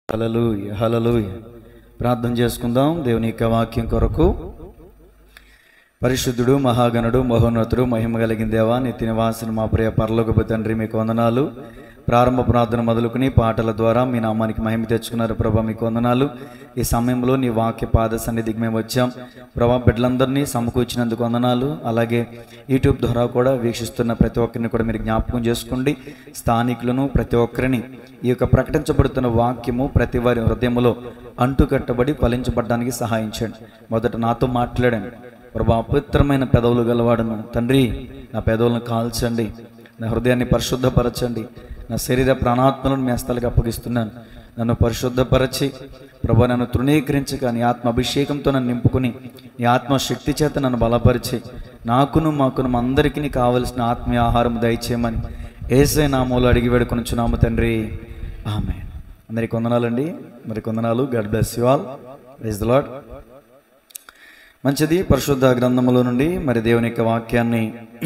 హలలుయ హలలుయ ప్రార్థన చేసుకుందాం దేవుని యొక్క వాక్యం కొరకు పరిశుద్ధుడు మహాగణుడు మహోన్నతుడు మహిమ కలిగిన దేవా నిత్య నివాసిన మా ప్రియ పరలోకపు తండ్రి మీకు వందనాలు ప్రారంభ ప్రార్థన మొదలుకుని పాటల ద్వారా మీ నామానికి మహిమ తెచ్చుకున్నారు ప్రభా మీకు వందనాలు ఈ సమయంలో నీ వాక్య పాద సన్నిధికి మేము వచ్చాం ప్రభా బిడ్డలందరినీ సమకూర్చినందుకు వందనాలు అలాగే యూట్యూబ్ ద్వారా కూడా వీక్షిస్తున్న ప్రతి ఒక్కరిని కూడా మీరు జ్ఞాపకం చేసుకోండి స్థానికులను ప్రతి ఒక్కరిని ఈ యొక్క ప్రకటించబడుతున్న వాక్యము ప్రతి వారి హృదయములో అంటుకట్టబడి ఫలించబడడానికి సహాయించండి మొదట నాతో మాట్లాడండి ప్రభా అపవిత్రమైన పెదవులు గలవాడను తండ్రి నా పెదవులను కాల్చండి నా హృదయాన్ని పరిశుద్ధపరచండి నా శరీర ప్రాణాత్మలను మీ హస్తాలకు అప్పగిస్తున్నాను నన్ను పరిశుద్ధపరచి ప్రభా నన్ను తృణీకరించక నీ ఆత్మ అభిషేకంతో నన్ను నింపుకుని నీ ఆత్మ శక్తి చేత నన్ను బలపరిచి నాకును మాకును మా అందరికీ కావలసిన ఆత్మీయ ఆహారం దయచేయమని ఏసే నామూలు అడిగి వేడుకొనుచున్నాము తండ్రి ఆమె అందరికి వందనాలండి మరి వందనాలు God bless you all praise the Lord మంచిది పరిశుద్ధ గ్రంథములో నుండి మరి దేవుని యొక్క వాక్యాన్ని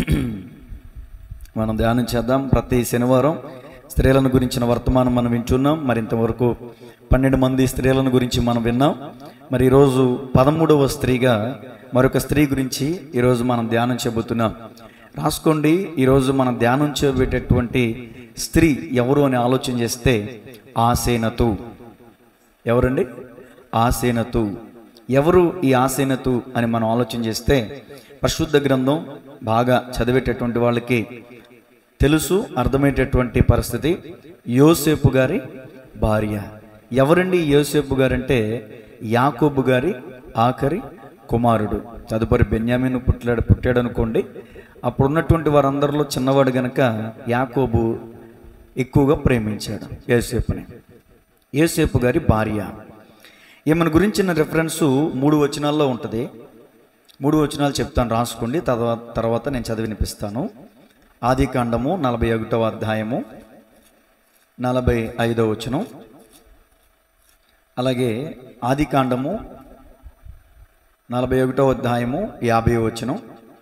మనం ధ్యానం చేద్దాం ప్రతి శనివారం స్త్రీలను గురించిన వర్తమానం మనం వింటున్నాం మరి ఇంతవరకు పన్నెండు మంది స్త్రీలను గురించి మనం విన్నాం మరి ఈరోజు పదమూడవ స్త్రీగా మరొక స్త్రీ గురించి ఈరోజు మనం ధ్యానం చేయబోతున్నాం రాసుకోండి ఈరోజు మనం ధ్యానం చేయబెట్టేటువంటి స్త్రీ ఎవరు అని ఆలోచన చేస్తే ఆసేనతు ఎవరండి ఆసేనతు ఎవరు ఈ ఆసేనతు అని మనం ఆలోచన చేస్తే పరిశుద్ధ గ్రంథం బాగా చదివేటటువంటి వాళ్ళకి తెలుసు అర్థమయ్యేటటువంటి పరిస్థితి యోసేపు గారి భార్య ఎవరండి యోసేపు గారంటే యాకోబు గారి ఆఖరి కుమారుడు తదుపరి బెన్యామీను పుట్టాడు పుట్టాడు అనుకోండి అప్పుడు ఉన్నటువంటి వారందరిలో చిన్నవాడు గనక యాకోబు ఎక్కువగా ప్రేమించాడు యోసేపుని యోసేపు గారి భార్య ఈమెను గురించిన రెఫరెన్సు మూడు వచనాల్లో ఉంటుంది మూడు వచనాలు చెప్తాను రాసుకోండి తర్వాత తర్వాత నేను చదివి వినిపిస్తాను ఆది కాండము నలభై ఒకటవ అధ్యాయము నలభై ఐదవ వచనం అలాగే ఆది కాండము నలభై ఒకటవ అధ్యాయము యాభై వచనం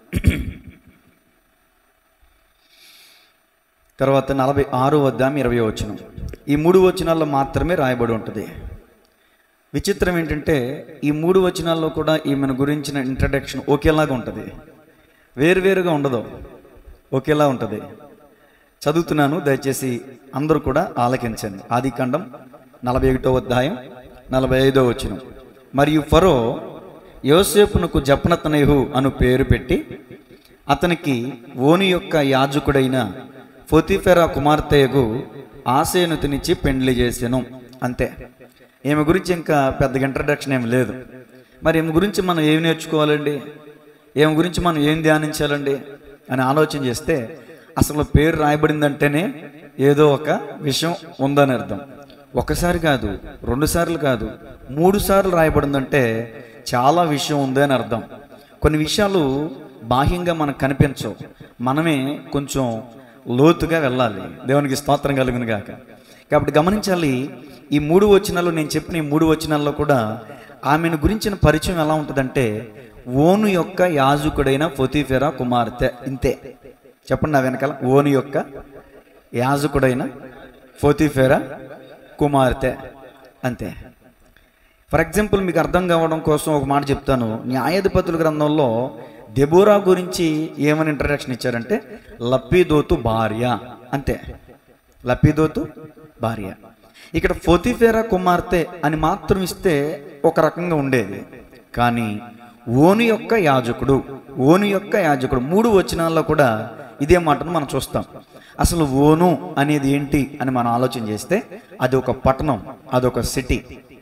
తర్వాత నలభై ఆరో అధ్యాయం ఇరవై వచనం ఈ మూడు వచనాల్లో మాత్రమే రాయబడి ఉంటుంది విచిత్రం ఏంటంటే ఈ మూడు వచనాల్లో కూడా ఈమెను గురించిన ఇంట్రడక్షన్ ఒకేలాగా ఉంటుంది వేరువేరుగా ఉండదు ఒకేలా ఉంటుంది చదువుతున్నాను దయచేసి అందరూ కూడా ఆలకించండి ఆది కాండం నలభై ఒకటో అధ్యాయం నలభై ఐదో వచనం మరియు ఫరో యోసేపునకు జపనతనయు అను పేరు పెట్టి అతనికి ఓని యొక్క యాజకుడైన ఫొతిఫెరా కుమార్తెయకు ఆశయనుతినిచ్చి పెండ్లి చేసాను అంతే ఈమె గురించి ఇంకా పెద్దగా ఇంట్రడక్షన్ ఏమి లేదు మరి ఈమె గురించి మనం ఏమి నేర్చుకోవాలండి ఈమె గురించి మనం ఏం ధ్యానించాలండి అని ఆలోచన చేస్తే అసలు పేరు రాయబడిందంటేనే ఏదో ఒక విషయం ఉందని అర్థం ఒకసారి కాదు రెండు సార్లు కాదు మూడు సార్లు రాయబడిందంటే చాలా విషయం ఉంది అని అర్థం కొన్ని విషయాలు బాహ్యంగా మనకు కనిపించవు మనమే కొంచెం లోతుగా వెళ్ళాలి దేవునికి స్తోత్రం కలుగును గాక కాబట్టి గమనించాలి ఈ మూడు వచనాలు నేను చెప్పిన ఈ మూడు వచనాల్లో కూడా ఆమెను గురించిన పరిచయం ఎలా ఉంటుందంటే ఓను యొక్క యాజకుడైన ఫొతిఫెరా కుమార్తె ఇంతే చెప్పండి నా వెనకాల ఓను యొక్క యాజకుడైన ఫొతిఫెరా కుమార్తె అంతే ఫర్ ఎగ్జాంపుల్ మీకు అర్థం కావడం కోసం ఒక మాట చెప్తాను న్యాయాధిపతుల గ్రంథంలో దెబోరా గురించి ఏమని ఇంట్రడక్షన్ ఇచ్చారంటే లప్పిదోతు భార్య అంతే లప్పిదోతు భార్య ఇక్కడ ఫోతిఫేరా కుమార్తె అని మాత్రం ఇస్తే ఒక రకంగా ఉండేది కానీ ఓను యొక్క యాజకుడు ఓను యొక్క యాజకుడు మూడు వచనాల్లో కూడా ఇదే మాటను మనం చూస్తాం అసలు ఓను అనేది ఏంటి అని మనం ఆలోచన చేస్తే అది ఒక పట్టణం అదొక సిటీ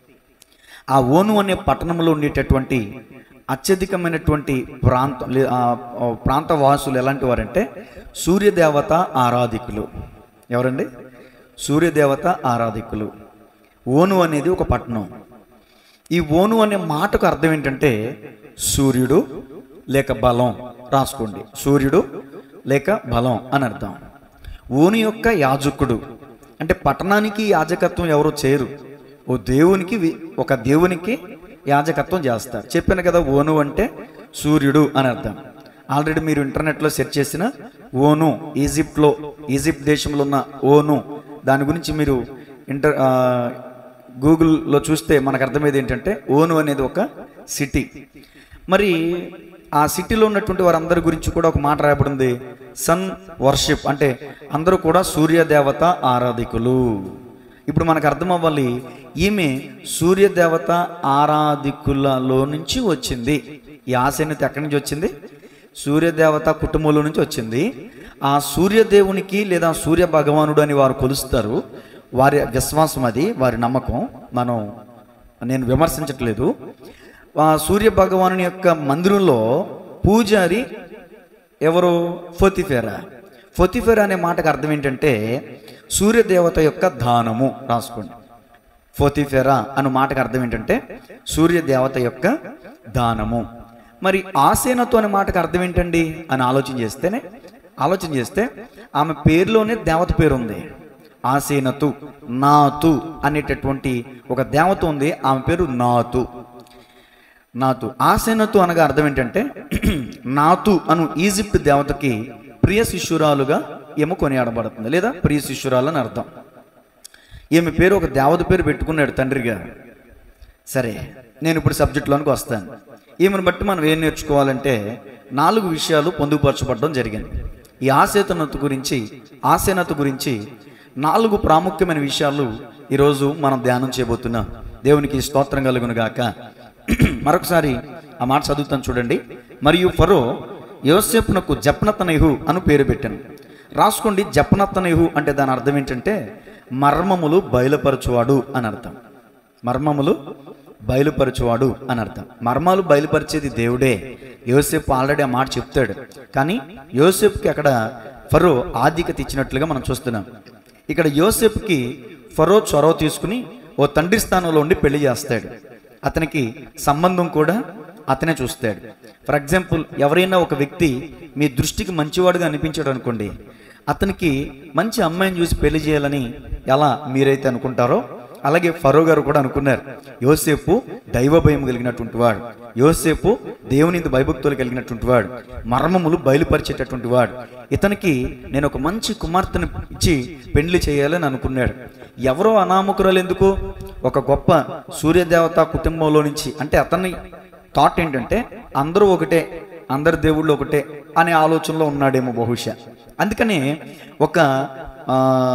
ఆ ఓను అనే పట్టణంలో ఉండేటటువంటి అత్యధికమైనటువంటి ప్రాంత లే- ఆ, ఆ ప్రాంత వాసులు ఎలాంటి వారంటే సూర్యదేవత ఆరాధికులు ఎవరండి సూర్యదేవత ఆరాధికులు ఓను అనేది ఒక పట్టణం ఈ ఓను అనే మాటకు అర్థం ఏంటంటే సూర్యుడు లేక బలం రాసుకోండి సూర్యుడు లేక బలం అని అర్థం ఓను యొక్క యాజకుడు అంటే పట్టణానికి యాజకత్వం ఎవరు చేయరు ఓ దేవునికి వి- ఒక దేవునికి యాజకత్వం చేస్తారు చెప్పాను కదా ఓను అంటే సూర్యుడు అని అర్థం ఆల్రెడీ మీరు ఇంటర్నెట్లో సెర్చ్ చేసిన ఓను ఈజిప్ట్లో ఈజిప్ట్ దేశంలో ఉన్న ఓను దాని గురించి మీరు ఇంటర్ ఆ, గూగుల్లో చూస్తే మనకు అర్థమయ్యేది ఏంటంటే ఓను అనేది ఒక సిటీ మరి ఆ సిటీలో ఉన్నటువంటి వారందరి గురించి కూడా ఒక మాట రాయబడింది సన్ వర్షిప్ అంటే అందరూ కూడా సూర్యదేవత ఆరాధికులు ఇప్పుడు మనకు అర్థం అవ్వాలి ఈమె సూర్యదేవత ఆరాధికులలో నుంచి వచ్చింది ఈ ఆశనత ఎక్కడి నుంచి వచ్చింది సూర్యదేవత కుటుంబంలో నుంచి వచ్చింది ఆ సూర్యదేవునికి లేదా సూర్య భగవానుడు అని వారు కొలుస్తారు వారి విశ్వాసం అది వారి నమ్మకం మనం నేను విమర్శించట్లేదు ఆ సూర్య భగవాను యొక్క మందిరంలో పూజారి ఎవరు ఫోతిఫేరా ఫోతిఫేరా అనే మాటకు అర్థం ఏంటంటే సూర్యదేవత యొక్క దానము రాసుకోండి ఫోతిఫెరా అను మాటకు అర్థం ఏంటంటే సూర్యదేవత యొక్క దానము మరి ఆసేనతో అనే మాటకు అర్థం ఏంటండి అని ఆలోచన చేస్తేనే ఆలోచన చేస్తే ఆమె పేరులోనే దేవత పేరు ఉంది ఆసేనతు నాతు అనేటటువంటి ఒక దేవత ఉంది ఆమె పేరు నాతు నాతు ఆసేనతు అనగా అర్థం ఏంటంటే నాతు అను ఈజిప్ట్ దేవతకి ప్రియ శిష్యురాలుగా ఏమో కొనియాడబడుతుంది లేదా ప్రియ శిష్యురాలు అని అర్థం ఈమె పేరు ఒక దేవత పేరు పెట్టుకున్నాడు తండ్రి గారు సరే నేను ఇప్పుడు సబ్జెక్టులోనికి వస్తాను ఈమెను బట్టి మనం ఏం నేర్చుకోవాలంటే నాలుగు విషయాలు పొందుపరచబడడం జరిగింది ఈ ఆసేతనత గురించి ఆసేనత గురించి నాలుగు ప్రాముఖ్యమైన విషయాలు ఈరోజు మనం ధ్యానం చేయబోతున్నాం దేవునికి స్తోత్రం కలుగును గాక మరొకసారి ఆ మాట చదువుతాను చూడండి మరియు ఫరో యోసేపునకు జప్నతనయు అను పేరు పెట్టాను రాసుకోండి జపనతనయు అంటే దాని అర్థం ఏంటంటే మర్మములు బయలుపరచువాడు అని అర్థం మర్మములు బయలుపరచువాడు అని అర్థం మర్మాలు బయలుపరిచేది దేవుడే యోసేపు ఆల్రెడీ ఆ మాట చెప్తాడు కానీ యోసేపుకి అక్కడ ఫరో ఆధిక్యత ఇచ్చినట్లుగా మనం చూస్తున్నాం ఇక్కడ యోసేపుకి ఫరో చొరవ తీసుకుని ఓ తండ్రి స్థానంలో ఉండి పెళ్లి చేస్తాడు అతనికి సంబంధం కూడా అతనే చూస్తాడు ఫర్ ఎగ్జాంపుల్ ఎవరైనా ఒక వ్యక్తి మీ దృష్టికి మంచివాడుగా అనిపించాడు అనుకోండి అతనికి మంచి అమ్మాయిని చూసి పెళ్లి చేయాలని ఎలా మీరైతే అనుకుంటారో అలాగే ఫరో గారు కూడా అనుకున్నారు యోసేపు దైవ భయం కలిగినటువంటి వాడు యోసేపు దేవుని భయభక్తులు కలిగినటువంటి వాడు మర్మములు బయలుపరిచేటటువంటి వాడు ఇతనికి నేను ఒక మంచి కుమార్తెను ఇచ్చి పెళ్లి చేయాలని అనుకున్నాడు ఎవరో అనామకురాలు ఎందుకు ఒక గొప్ప సూర్యదేవత కుటుంబంలో నుంచి అంటే అతన్ని థాట్ ఏంటంటే అందరూ ఒకటే అందరి దేవుళ్ళు ఒకటే అనే ఆలోచనలో ఉన్నాడేమో బహుశా అందుకని ఒక ఆ,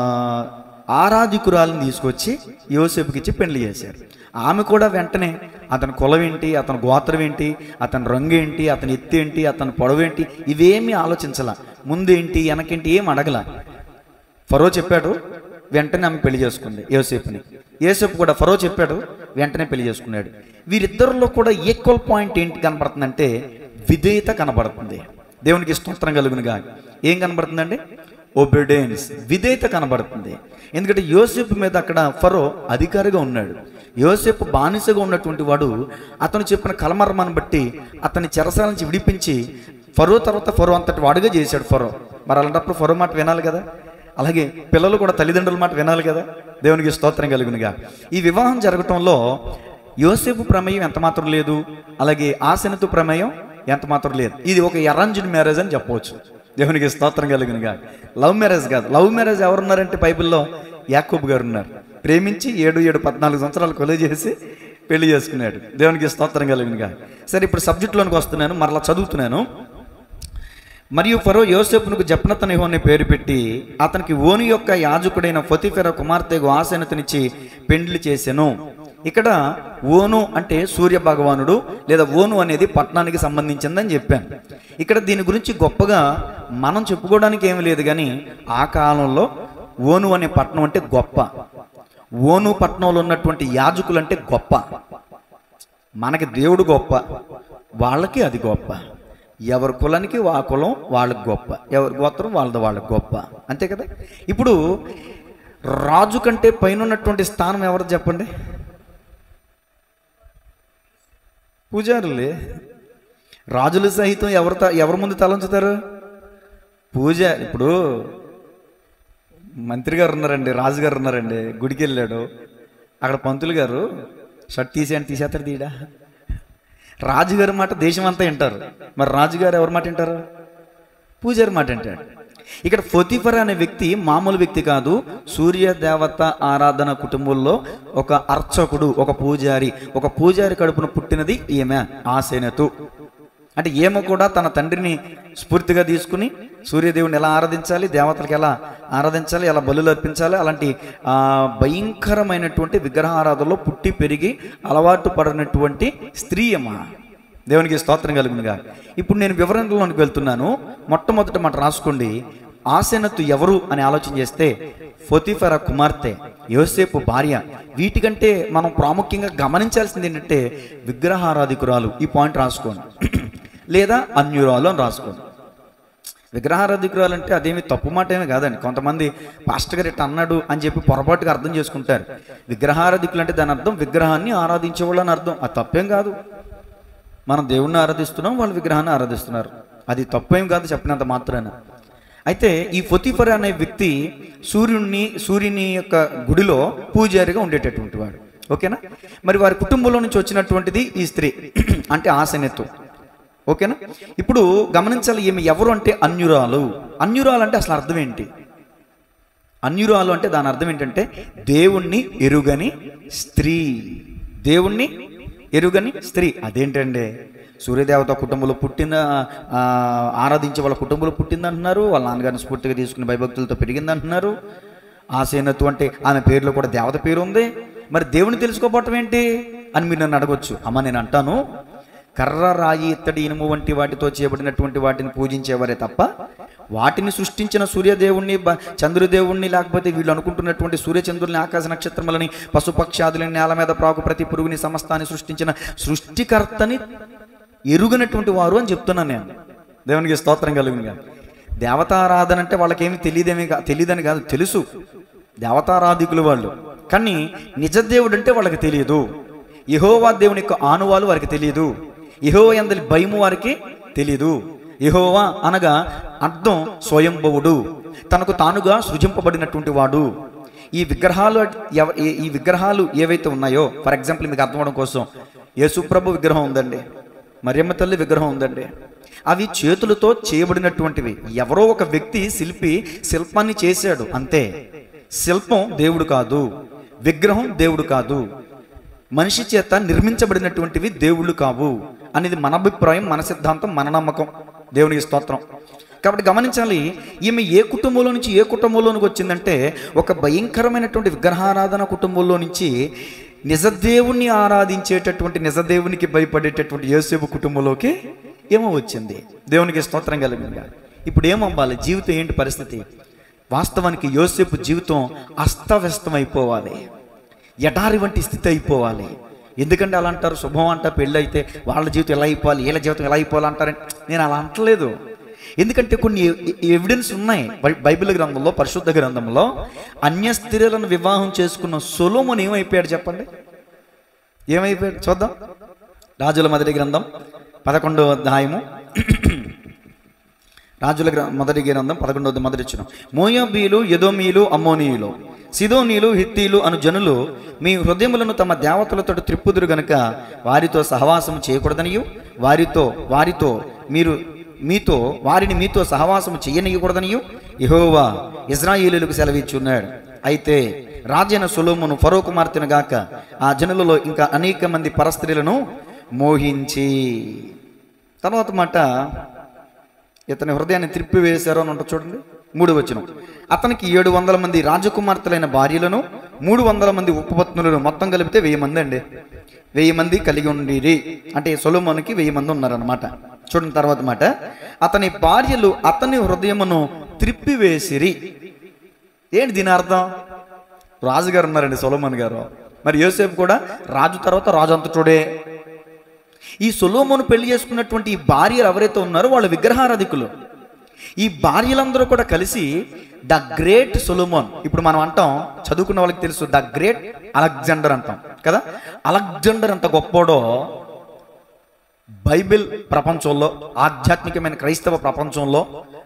ఆరాధికురాలను తీసుకొచ్చి యోసేపుకి ఇచ్చి పెళ్లి చేశారు ఆమె కూడా వెంటనే అతని కులం ఏంటి అతని గోత్రం ఏంటి అతని రంగు ఏంటి అతని ఎత్తు ఏంటి అతని పొడవు ఏంటి ఇవేమీ ఆలోచించాల ముందేంటి వెనకేంటి ఏం అడగల ఫరో చెప్పాడు వెంటనే ఆమె పెళ్లి చేసుకుంది యోసేపుని యోసేపు కూడా ఫరో చెప్పాడు వెంటనే పెళ్లి చేసుకున్నాడు వీరిద్దరిలో కూడా ఈక్వల్ పాయింట్ ఏంటి కనబడుతుందంటే విధేయత కనబడుతుంది దేవునికి స్తోత్రం కలుగునుగా ఏం కనబడుతుందండి ఒబిడియన్స్ విధేయత కనబడుతుంది ఎందుకంటే యోసేపు మీద అక్కడ ఫరో అధికారిగా ఉన్నాడు యోసేపు బానిసగా ఉన్నటువంటి వాడు అతను చెప్పిన కలమర్మాన్ని బట్టి అతని చెరసాల నుంచి విడిపించి ఫరో తర్వాత ఫరో అంతటి వాడుగా చేశాడు ఫరో మరి అలాంటప్పుడు ఫరో మాట వినాలి కదా అలాగే పిల్లలు కూడా తల్లిదండ్రుల మాట వినాలి కదా దేవునికి స్తోత్రం కలుగునుగా ఈ వివాహం జరగటంలో యోసేపు ప్రమేయం ఎంత మాత్రం లేదు అలాగే ఆశనతో ప్రమేయం ఎంత మాత్రం లేదు ఇది ఒక అరేంజ్డ్ మ్యారేజ్ అని చెప్పవచ్చు దేవునికి స్తోత్రం కలుగునుగా లవ్ మ్యారేజ్ కాదు లవ్ మ్యారేజ్ ఎవరున్నారంటే బైబిల్లో యాకూబ్ గారు ఉన్నారు ప్రేమించి ఏడు ఏడు పద్నాలుగు సంవత్సరాలు కొలువు చేసి పెళ్లి చేసుకున్నాడు దేవునికి స్తోత్రం కలుగునుగా సరే ఇప్పుడు సబ్జెక్టులోనికి వస్తున్నాను మరలా చదువుతున్నాను మరియు ఫరో యోసేపునకు జప్నతనిహో అనే పేరు పెట్టి అతనికి ఓను యొక్క యాజకుడైన ఫతిఫెర కుమార్తెకు ఆసనతనిచ్చి పెండ్లి చేసెను ఇక్కడ ఓను అంటే సూర్య భగవానుడు లేదా ఓను అనేది పట్టణానికి సంబంధించిందని చెప్పాను ఇక్కడ దీని గురించి గొప్పగా మనం చెప్పుకోవడానికి ఏమీ లేదు కానీ ఆ కాలంలో ఓను అనే పట్టణం అంటే గొప్ప ఓను పట్టణంలో ఉన్నటువంటి యాజకులు అంటే గొప్ప మనకి దేవుడు గొప్ప వాళ్ళకి అది గొప్ప ఎవరి కులానికి ఆ కులం వాళ్ళకి గొప్ప ఎవరి గోత్రం వాళ్ళది వాళ్ళకి గొప్ప అంతే కదా ఇప్పుడు రాజు కంటే పైన ఉన్నటువంటి స్థానం ఎవరు చెప్పండి పూజారులే రాజులు సహితం ఎవరు త- ఎవరి ముందు తలంచుతారు పూజ ఇప్పుడు మంత్రి గారు ఉన్నారండి రాజుగారు ఉన్నారండి గుడికి వెళ్ళాడు అక్కడ పంతులు గారు షర్ట్ తీసేయండి తీసేస్తాడు తీయడా రాజుగారి మాట దేశం అంతా వింటారు మరి రాజుగారు ఎవరి మాట వింటారు పూజారి మాట వింటాడు ఇక్కడ ఫొతిఫర్ అనే వ్యక్తి మామూలు వ్యక్తి కాదు సూర్య దేవత ఆరాధన కుటుంబంలో ఒక అర్చకుడు ఒక పూజారి ఒక పూజారి కడుపున పుట్టినది ఈమె ఆసేనతు అంటే ఈమె కూడా తన తండ్రిని స్ఫూర్తిగా తీసుకుని సూర్యదేవుని ఎలా ఆరాధించాలి దేవతలకు ఎలా ఆరాధించాలి ఎలా బలులు అర్పించాలి అలాంటి ఆ, భయంకరమైనటువంటి విగ్రహారాధనలో పుట్టి పెరిగి అలవాటు పడినటువంటి స్త్రీ అమ్మ దేవునికి స్తోత్రం కలుగునుగా ఇప్పుడు నేను వివరణలోనికి వెళ్తున్నాను మొట్టమొదట మాట రాసుకోండి ఆసెనత్తు ఎవరు అని ఆలోచన చేస్తే ఫొతిఫర కుమార్తె యోసేపు భార్య వీటికంటే మనం ప్రాముఖ్యంగా గమనించాల్సింది ఏంటంటే విగ్రహారాధికురాలు ఈ పాయింట్ రాసుకోండి లేదా అన్యురాలు అని రాసుకోండి విగ్రహారాధికురాలు అంటే అదేమి తప్పు మాట ఏమీ కాదండి కొంతమంది పాస్టర్ గారు ఇట్లా అన్నాడు అని చెప్పి పొరపాటుగా అర్థం చేసుకుంటారు విగ్రహారాధికులు అంటే దాని అర్థం విగ్రహాన్ని ఆరాధించేవాళ్ళు అని అర్థం అది తప్పేం కాదు మనం దేవుణ్ణి ఆరాధిస్తున్నాం వాళ్ళు విగ్రహాన్ని ఆరాధిస్తున్నారు అది తప్పేం కాదు చెప్పినంత మాత్రాన అయితే ఈ ఫొతిఫర్ అనే వ్యక్తి సూర్యుడిని సూర్యుని యొక్క గుడిలో పూజారిగా ఉండేటటువంటి వాడు ఓకేనా మరి వారి కుటుంబంలో నుంచి వచ్చినటువంటిది ఈ స్త్రీ అంటే ఆసనెత్తు ఓకేనా ఇప్పుడు గమనించాలి ఈమె ఎవరు అంటే అన్యురాలు అన్యురాలు అంటే అసలు అర్థం ఏంటి అన్యురాలు అంటే దాని అర్థం ఏంటంటే దేవుణ్ణి ఎరుగని స్త్రీ దేవుణ్ణి ఎరుగని స్త్రీ అదేంటండి సూర్యదేవత కుటుంబంలో పుట్టిన ఆ, ఆరాధించే వాళ్ళ కుటుంబంలో పుట్టింది అంటున్నారు వాళ్ళ నాన్నగారిని స్ఫూర్తిగా తీసుకుని భయభక్తులతో పెరిగింది అంటున్నారు ఆసేనత్తు అంటే ఆమె పేరులో కూడా దేవత పేరు ఉంది మరి దేవుని తెలుసుకోపోవటం ఏంటి అని మీరు నన్ను అడగొచ్చు అమ్మ నేను అంటాను కర్ర రాయి ఇత్తడి ఇనుము వంటి వాటితో చేయబడినటువంటి వాటిని పూజించేవారే తప్ప వాటిని సృష్టించిన సూర్యదేవుణ్ణి బ- చంద్రదేవుణ్ణి లేకపోతే వీళ్ళు అనుకుంటున్నటువంటి సూర్యచంద్రుల్ని ఆకాశ నక్షత్రములని పశుపక్షాదులని నేల మీద ప్రాకు ప్రతి పురుగుని సమస్తాన్ని సృష్టించిన సృష్టికర్తని ఎరుగనటువంటి వారు అని చెప్తున్నాను నేను దేవునికి స్తోత్రం కలుగును దేవతారాధన అంటే వాళ్ళకేమి తెలియదేమీ కా తెలియదని కాదు తెలుసు దేవతారాధికులు వాళ్ళు కానీ నిజ దేవుడు అంటే వాళ్ళకి తెలియదు యహోవా దేవుని యొక్క ఆనువాలు వారికి తెలియదు యహోవ ఎందలి భయము వారికి తెలియదు యహోవా అనగా అర్థం స్వయంభవుడు తనకు తానుగా సృజింపబడినటువంటి వాడు ఈ విగ్రహాలు ఎవ- ఈ- ఈ విగ్రహాలు ఏవైతే ఉన్నాయో ఫర్ ఎగ్జాంపుల్ మీకు అర్థం అవడం కోసం యేసుప్రభు విగ్రహం ఉందండి మరియమ్మ తల్లి విగ్రహం ఉందండి అవి చేతులతో చేయబడినటువంటివి ఎవరో ఒక వ్యక్తి శిల్పి శిల్పాన్ని చేశాడు అంతే శిల్పం దేవుడు కాదు విగ్రహం దేవుడు కాదు మనిషి చేత నిర్మించబడినటువంటివి దేవుళ్ళు కావు అనేది మన అభిప్రాయం మన సిద్ధాంతం మన నమ్మకం దేవునికి స్తోత్రం కాబట్టి గమనించాలి ఈమె ఏ కుటుంబంలో నుంచి ఏ కుటుంబంలోనికి వచ్చిందంటే ఒక భయంకరమైనటువంటి విగ్రహారాధన కుటుంబంలో నుంచి నిజదేవుణ్ణి ఆరాధించేటటువంటి నిజదేవునికి భయపడేటటువంటి యోసేపు కుటుంబంలోకి ఏమో వచ్చింది దేవునికి స్తోత్రం కలిగిందిగా ఇప్పుడు ఏమవ్వాలి జీవితం ఏంటి పరిస్థితి వాస్తవానికి యోసేపు జీవితం అస్తవ్యస్తం అయిపోవాలి ఎడారి వంటి స్థితి అయిపోవాలి ఎందుకంటే అలా అంటారు శుభం అంట పెళ్ళి అయితే వాళ్ళ జీవితం ఎలా అయిపోవాలి వీళ్ళ జీవితం ఎలా అయిపోవాలి అంటారని నేను అలా అంటలేదు ఎందుకంటే కొన్ని ఎవిడెన్స్ ఉన్నాయి బై- బైబిల్ గ్రంథంలో పరిశుద్ధ గ్రంథంలో అన్య స్త్రీలను వివాహం చేసుకున్న సొలోమన్ ఏమైపోయాడు చెప్పండి ఏమైపోయాడు చూద్దాం రాజుల మొదటి గ్రంథం పదకొండవ అధ్యాయము రాజుల గ్ర మొదటి గ్రంథం పదకొండవది మొదటి వచ్చిన మోయాబీలు యదోమీలు అమ్మోనీయులు సిదోనీలు హిత్తీలు అను జనులు మీ హృదయములను తమ దేవతలతో త్రిప్పుదురు గనుక వారితో సహవాసం చేయకూడదనియు వారితో వారితో మీరు మీతో వారిని మీతో సహవాసం చేయనీయకూడదనియు యెహోవా ఇజ్రాయేలులకు సెలవిచ్చున్నాడు అయితే రాజైన సొలోమును ఫరో కుమార్తెను గాక ఆ జనులలో ఇంకా అనేక మంది పరస్త్రీలను మోహించి తర్వాత మాట ఇతని హృదయాన్ని త్రిప్పివేశారు అని ఉంటుంది చూడండి మూడు వచనం అతనికి ఏడు వందల మంది రాజకుమార్తెలైన భార్యలను మూడు వందల మంది ఉపపత్నులను మొత్తం కలిపితే వెయ్యి మంది అండి వెయ్యి మంది కలిగి ఉండిరి అంటే సొలోమోనికి వెయ్యి మంది ఉన్నారన్నమాట చూడండి తర్వాత మాట అతని భార్యలు అతని హృదయమును త్రిప్పివేసిరి ఏంటి దీని అర్థం రాజుగారు ఉన్నారండి సొలోమన్ గారు మరి యోసేపు కూడా రాజు తర్వాత రాజు అంతటోడే ఈ సొలోమోను పెళ్లి చేసుకున్నటువంటి ఈ భార్యలు ఎవరైతే ఉన్నారో వాళ్ళ విగ్రహారాధికులు ఈ భార్యలందరూ కూడా కలిసి ద గ్రేట్ సొలోమోన్ ఇప్పుడు మనం అంటాం చదువుకున్న వాళ్ళకి తెలుసు ద గ్రేట్ అలెగ్జాండర్ అంటాం కదా అలెగ్జాండర్ ఎంత గొప్పోడో బైబిల్ ప్రపంచంలో ఆధ్యాత్మికమైన క్రైస్తవ ప్రపంచంలో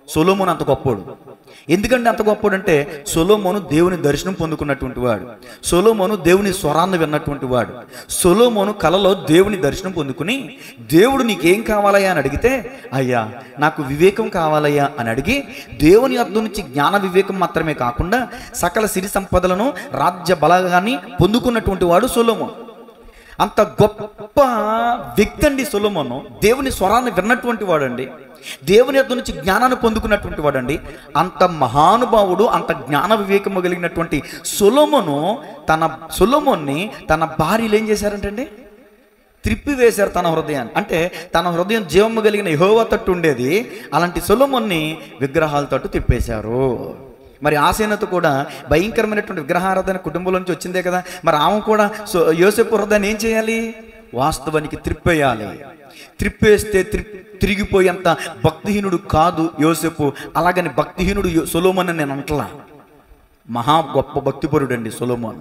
సొలోమోను అంత గొప్పోడు ఎందుకంటే అంత గొప్పోడు అంటే సొలోమోను దేవుని దర్శనం పొందుకున్నటువంటి వాడు సొలోమోను దేవుని స్వరాన్ని విన్నటువంటి వాడు సొలోమోను కలలో దేవుని దర్శనం పొందుకుని దేవుడు నీకేం కావాలయ్యా అని అడిగితే అయ్యా నాకు వివేకం కావాలయ్యా అని అడిగి దేవుని అర్థం నుంచి జ్ఞాన వివేకం మాత్రమే కాకుండా సకల సిరి సంపదలను రాజ్య బలగాన్ని పొందుకున్నటువంటి వాడు సొలోమోను అంత గొప్ప వ్యక్తి అండి సొలొమోను దేవుని స్వరాన్ని విన్నటువంటి వాడండి దేవుని యొక్క నుంచి జ్ఞానాన్ని పొందుకున్నటువంటి వాడండి అంత మహానుభావుడు అంత జ్ఞాన వివేకము కలిగినటువంటి సొలొమోను తన సొలొమోన్ని తన భార్యలు ఏం చేశారంటండి త్రిప్పి వేశారు తన హృదయాన్ని అంటే తన హృదయం జీవము కలిగిన యహోవ తట్టు ఉండేది అలాంటి సొలొమోన్ని విగ్రహాల తట్టు తిప్పేశారు మరి ఆసేనత కూడా భయంకరమైనటువంటి విగ్రహారాధన కుటుంబంలో నుంచి వచ్చిందే కదా మరి ఆమె కూడా సో యోసేపు హృదయాన్ని ఏం చేయాలి వాస్తవానికి త్రిప్పేయాలి త్రిప్పేస్తే త్రి తిరిగిపోయేంత భక్తిహీనుడు కాదు యోసేపు అలాగని భక్తిహీనుడు యో- సొలొమోన్ అని నేను అంటలా మహా గొప్ప భక్తిపరుడు అండి సొలొమోన్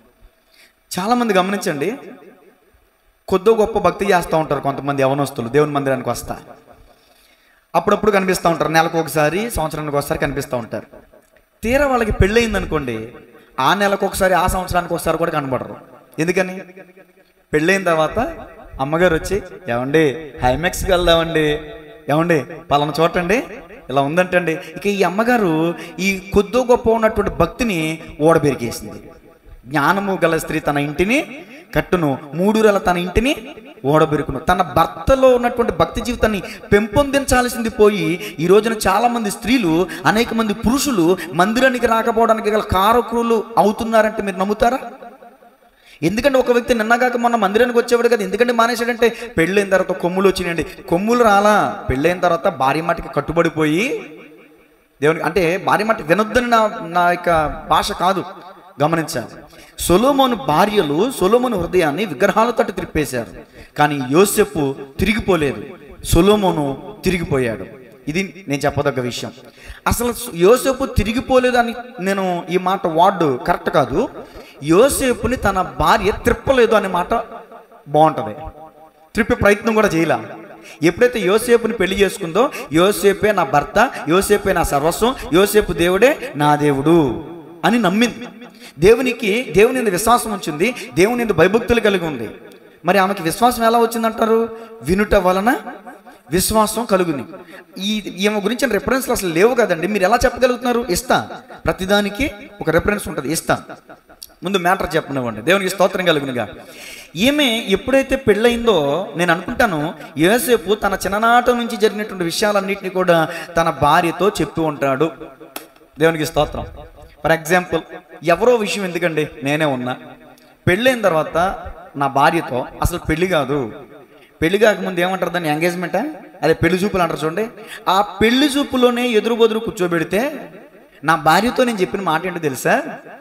చాలామంది గమనించండి కొద్దో గొప్ప భక్తి చేస్తూ ఉంటారు కొంతమంది యవనస్తులు దేవుని మందిరానికి వస్తా అప్పుడప్పుడు కనిపిస్తూ ఉంటారు నెలకు ఒకసారి సంవత్సరానికి ఒకసారి కనిపిస్తూ ఉంటారు తీరా వాళ్ళకి పెళ్ళయింది అనుకోండి ఆ నెలకు ఒకసారి ఆ సంవత్సరానికి ఒకసారి కూడా కనబడరు ఎందుకని పెళ్ళైన తర్వాత అమ్మగారు వచ్చి ఏమండి హైమెక్స్కి వెళ్దామండి ఏమండి పలానా చోటండి ఇలా ఉందంటండి ఇక ఈ అమ్మగారు ఈ కొద్దో గొప్ప ఉన్నటువంటి భక్తిని ఓడబెరికేసింది జ్ఞానము గల స్త్రీ తన ఇంటిని కట్టును మూడురల తన ఇంటిని ఓడబెరుకును తన భర్తలో ఉన్నటువంటి భక్తి జీవితాన్ని పెంపొందించాల్సింది పోయి ఈ రోజున చాలా మంది స్త్రీలు అనేక మంది పురుషులు మందిరానికి రాకపోవడానికి గల కారకులు అవుతున్నారంటే మీరు నమ్ముతారా ఎందుకంటే ఒక వ్యక్తి నిన్నగాక మొన్న మందిరానికి వచ్చేవాడు కదా ఎందుకంటే మానేశాడంటే పెళ్ళైన తర్వాత కొమ్ములు వచ్చినాయండి కొమ్ములు రాలా పెళ్ళైన తర్వాత భార్య మాటకి కట్టుబడిపోయి దేవునికి అంటే భార్య మాట వినొద్దని నా నా యొక్క భాష కాదు గమనించాలి సొలోమోను భార్యలు సొలోమోను హృదయాన్ని విగ్రహాల తట్టు త్రిప్పేశారు కానీ యోసెపు తిరిగిపోలేదు సొలోమోను తిరిగిపోయాడు ఇది నేను చెప్పదగ్గ విషయం అసలు యోసేపు తిరిగిపోలేదు అని నేను ఈ మాట వార్డు కరెక్ట్ కాదు యోసేపుని తన భార్య త్రిప్పలేదు అనే మాట బాగుంటుంది త్రిప్పే ప్రయత్నం కూడా చేయలే ఎప్పుడైతే యోసేపుని పెళ్లి చేసుకుందో యోసేపే నా భర్త యోసేపే నా సర్వస్వం యోసేపు దేవుడే నా దేవుడు అని నమ్మింది దేవునికి దేవుని మీద విశ్వాసం ఉంచింది దేవుని మీద భయభక్తులు కలిగి ఉంది మరి ఆమెకి విశ్వాసం ఎలా వచ్చిందంటారు వినుట వలన విశ్వాసం కలుగుని ఈ ఈమె గురించిన రెఫరెన్స్లు అసలు లేవు కదండి మీరు ఎలా చెప్పగలుగుతున్నారు ఇస్తా ప్రతిదానికి ఒక రెఫరెన్స్ ఉంటుంది ఇస్తా ముందు మ్యాటర్ చెప్పనివ్వండి దేవునికి స్తోత్రం కలుగునుగా ఈమె ఎప్పుడైతే పెళ్ళయిందో నేను అనుకుంటాను యోసేపు తన చిన్ననాట నుంచి జరిగినటువంటి విషయాలన్నింటినీ కూడా తన భార్యతో చెప్పి ఉంటాడు దేవునికి స్తోత్రం ఫర్ ఎగ్జాంపుల్ ఎవరో విషయం ఎందుకండి నేనే ఉన్నా పెళ్ళైన తర్వాత నా భార్యతో అసలు పెళ్లి కాదు పెళ్లి కాకముందు ఏమంటారు దాన్ని ఎంగేజ్మెంటా అదే పెళ్లి చూపులు అంటారు చూడండి ఆ పెళ్లి చూపులోనే ఎదురు బదురు కూర్చోబెడితే నా భార్యతో నేను చెప్పిన మాట ఏంటో తెలుసా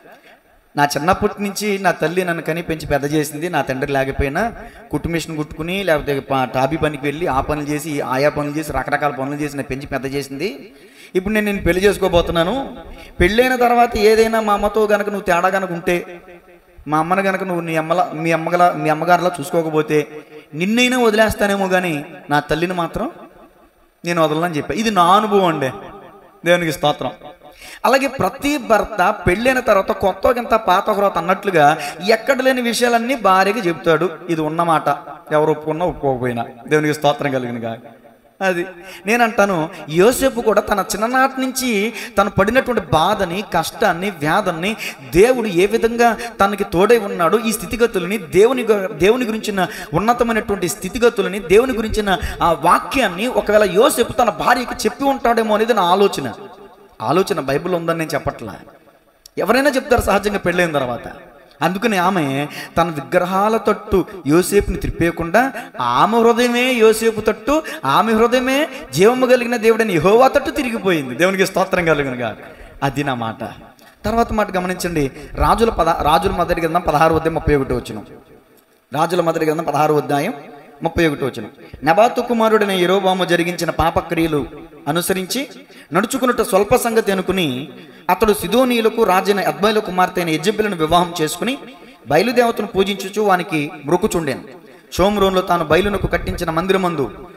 నా చిన్నప్పటి నుంచి నా తల్లి నన్ను కని పెంచి పెద్ద చేసింది నా తండ్రి లేకపోయినా కుట్టు మిషన్ కుట్టుకుని లేకపోతే ప- టాబీ పనికి వెళ్ళి ఆ పనులు చేసి ఆయా పనులు చేసి రకరకాల పనులు చేసి నా పెంచి పెద్ద చేసింది ఇప్పుడు నేను నేను పెళ్లి చేసుకోబోతున్నాను పెళ్ళైన తర్వాత ఏదైనా మా అమ్మతో గనక నువ్వు తేడా గనక ఉంటే మా అమ్మను గనక నువ్వు నీ అమ్మల మీ అమ్మగల మీ అమ్మగారిలా చూసుకోకపోతే నిన్నైనా వదిలేస్తానేమో కానీ నా తల్లిని మాత్రం నేను వదలని చెప్పా ఇది నా అనుభవం అండి దేవునికి స్తోత్రం అలాగే ప్రతి భర్త పెళ్ళైన తర్వాత కొత్త కింత పాత క్రొత్త అన్నట్లుగా ఎక్కడ లేని విషయాలన్నీ భార్యకి చెప్తాడు ఇది ఉన్నమాట ఎవరు ఒప్పుకున్నా ఒప్పుకోకపోయినా దేవునికి స్తోత్రం కలిగినగా అది నేనంటాను యోసేపు కూడా తన చిన్ననాటి నుంచి తను పడినటువంటి బాధని కష్టాన్ని వ్యాధన్ని దేవుడు ఏ విధంగా తనకి తోడై ఉన్నాడు ఈ స్థితిగతులని దేవుని గు- దేవుని గురించిన ఉన్నతమైనటువంటి స్థితిగతులని దేవుని గురించిన ఆ వాక్యాన్ని ఒకవేళ యోసేపు తన భార్యకి చెప్పి ఉంటాడేమో అనేది నా ఆలోచన ఆలోచన బైబిల్ ఉందని నేను చెప్పట్లా ఎవరైనా చెప్తారు సహజంగా పెళ్ళైన తర్వాత అందుకని ఆమె తన విగ్రహాల తట్టు యోసేపుని త్రిప్పేయకుండా ఆమె హృదయమే యోసేపు తట్టు ఆమె హృదయమే జీవము కలిగిన దేవుడని యెహోవా తట్టు తిరిగిపోయింది దేవునికి స్తోత్రం కలిగినగా అది నా మాట తర్వాత మాట గమనించండి రాజుల పద రాజుల మొదటి గ్రంథం పదహారు వద్ద ముప్పై ఒకటి వచ్చిన రాజుల మొదటి గ్రంథం పదహారు అధ్యాయం ముప్పై ఒకటి వచ్చిన నబాతు కుమారుడైన యెరోబాము జరిగించిన పాపక్రియలు అనుసరించి నడుచుకున్నట్టు స్వల్ప సంగతి అనుకుని అతడు సిదోనీయులకు రాజైన అద్బైల కుమార్తె అయిన యజ్జబిలను వివాహం చేసుకుని బయలుదేవతను పూజించుచు వానికి మృకుచుండెను షోమ్రోన్లో తాను బయలునకు కట్టించిన మందిరమందు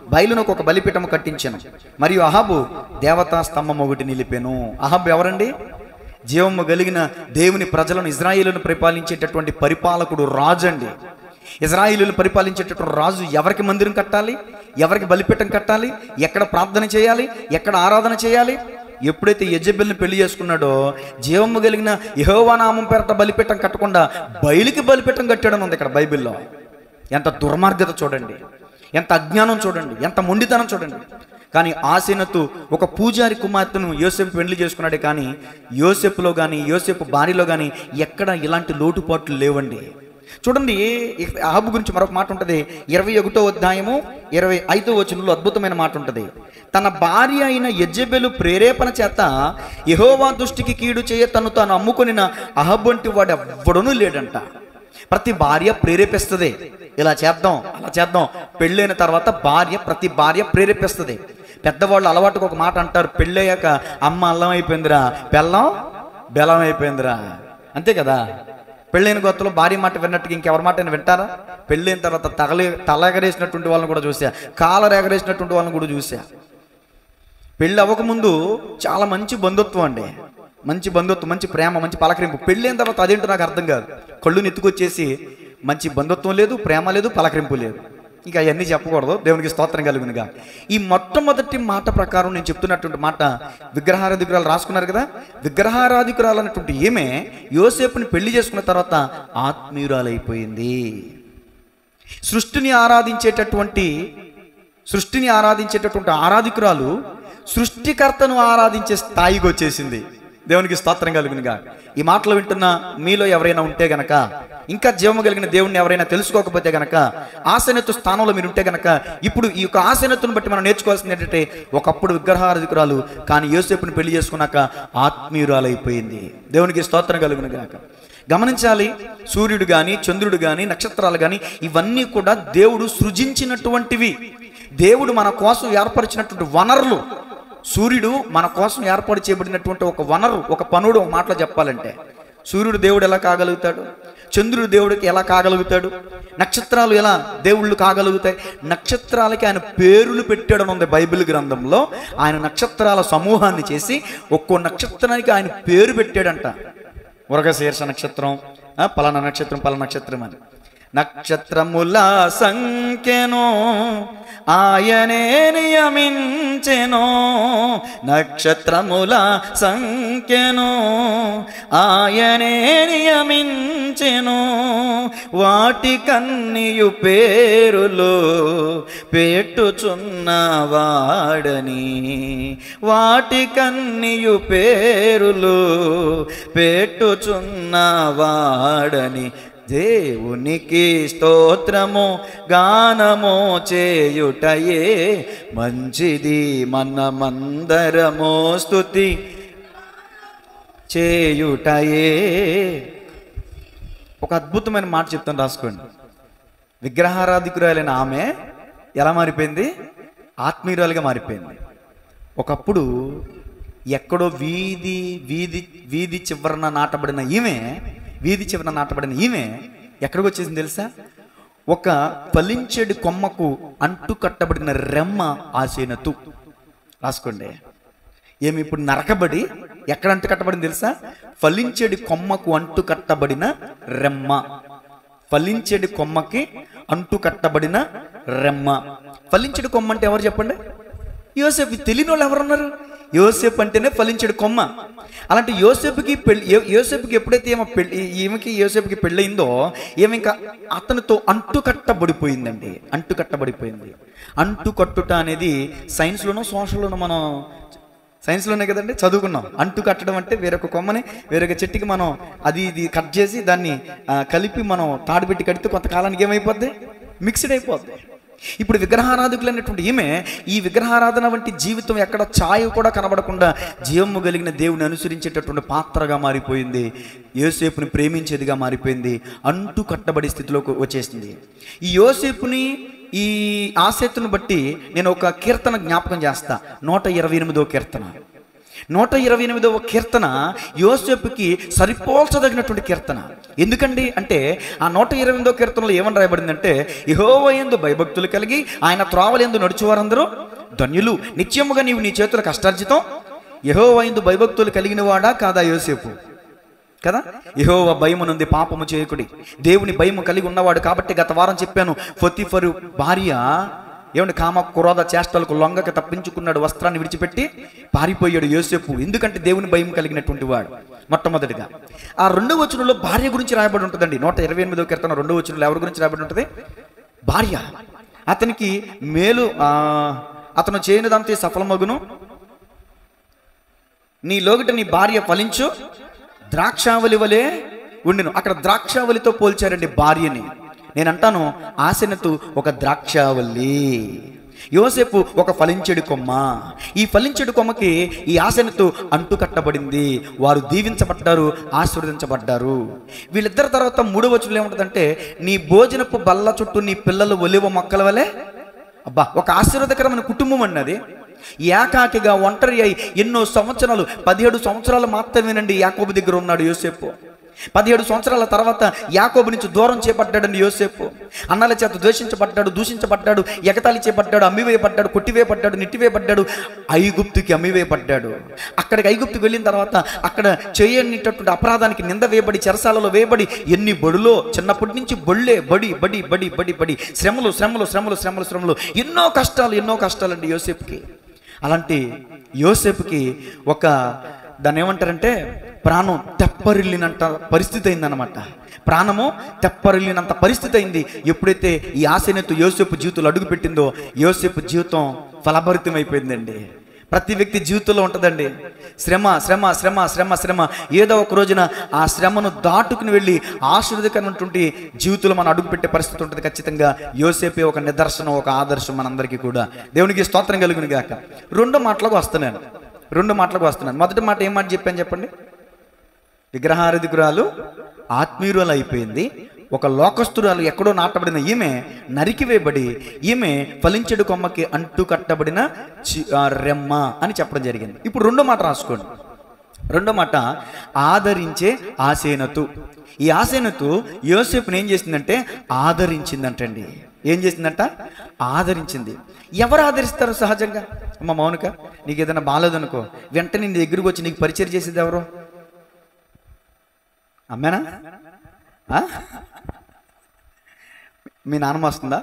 బయలునకు ఒక బలిపీఠము కట్టించాను మరియు అహాబు దేవతా స్తంభం ఒకటి నిలిపాను అహాబ్ ఎవరండి జీవము కలిగిన దేవుని ప్రజలను ఇజ్రాయిలను పరిపాలించేటటువంటి పరిపాలకుడు రాజు అండి ఇజ్రాయిలు పరిపాలించేటటువంటి రాజు ఎవరికి మందిరం కట్టాలి ఎవరికి బలిపీఠం కట్టాలి ఎక్కడ ప్రార్థన చేయాలి ఎక్కడ ఆరాధన చేయాలి ఎప్పుడైతే యజబెల్ని పెళ్లి చేసుకున్నాడో జీవము కలిగిన యెహోవా నామం పేరట బలిపీఠం కట్టకుండా బయలుకి బలిపీఠం కట్టాడని ఉంది ఇక్కడ బైబిల్లో ఎంత దుర్మార్గత చూడండి ఎంత అజ్ఞానం చూడండి ఎంత మొండితనం చూడండి కానీ ఆసీనతు ఒక పూజారి కుమార్తెను యోసేపు పెళ్లి చేసుకున్నాడే కానీ యోసేపులో కానీ యోసేపు భార్యలో కానీ ఎక్కడ ఇలాంటి లోటుపాట్లు లేవండి చూడండి అహబు గురించి మరొక మాట ఉంటుంది ఇరవై ఒకటో అధ్యాయము ఇరవై ఐదో వచనంలో అద్భుతమైన మాట ఉంటుంది తన భార్య అయిన యజ్జబెలు ప్రేరేపణ చేత యెహోవా దృష్టికి కీడు చేయ తను తాను అమ్ముకొనిన అహబ్ వంటి వాడు ఎవ్వడనూ లేడంట ప్రతి భార్య ప్రేరేపిస్తుంది ఇలా చేద్దాం అలా చేద్దాం పెళ్ళైన తర్వాత భార్య ప్రతి భార్య ప్రేరేపిస్తుంది పెద్దవాళ్ళు అలవాటుకు ఒక మాట అంటారు పెళ్ళయ్యాక అమ్మ అల్లం అయిపోయిందిరా బెల్లం బెల్లం అయిపోయిందిరా అంతే కదా పెళ్ళైన కొత్తలో భార్య మాట విన్నట్టుగా ఇంకెవరి మాట అయినా వింటారా పెళ్ళైన తర్వాత తగలే తల ఎగరేసినటువంటి వాళ్ళని కూడా చూసా కాలర్ ఎగరేసినటువంటి వాళ్ళని కూడా చూసా పెళ్ళి అవ్వకముందు చాలా మంచి బంధుత్వం అండి మంచి బంధుత్వం మంచి ప్రేమ మంచి పలకరింపు పెళ్ళైన తర్వాత అదేంటో నాకు అర్థం కాదు కళ్ళు నెత్తుకొచ్చేసి మంచి బంధుత్వం లేదు ప్రేమ లేదు పలకరింపు లేదు ఇంకా అవన్నీ చెప్పకూడదు దేవునికి స్తోత్రం కలుగునుగా ఈ మొట్టమొదటి మాట ప్రకారం నేను చెప్తున్నటువంటి మాట విగ్రహారాధికురాలు రాసుకున్నారు కదా విగ్రహారాధికురాలు అన్నటువంటి ఈమె యోసేపుని పెళ్లి చేసుకున్న తర్వాత ఆత్మీయురాలైపోయింది సృష్టిని ఆరాధించేటటువంటి సృష్టిని ఆరాధించేటటువంటి ఆరాధికురాలు సృష్టికర్తను ఆరాధించే స్థాయికి వచ్చేసింది దేవునికి స్తోత్రం కలుగునుగా ఈ మాటలు వింటున్న మీలో ఎవరైనా ఉంటే గనక ఇంకా జీవము కలిగిన దేవుణ్ణి ఎవరైనా తెలుసుకోకపోతే గనక ఆసనెత్తు స్థానంలో మీరు ఉంటే గనక ఇప్పుడు ఈ యొక్క ఆసనెత్తును బట్టి మనం నేర్చుకోవాల్సింది ఏంటంటే ఒకప్పుడు విగ్రహారాధికురాలు కానీ యోసేపుని పెళ్లి చేసుకున్నాక ఆత్మీయురాలైపోయింది దేవునికి స్తోత్రం కలుగును గాక గమనించాలి సూర్యుడు కానీ చంద్రుడు కానీ నక్షత్రాలు కానీ ఇవన్నీ కూడా దేవుడు సృజించినటువంటివి దేవుడు మన కోసం ఏర్పరిచినటువంటి వనరులు సూర్యుడు మన కోసం ఏర్పాటు చేయబడినటువంటి ఒక వనరు ఒక పనుడు ఒక మాటలో చెప్పాలంటే సూర్యుడు దేవుడు ఎలా కాగలుగుతాడు చంద్రుడు దేవుడికి ఎలా కాగలుగుతాడు నక్షత్రాలు ఎలా దేవుళ్ళు కాగలుగుతాయి నక్షత్రాలకి ఆయన పేరులు పెట్టాడని ఉంది బైబిల్ గ్రంథంలో ఆయన నక్షత్రాల సమూహాన్ని చేసి ఒక్కో నక్షత్రానికి ఆయన పేరు పెట్టాడంట ఉరగశీర్ష నక్షత్రం ఆ, పలానా నక్షత్రం పలానా నక్షత్రం అని నక్షత్రముల సంఖ్యను ఆయనే నియమించెను నక్షత్రముల సంఖ్యను ఆయనే నియమించెను వాటి కన్నియు పేరులు పెట్టుచున్నవాడని వాటి కన్నియు పేరులు పెట్టుచున్నవాడని దేవునికి స్తోత్రము గానము చేయుటయే మంచిది మనమందరము స్తుతి చేయుటయే ఒక అద్భుతమైన మాట చెప్తాను రాసుకోండి విగ్రహారాధికురాలైన ఆమె ఎలా మారిపోయింది ఆత్మీయురాలుగా మారిపోయింది ఒకప్పుడు ఎక్కడో వీధి వీధి వీధి చివరన నాటబడిన ఈమె వీధి చివరన నాటబడిన ఈమె ఎక్కడికి వచ్చేసింది తెలుసా ఒక ఫలించేడు కొమ్మకు అంటు కట్టబడిన రెమ్మ ఆసేనతు రాసుకోండి ఏమి ఇప్పుడు నరకబడి ఎక్కడ అంటు కట్టబడింది తెలుసా ఫలించేడి కొమ్మకు అంటు కట్టబడిన రెమ్మ ఫలించేడి కొమ్మకి అంటు కట్టబడిన రెమ్మ ఫలించేడి కొమ్మ అంటే ఎవరు చెప్పండి యోసేపు తెలియని వాళ్ళు ఎవరున్నారు యోసేపు అంటేనే ఫలించేడు కొమ్మ అలాంటి యోసేపుకి పెళ్లి యో- యోసేపుకి ఎప్పుడైతే ఏమో పెళ్లి ఈమెకి యోసేపుకి పెళ్ళయిందో ఏమి ఇంకా అతనితో అంటు కట్టబడిపోయిందండి అంటు కట్టబడిపోయింది అంటు కట్టుట అనేది సైన్స్లోనో సోషల్లోనో మనం సైన్స్లోనే కదండి చదువుకున్నాం అంటు కట్టడం అంటే వేరొక కొమ్మని వేరొక చెట్టుకి మనం అది ఇది కట్ చేసి దాన్ని ఆ, కలిపి మనం తాడు పెట్టి కడితే కొంతకాలానికి ఏమైపోద్ది మిక్స్డ్ అయిపోద్ది ఇప్పుడు విగ్రహారాధకులు అనేటువంటి ఈమె ఈ విగ్రహారాధన వంటి జీవితం ఎక్కడ ఛాయ కూడా కనబడకుండా జీవము కలిగిన దేవుని అనుసరించేటటువంటి పాత్రగా మారిపోయింది యోసేపుని ప్రేమించేదిగా మారిపోయింది అంటు కట్టబడి స్థితిలోకి వచ్చేసింది ఈ యోసేపుని ఈ ఆసక్తిని బట్టి నేను ఒక కీర్తన జ్ఞాపకం చేస్తా నూట ఇరవై ఎనిమిదో కీర్తన నూట ఇరవై ఎనిమిదవ కీర్తన యోసేపుకి సరిపోల్చదగినటువంటి కీర్తన ఎందుకండి అంటే ఆ నూట ఇరవై ఎనిమిదవ కీర్తనలో ఏమని రాయబడిందంటే యహోవయందు భయభక్తులు కలిగి ఆయన త్రోవలందు నడుచువారందరూ ధన్యులు నిత్యముగా నీవు నీ చేతుల కష్టార్జితం యహోవయందు భయభక్తులు కలిగిన వాడా కాదా యోసేపు కదా యహోవ భయమునుంది పాపము చేయకుడి దేవుని భయము కలిగి ఉన్నవాడు కాబట్టి గత వారం చెప్పాను ఫొతిఫరు భార్య ఏమండి కామ కురోధ చేష్టలకు లొంగక తప్పించుకున్నాడు వస్త్రాన్ని విడిచిపెట్టి పారిపోయాడు యోసేపు ఎందుకంటే దేవుని భయం కలిగినటువంటి వాడు మొట్టమొదటిగా ఆ రెండో వచనంలో భార్య గురించి రాయబడి ఉంటుందండి నూట ఇరవై ఎనిమిదో కీర్తన రెండో వచనంలో ఎవరి గురించి రాయబడి ఉంటుంది భార్య అతనికి మేలు ఆ, అతను చేయనిదంతే సఫలమగును నీ లోగిట నీ భార్య ఫలించు ద్రాక్షావళి వలె ఉండిను అక్కడ ద్రాక్షావళితో పోల్చారండి భార్యని నేను అంటాను ఆశనతు ఒక ద్రాక్షావల్లి యోసేపు ఒక ఫలించెడు కొమ్మ ఈ ఫలించెడు కొమ్మకి ఈ ఆశనతో అంటు కట్టబడింది వారు దీవించబడ్డారు ఆశీర్వదించబడ్డారు వీళ్ళిద్దరి తర్వాత మూడో వచనంలో ఏముంటుందంటే నీ భోజనపు బల్ల చుట్టూ నీ పిల్లలు ఒలివ మొక్కల వలె అబ్బా ఒక ఆశీర్వాదకరమైన కుటుంబం అన్నది ఏకాకిగా ఒంటరి అయి ఎన్నో సంవత్సరాలు పదిహేడు సంవత్సరాలు మాత్రమేనండి యాకోబు దగ్గర ఉన్నాడు యోసేపు పదిహేడు సంవత్సరాల తర్వాత యాకోబు నుంచి దూరం చేపడ్డాడండి యోసేపు అన్నల చేత ద్వేషించబడ్డాడు దూషించబడ్డాడు ఎగతాళి చేపడ్డాడు అమ్మివేయబడ్డాడు కొట్టివేయబడ్డాడు నెట్టివేయబడ్డాడు ఐగుప్తుకి అమ్మివేయబడ్డాడు అక్కడికి ఐగుప్తుకి వెళ్ళిన తర్వాత అక్కడ చేయనిటటువంటి అపరాధానికి నింద వేయబడి చెరసాలలో వేయబడి ఎన్ని బడులో చిన్నప్పటి నుంచి బొళ్ళే బడి బడి బడి బడి బడి శ్రమలు శ్రమలు శ్రమలు శ్రమలు శ్రమలు ఎన్నో కష్టాలు ఎన్నో కష్టాలండి యోసేపుకి అలాంటి యోసేపుకి ఒక దాన్ని ఏమంటారంటే ప్రాణం తెప్పరిల్లినంత పరిస్థితి అయిందనమాట ప్రాణము తెప్పరిల్లినంత పరిస్థితి అయింది ఎప్పుడైతే ఈ ఆశనెత్తు యోసేపు జీవితంలో అడుగు పెట్టిందో యోసేపు జీవితం ఫలభరితం అయిపోయిందండి ప్రతి వ్యక్తి జీవితంలో ఉంటుందండి శ్రమ శ్రమ శ్రమ శ్రమ శ్రమ ఏదో ఒక రోజున ఆ శ్రమను దాటుకుని వెళ్ళి ఆశీర్వదకరమైనటువంటి జీవితంలో మనం అడుగుపెట్టే పరిస్థితి ఉంటుంది ఖచ్చితంగా యోసేపే ఒక నిదర్శనం ఒక ఆదర్శం మనందరికీ కూడా దేవునికి స్తోత్రం కలుగును గాక రెండు మాటలకు వస్తున్నాను రెండు మాటలకు వస్తున్నాను మొదటి మాట ఏం మాట చెప్పాను చెప్పండి విగ్రహారధికురాలు ఆత్మీయురాలు అయిపోయింది ఒక లోకస్తురాలు ఎక్కడో నాటబడిన ఈమె నరికివేయబడి ఈమె ఫలించెడు కొమ్మకి అంటు కట్టబడిన చి- ఆ రెమ్మ అని చెప్పడం జరిగింది ఇప్పుడు రెండో మాట రాసుకోండి రెండో మాట ఆదరించే ఆసేనతు ఈ ఆసేనతు యోసేపుని ఏం చేసిందంటే ఆదరించిందంటండి ఏం చేసిందంట ఆదరించింది ఎవరు ఆదరిస్తారు సహజంగా అమ్మ మౌనిక నీకు ఏదైనా బాగాలేదనుకో వెంటనే నీ దగ్గరికి వచ్చి నీకు పరిచయం చేసేది ఎవరు అమ్మేనా ఆ? మీ నాన్నమ్మ వస్తుందా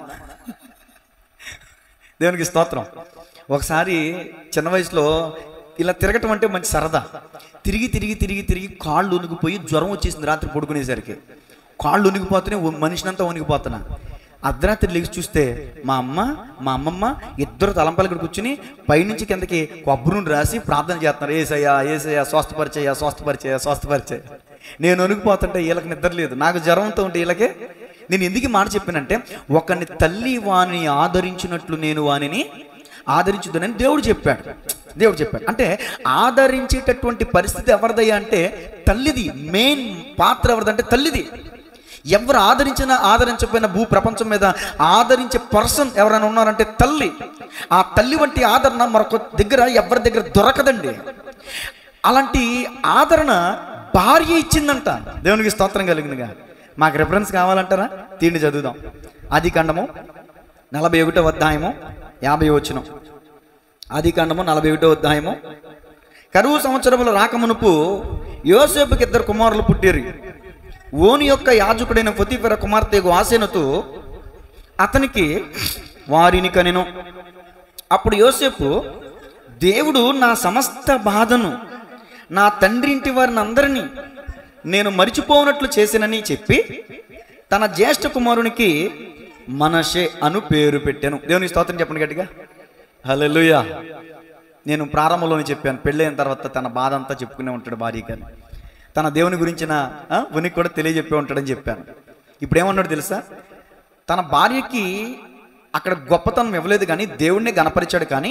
దేవునికి స్తోత్రం ఒకసారి చిన్న వయసులో ఇలా తిరగటం అంటే మంచి సరదా తిరిగి తిరిగి తిరిగి తిరిగి కాళ్ళు ఉనికిపోయి జ్వరం వచ్చేసింది రాత్రి పడుకునేసరికి కాళ్ళు ఉనికిపోతూనే ఉ- మనిషినంతా ఉనికిపోతున్నా అర్ధరాత్రి లేచి చూస్తే మా అమ్మ మా అమ్మమ్మ ఇద్దరు తలంపాలు ఇక్కడ కూర్చుని పైనుంచి కిందకి కొబ్బరి నూనె రాసి ప్రార్థన చేస్తున్నారు ఏసయ్యా ఏసయ్యా స్వస్థపరిచయ్యా స్వస్థపరిచయ్యా స్వస్థపరిచయ నేను ఉనికిపోతుంటే వీళ్ళకి నిద్ర లేదు నాకు జ్వరంతో ఉంటే వీళ్ళకి నేను ఎందుకు ఈ మాట చెప్పానంటే ఒకని తల్లి వాని ఆదరించినట్లు నేను వానిని ఆదరించుదనని దేవుడు చెప్పాడు దేవుడు చెప్పాడు అంటే ఆదరించేటటువంటి పరిస్థితి ఎవరిదయ్యా అంటే తల్లిది మెయిన్ పాత్ర ఎవరిదంటే తల్లిది ఎవరు ఆదరించినా ఆదరించకపోయినా భూ ప్రపంచం మీద ఆదరించే పర్సన్ ఎవరైనా ఉన్నారంటే తల్లి ఆ తల్లి వంటి ఆదరణ మరొక దగ్గర ఎవరి దగ్గర దొరకదండి అలాంటి ఆదరణ భార్య ఇచ్చిందంట దేవునికి స్తోత్రం కలిగినగా మాకు రిఫరెన్స్ కావాలంటారా తీండి చదువుదాం ఆది కాండము నలభై ఒకటో అధ్యాయము యాభై వచనం ఆది కాండము నలభై ఒకటో అధ్యాయము కరువు సంవత్సరముల రాకమునుపు యోసేపుకి ఇద్దరు కుమారులు పుట్టారు ఓని యొక్క యాజకుడైన పొతిఫెర కుమార్తె ఆసేనతో అతనికి వారిని కనెను అప్పుడు యోసేపు దేవుడు నా సమస్త బాధను నా తండ్రి ఇంటి వారిని అందరినీ నేను మరిచిపోనట్లు చేసినని చెప్పి తన జ్యేష్ఠ కుమారునికి మనషే అను పేరు పెట్టాను దేవుని స్తోత్రం చెప్పండి గట్టిగా హల్లెలూయా నేను ప్రారంభంలోనే చెప్పాను పెళ్ళైన తర్వాత తన బాధ అంతా చెప్పుకునే ఉంటాడు భార్య కానీ తన దేవుని గురించిన ఆ, ఉనికి కూడా తెలియజెప్పే ఉంటాడని చెప్పాను ఇప్పుడు ఏమన్నాడు తెలుసా తన భార్యకి అక్కడ గొప్పతనం ఇవ్వలేదు కానీ దేవుణ్ణి గణపరిచాడు కానీ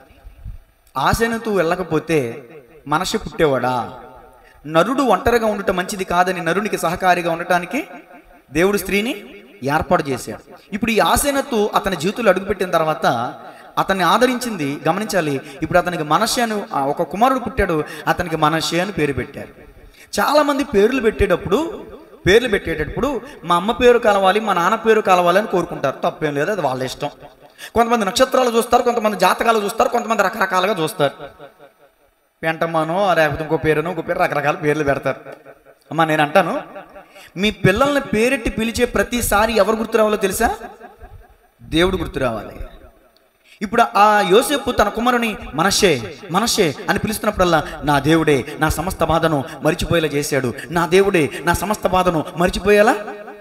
ఆశనతూ వెళ్ళకపోతే మనసు పుట్టేవాడా నరుడు ఒంటరిగా ఉండటం మంచిది కాదని నరునికి సహకారిగా ఉండటానికి దేవుడు స్త్రీని ఏర్పాటు చేశాడు ఇప్పుడు ఈ ఆశనత్తు అతని జీవితంలో అడుగుపెట్టిన తర్వాత అతన్ని ఆదరించింది గమనించాలి ఇప్పుడు అతనికి మనషే అని ఆ, ఒక కుమారుడు పుట్టాడు అతనికి మనషే అని పేరు పెట్టారు చాలామంది పేర్లు పెట్టేటప్పుడు పేర్లు పెట్టేటప్పుడు మా అమ్మ పేరు కలవాలి మా నాన్న పేరు కలవాలి అని కోరుకుంటారు తప్పేం లేదు అది వాళ్ళ ఇష్టం కొంతమంది నక్షత్రాలు చూస్తారు కొంతమంది జాతకాలు చూస్తారు కొంతమంది రకరకాలుగా చూస్తారు పెంటమ్మనో లేకపోతే ఇంకో పేరునో ఇంకో పేరు రకరకాల పేర్లు పెడతారు అమ్మా నేను అంటాను మీ పిల్లల్ని పేరెట్టి పిలిచే ప్రతిసారి ఎవరు గుర్తు రావాలో తెలుసా దేవుడు గుర్తు రావాలి ఇప్పుడు ఆ యోసేపు తన కుమారుని మనషే మనషే అని పిలుస్తున్నప్పుడల్లా నా దేవుడే నా సమస్త బాధను మరిచిపోయేలా చేశాడు నా దేవుడే నా సమస్త బాధను మరిచిపోయేలా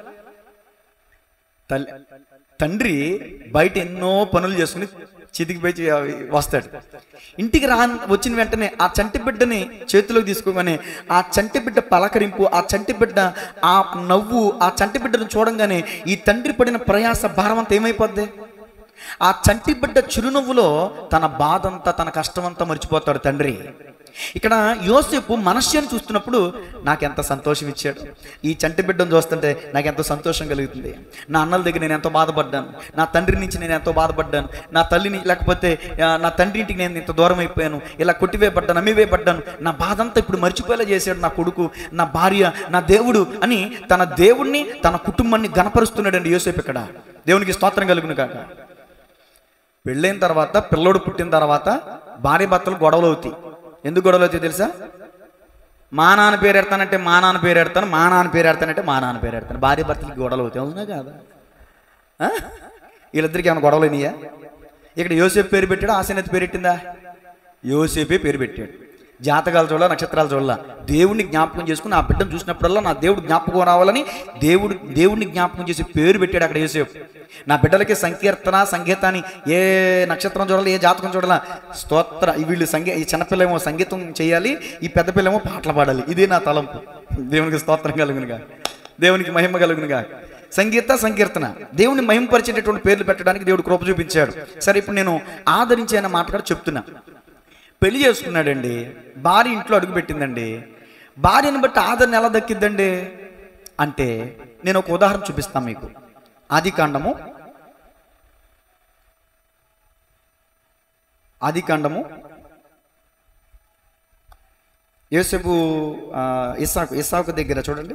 తల్లి తండ్రి బయట ఎన్నో పనులు చేసుకుని చితికిపోయి చే- వస్తాడు ఇంటికి రా వచ్చిన వెంటనే ఆ చంటి బిడ్డని చేతిలోకి తీసుకోగానే ఆ చంటి బిడ్డ పలకరింపు ఆ చంటి బిడ్డ ఆ నవ్వు ఆ చంటి బిడ్డను చూడంగానే ఈ తండ్రి పడిన ప్రయాస భారం అంతా ఏమైపోద్ది ఆ చంటి బిడ్డ చిరునవ్వులో తన బాధంతా తన కష్టమంతా మర్చిపోతాడు తండ్రి ఇక్కడ యోసేపు మనస్యాన్ని చూస్తున్నప్పుడు నాకెంత సంతోషం ఇచ్చాడు ఈ చంటి బిడ్డను చూస్తుంటే నాకు ఎంతో సంతోషం కలుగుతుంది నా అన్నల దగ్గర నేను ఎంతో బాధపడ్డాను నా తండ్రి నుంచి నేను ఎంతో బాధపడ్డాను నా తల్లిని లేకపోతే ఆ, నా తండ్రి ఇంటికి నేను ఇంత దూరం అయిపోయాను ఇలా కొట్టివేయబడ్డాను అమ్మివేయబడ్డాను నా బాధ అంతా ఇప్పుడు మర్చిపోయేలా చేశాడు నా కొడుకు నా భార్య నా దేవుడు అని తన దేవుణ్ణి తన కుటుంబాన్ని గనపరుస్తున్నాడండి యోసేపు ఇక్కడ దేవునికి స్తోత్రం కలుగును కాక పెళ్ళైన తర్వాత పిల్లోడు పుట్టిన తర్వాత భార్య భర్తలు గొడవలు అవుతాయి ఎందుకు గొడవలు అవుతాయి తెలుసా మా నాన్న పేరు ఎడతానంటే మా నాన్న పేరు ఎడతాను మా నాన్న పేరు ఎడతానంటే మా నాన్న పేరు ఎడతాను భార్య భర్తలకి గొడవలు అవుతాయి అవునా కాదా ఆ? వీళ్ళిద్దరికి ఏమైనా గొడవలు అయినాయా ఇక్కడ యోసేపు పేరు పెట్టాడు ఆశనతి పేరు పెట్టిందా యోసేపే పేరు పెట్టాడు జాతకాలు చూడాల నక్షత్రాలు చూడాల దేవుడిని జ్ఞాపకం చేసుకుని ఆ బిడ్డను చూసినప్పుడల్లా నా దేవుడు జ్ఞాపకం రావాలని దేవుడు దేవుడిని జ్ఞాపకం చేసి పేరు పెట్టాడు అక్కడ యోసేపు నా బిడ్డలకి సంకీర్తన సంగీతాన్ని ఏ నక్షత్రం చూడాలి ఏ జాతకం చూడాలా స్తోత్ర ఈ వీళ్ళు సంగీ ఈ చిన్నపిల్లేమో సంగీతం చేయాలి ఈ పెద్ద పిల్లేమో పాటలు పాడాలి ఇదే నా తలంపు దేవునికి స్తోత్రం కలుగునుగా దేవునికి మహిమ కలుగునుగా సంగీత సంకీర్తన దేవుని మహిమపరిచేటటువంటి పేర్లు పెట్టడానికి దేవుడు కృప చూపించాడు సరే ఇప్పుడు నేను ఆదరించే అన్న మాట కూడా చెప్తున్నా పెళ్లి చేసుకున్నాడండి భార్య ఇంట్లో అడుగు పెట్టిందండి భార్యను బట్టి ఆదరణ ఎలా దక్కిద్దండి అంటే నేను ఒక ఉదాహరణ చూపిస్తాను మీకు ఆది కాండము ఆది కాండము యోసేపు ఆ, ఇస్సాకు ఇస్సాకు దగ్గర చూడండి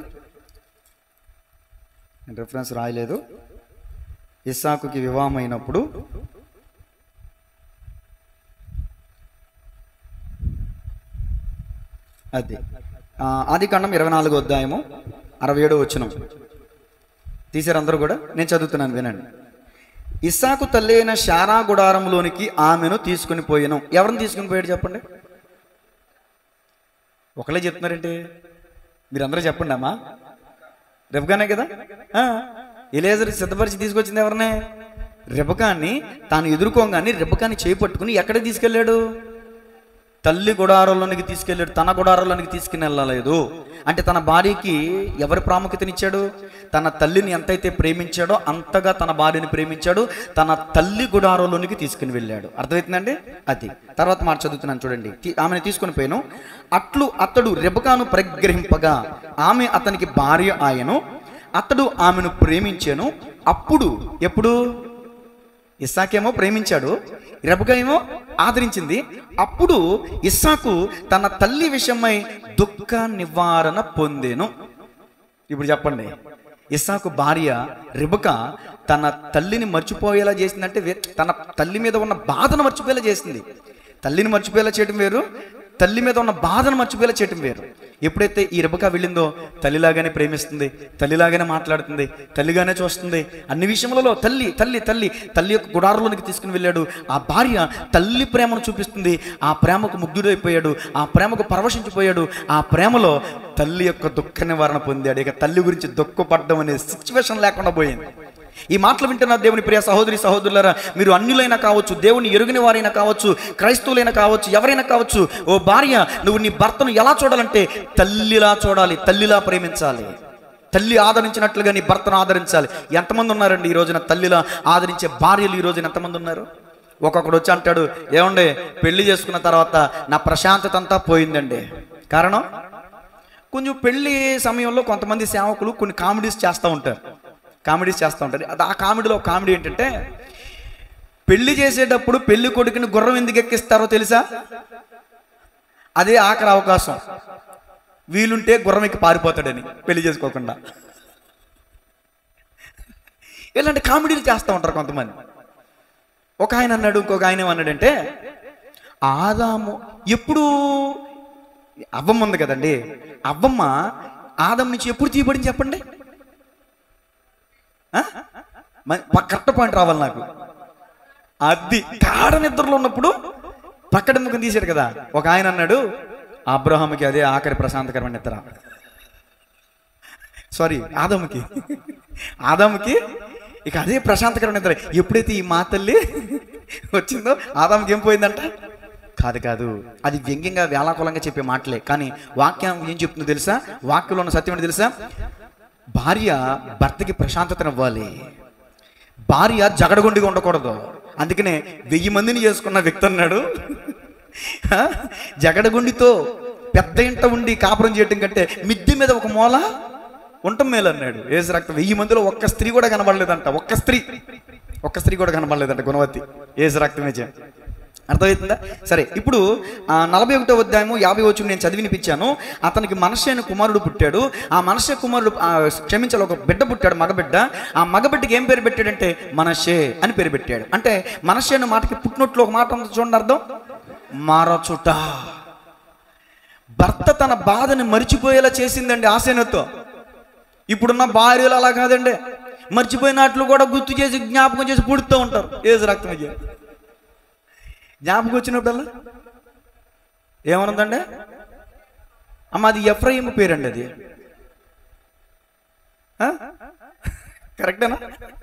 నేను రెఫరెన్స్ రాయలేదు ఇస్సాకుకి వివాహం అయినప్పుడు అది ఆ, ఆది కాండం ఇరవై నాలుగో అధ్యాయము అరవై ఏడో వచ్చిన తీసారు అందరూ కూడా నేను చదువుతున్నాను వినండి ఇస్సాకు తల్లి అయిన శారా గుడారంలోనికి ఆమెను తీసుకుని పోయాను ఎవరిని తీసుకుని పోయాడు చెప్పండి ఒకళ్ళే చెప్తున్నారేంటి మీరందరూ చెప్పండి అమ్మా రెబకానే కదా ఎలేజర్ సిద్ధపరిచి తీసుకొచ్చింది ఎవరినే రెబకాన్ని తాను ఎదుర్కోగానే రెబకాన్ని చేపట్టుకుని ఎక్కడ తీసుకెళ్ళాడు తల్లి గుడారంలోనికి తీసుకెళ్ళాడు తన గుడారంలోనికి తీసుకుని వెళ్ళలేదు అంటే తన భార్యకి ఎవరి ప్రాముఖ్యతనిచ్చాడు తన తల్లిని ఎంతైతే ప్రేమించాడో అంతగా తన భార్యని ప్రేమించాడు తన తల్లి గుడారంలోనికి తీసుకుని వెళ్ళాడు అర్థమవుతుందండి అది తర్వాత మాట చదువుతున్నాను చూడండి తీ- ఆమెను తీసుకుని పోయాను అట్లు అతడు రెబకాను పరిగ్రహింపగా ఆమె అతనికి భార్య ఆయను అతడు ఆమెను ప్రేమించాను అప్పుడు ఎప్పుడు ఇస్సాకేమో ప్రేమించాడు రెబక ఏమో ఆదరించింది అప్పుడు ఇస్సాకు తన తల్లి విషయమై దుఃఖ నివారణ పొందెను ఇప్పుడు చెప్పండి ఇస్సాకు భార్య రిబక తన తల్లిని మర్చిపోయేలా చేసిందంటే వే- తన తల్లి మీద ఉన్న బాధను మర్చిపోయేలా చేసింది తల్లిని మర్చిపోయేలా చేయడం వేరు తల్లి మీద ఉన్న బాధను మర్చిపోయేలా చేయడం వేరు ఎప్పుడైతే ఈ రిబక వెళ్ళిందో తల్లిలాగానే ప్రేమిస్తుంది తల్లిలాగానే మాట్లాడుతుంది తల్లిగానే చూస్తుంది అన్ని విషయములలో తల్లి తల్లి తల్లి తల్లి యొక్క గుడారంలోనికి తీసుకుని వెళ్ళాడు ఆ భార్య తల్లి ప్రేమను చూపిస్తుంది ఆ ప్రేమకు ముగ్ధుడైపోయాడు ఆ ప్రేమకు పరవశించిపోయాడు ఆ ప్రేమలో తల్లి యొక్క దుఃఖ నివారణ పొందాడు ఇక తల్లి గురించి దుఃఖపడడం అనే సిచ్యువేషన్ లేకుండా పోయింది ఈ మాటలు వింటున్న దేవుని ప్రియ సహోదరి సహోదరులారా మీరు అన్యులైనా కావచ్చు దేవుని ఎరుగని వారైనా కావచ్చు క్రైస్తవులైనా కావచ్చు ఎవరైనా కావచ్చు ఓ భార్య నువ్వు నీ భర్తను ఎలా చూడాలంటే తల్లిలా చూడాలి తల్లిలా ప్రేమించాలి తల్లి ఆదరించినట్లుగా నీ భర్తను ఆదరించాలి ఎంతమంది ఉన్నారండి ఈ రోజున తల్లిలా ఆదరించే భార్యలు ఈ రోజున ఎంతమంది ఉన్నారు ఒక్కొక్కడు వచ్చి అంటాడు ఏమండే పెళ్లి చేసుకున్న తర్వాత నా ప్రశాంతత అంతా పోయిందండి కారణం కొంచెం పెళ్లి సమయంలో కొంతమంది సేవకులు కొన్ని కామెడీస్ చేస్తూ ఉంటారు కామెడీస్ చేస్తూ ఉంటారు అది ఆ కామెడీలో ఒక కామెడీ ఏంటంటే పెళ్లి చేసేటప్పుడు పెళ్లి కొడుకుని గుర్రం ఎందుకు ఎక్కిస్తారో తెలుసా అదే ఆఖరి అవకాశం వీలుంటే గుర్రం ఎక్కి పారిపోతాడని పెళ్లి చేసుకోకుండా ఇలాంటి కామెడీలు చేస్తూ ఉంటారు కొంతమంది ఒక ఆయన అన్నాడు ఇంకొక ఆయన ఏమన్నాడంటే ఆదాము ఎప్పుడు అవ్వమ్మ ఉంది కదండి అవ్వమ్మ ఆదం నుంచి ఎప్పుడు తీయబడింది చెప్పండి ఆ? మ- ప- కరెక్ట్ పాయింట్ రావాలి నాకు అది కాడ నిద్రలో ఉన్నప్పుడు పక్కన ముఖం తీశాడు కదా ఒక ఆయన అన్నాడు అబ్రహాముకి అదే ఆఖరి ప్రశాంతకరమైన నిద్ర సారీ ఆదముకి ఆదాముకి ఇక అదే ప్రశాంతకరమైన నిద్ర ఎప్పుడైతే ఈ మా తల్లి వచ్చిందో ఆదాముకి ఏం పోయిందంట కాదు కాదు అది వ్యంగ్యంగా వేలాకులంగా చెప్పే మాటలే కానీ వాక్యం ఏం చెప్తుందో తెలుసా వాక్యంలో ఉన్న సత్యం ఏంటో తెలుసా భార్య భర్తకి ప్రశాంతతనివ్వాలి భార్య జగడగొండిగా ఉండకూడదు అందుకనే వెయ్యి మందిని చేసుకున్న వ్యక్తి అన్నాడు ఆ, జగడగొండితో పెద్ద ఇంట ఉండి కాపురం చేయటం కంటే మిద్దె మీద ఒక మూల ఉండటం మేలు అన్నాడు ఏసు రక్తం వెయ్యి మందిలో ఒక్క స్త్రీ కూడా కనబడలేదంట ఒక్క స్త్రీ ఒక్క స్త్రీ కూడా కనబడలేదంట గుణవతి ఏసు రక్తమే చే అర్థమవుతుందా సరే ఇప్పుడు ఆ, నలభై ఒకటో అధ్యాయము యాభై వచ్చి నేను చదివినిపించాను అతనికి మనషైన కుమారుడు పుట్టాడు ఆ మనషే కుమారుడు ఆ, క్షమించాలి ఒక బిడ్డ పుట్టాడు మగబిడ్డ ఆ మగబిడ్డకి ఏం పేరు పెట్టాడంటే మనషే అని పేరు పెట్టాడు అంటే మనషే అనే మాటకి పుట్టినట్లు ఒక మాట ఉంది చూడండి అర్థం మారచుట భర్త తన బాధని మర్చిపోయేలా చేసిందండి ఆశనతో ఇప్పుడున్న భార్యలు అలా కాదండి మర్చిపోయినట్లు కూడా గుర్తు చేసి జ్ఞాపకం చేసి పుడుతూ ఉంటారు ఏసు రక్తం ఇది జ్ఞాపకం వచ్చినప్పుడల్లా ఏమనుందండి అమ్మ అది ఎఫ్రయిం పేరండి అది ఆ? కరెక్టేనా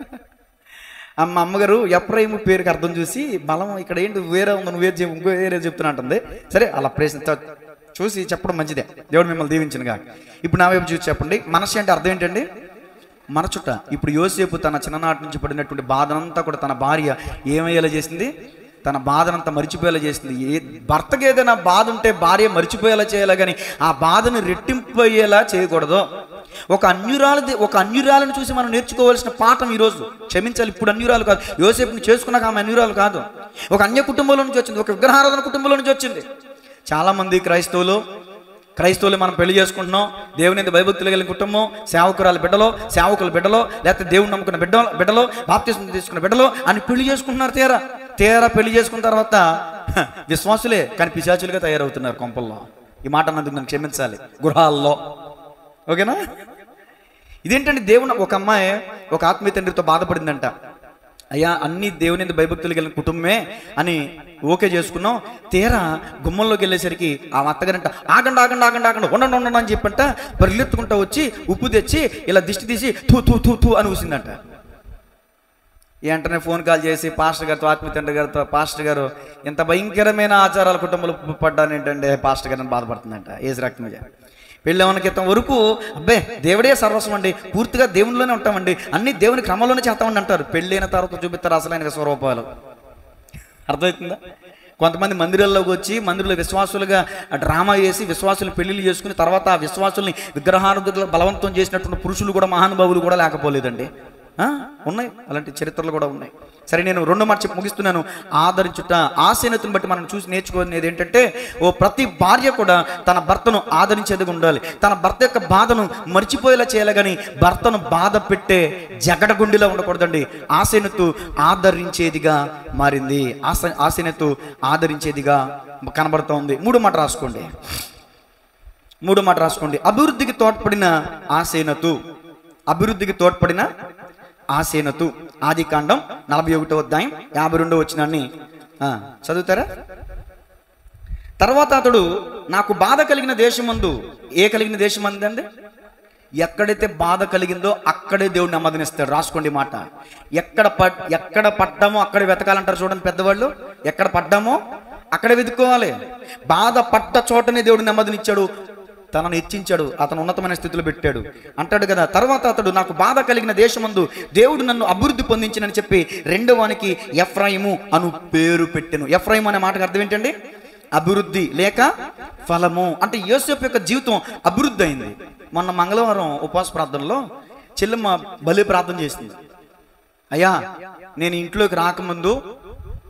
అమ్మ అమ్మగారు ఎఫ్రయిం పేరుకి అర్థం చూసి బలం ఇక్కడ ఏంటి వేరే ఉంది నువ్వు వేరే చెప్పు ఇంకో వేరే చెప్తున్నా అంటుంది సరే అలా ప్రశ్న చూసి చెప్పడం మంచిదే దేవుడు మిమ్మల్ని దీవించినగా ఇప్పుడు నా వైపు చూసి చెప్పండి మనసు అంటే అర్థం ఏంటండి మనచుట ఇప్పుడు యోసేపు తన చిన్ననాటి నుంచి పడినటువంటి బాధనంతా కూడా తన భార్య ఏమయ్యేలా చేసింది తన బాధనంతా మర్చిపోయేలా చేసింది ఏ భర్తకి ఏదైనా బాధ ఉంటే భార్య మర్చిపోయేలా చేయాలి కానీ ఆ బాధను రెట్టింపు అయ్యేలా చేయకూడదు ఒక అన్యురాలది ఒక అన్యురాలను చూసి మనం నేర్చుకోవాల్సిన పాఠం ఈరోజు క్షమించాలి ఇప్పుడు అన్యురాలు కాదు యోసేపుని చేసుకున్నాక ఆమె అన్యురాలు కాదు ఒక అన్య కుటుంబంలో నుంచి వచ్చింది ఒక విగ్రహారాధన కుటుంబంలో నుంచి వచ్చింది చాలామంది క్రైస్తవులు క్రైస్తవులు మనం పెళ్లి చేసుకుంటున్నాం దేవుని మీద భయభక్తులు కలిగిన కుటుంబం సేవకురాల బిడ్డలో సేవకుల బిడ్డలో లేకపోతే దేవుని నమ్ముకున్న బిడ్డ బిడ్డలో బాప్తీసం తీసుకున్న బిడ్డలో అని పెళ్లి చేసుకుంటున్నారు తీరా తీరా పెళ్లి చేసుకున్న తర్వాత హ, విశ్వాసులే కానీ పిశాచులుగా తయారవుతున్నారు కొంపల్లో ఈ మాట అన్నందుకు నన్ను క్షమించాలి గృహాల్లో ఓకేనా ఇదేంటంటే దేవుని ఒక అమ్మాయి ఒక ఆత్మీయ తండ్రితో బాధపడిందంట అయ్యా అన్ని దేవుని మీద భయభక్తులు కలిగిన కుటుంబమే అని ఓకే చేసుకున్నాం తీరా గుమ్మంలోకి వెళ్ళేసరికి ఆ అత్తగారంట ఆగండి ఆగండి ఆగండి ఆగండి ఉండండి ఉండండి అని చెప్పంట పరిగెత్తుకుంటా వచ్చి ఉప్పు తెచ్చి ఇలా దిష్టి తీసి తూ తూ తూ తూ అని ఊసిందంట వెంటనే ఫోన్ కాల్ చేసి పాస్టర్ గారితో ఆత్మీయ తండ్రి గారితో పాస్టర్ గారు ఇంత భయంకరమైన ఆచారాల కుటుంబంలో పడ్డాను ఏంటంటే పాస్టర్ గారిని బాధపడుతుందంట ఏజ్ రక్తం మీద పెళ్ళేమన్న క్రితం వరకు అబ్బే దేవుడే సర్వస్వం అండి పూర్తిగా దేవునిలోనే ఉంటామండి అన్ని దేవుని క్రమంలోనే చేస్తామండి అంటారు పెళ్ళైన తర్వాత చూపిస్తారు అసలైన స్వరూపాలు అర్థమవుతుందా కొంతమంది మందిరాల్లోకి వచ్చి మందిరంలో విశ్వాసులుగా డ్రామా చేసి విశ్వాసులు పెళ్లిళ్ళు చేసుకుని తర్వాత ఆ విశ్వాసుల్ని విగ్రహానుగ్రహ బలవంతం చేసినటువంటి పురుషులు కూడా మహానుభావులు కూడా లేకపోలేదండి ఆ? ఉన్నాయి అలాంటి చరిత్రలు కూడా ఉన్నాయి సరే నేను రెండు మాట చెప్పి ముగిస్తున్నాను ఆదరించుట ఆశీనతను బట్టి మనం చూసి నేర్చుకునేది ఏంటంటే ఓ ప్రతి భార్య కూడా తన భర్తను ఆదరించేదిగా ఉండాలి తన భర్త యొక్క బాధను మర్చిపోయేలా చేయాలి కానీ భర్తను బాధ పెట్టే జగడగుండిలా ఉండకూడదండి ఆశీనతు ఆదరించేదిగా మారింది ఆశ ఆశీనతు ఆదరించేదిగా కనబడుతోంది మూడు మాట రాసుకోండి మూడు మాట రాసుకోండి అభివృద్ధికి తోడ్పడిన ఆసేనతు అభివృద్ధికి తోడ్పడిన ఆసేనతు ఆది కాండం నలభై ఒకటో అధ్యాయం యాభై రెండో వచ్చినాన్ని ఆ, చదువుతారా తర్వాత అతడు నాకు బాధ కలిగిన దేశమందు ఏ కలిగిన దేశం అందండి ఎక్కడైతే బాధ కలిగిందో అక్కడే దేవుడు నెమ్మదినిస్తాడు రాసుకోండి ఈ మాట ఎక్కడ పడ్ ఎక్కడ పడ్డామో అక్కడ వెతకాలంటారు చూడండి పెద్దవాళ్ళు ఎక్కడ పడ్డామో అక్కడ వెతుక్కోవాలి బాధ పడ్డ చోటనే దేవుడు నెమ్మదినిచ్చాడు తనను హెచ్చించాడు అతను ఉన్నతమైన స్థితిలో పెట్టాడు అంటాడు కదా తర్వాత అతడు నాకు బాధ కలిగిన దేశమందు దేవుడు నన్ను అభివృద్ధి పొందించినని చెప్పి రెండవానికి ఎఫ్రాయిము అను పేరు పెట్టెను ఎఫ్రాయిము అనే మాటకు అర్థం ఏంటండి అభివృద్ధి లేక ఫలము అంటే యోసేపు యొక్క జీవితం అభివృద్ధి అయింది మొన్న మంగళవారం ఉపవాస ప్రార్థనలో చెల్లెమ్మ బలి ప్రార్థన చేసింది అయ్యా నేను ఇంట్లోకి రాకముందు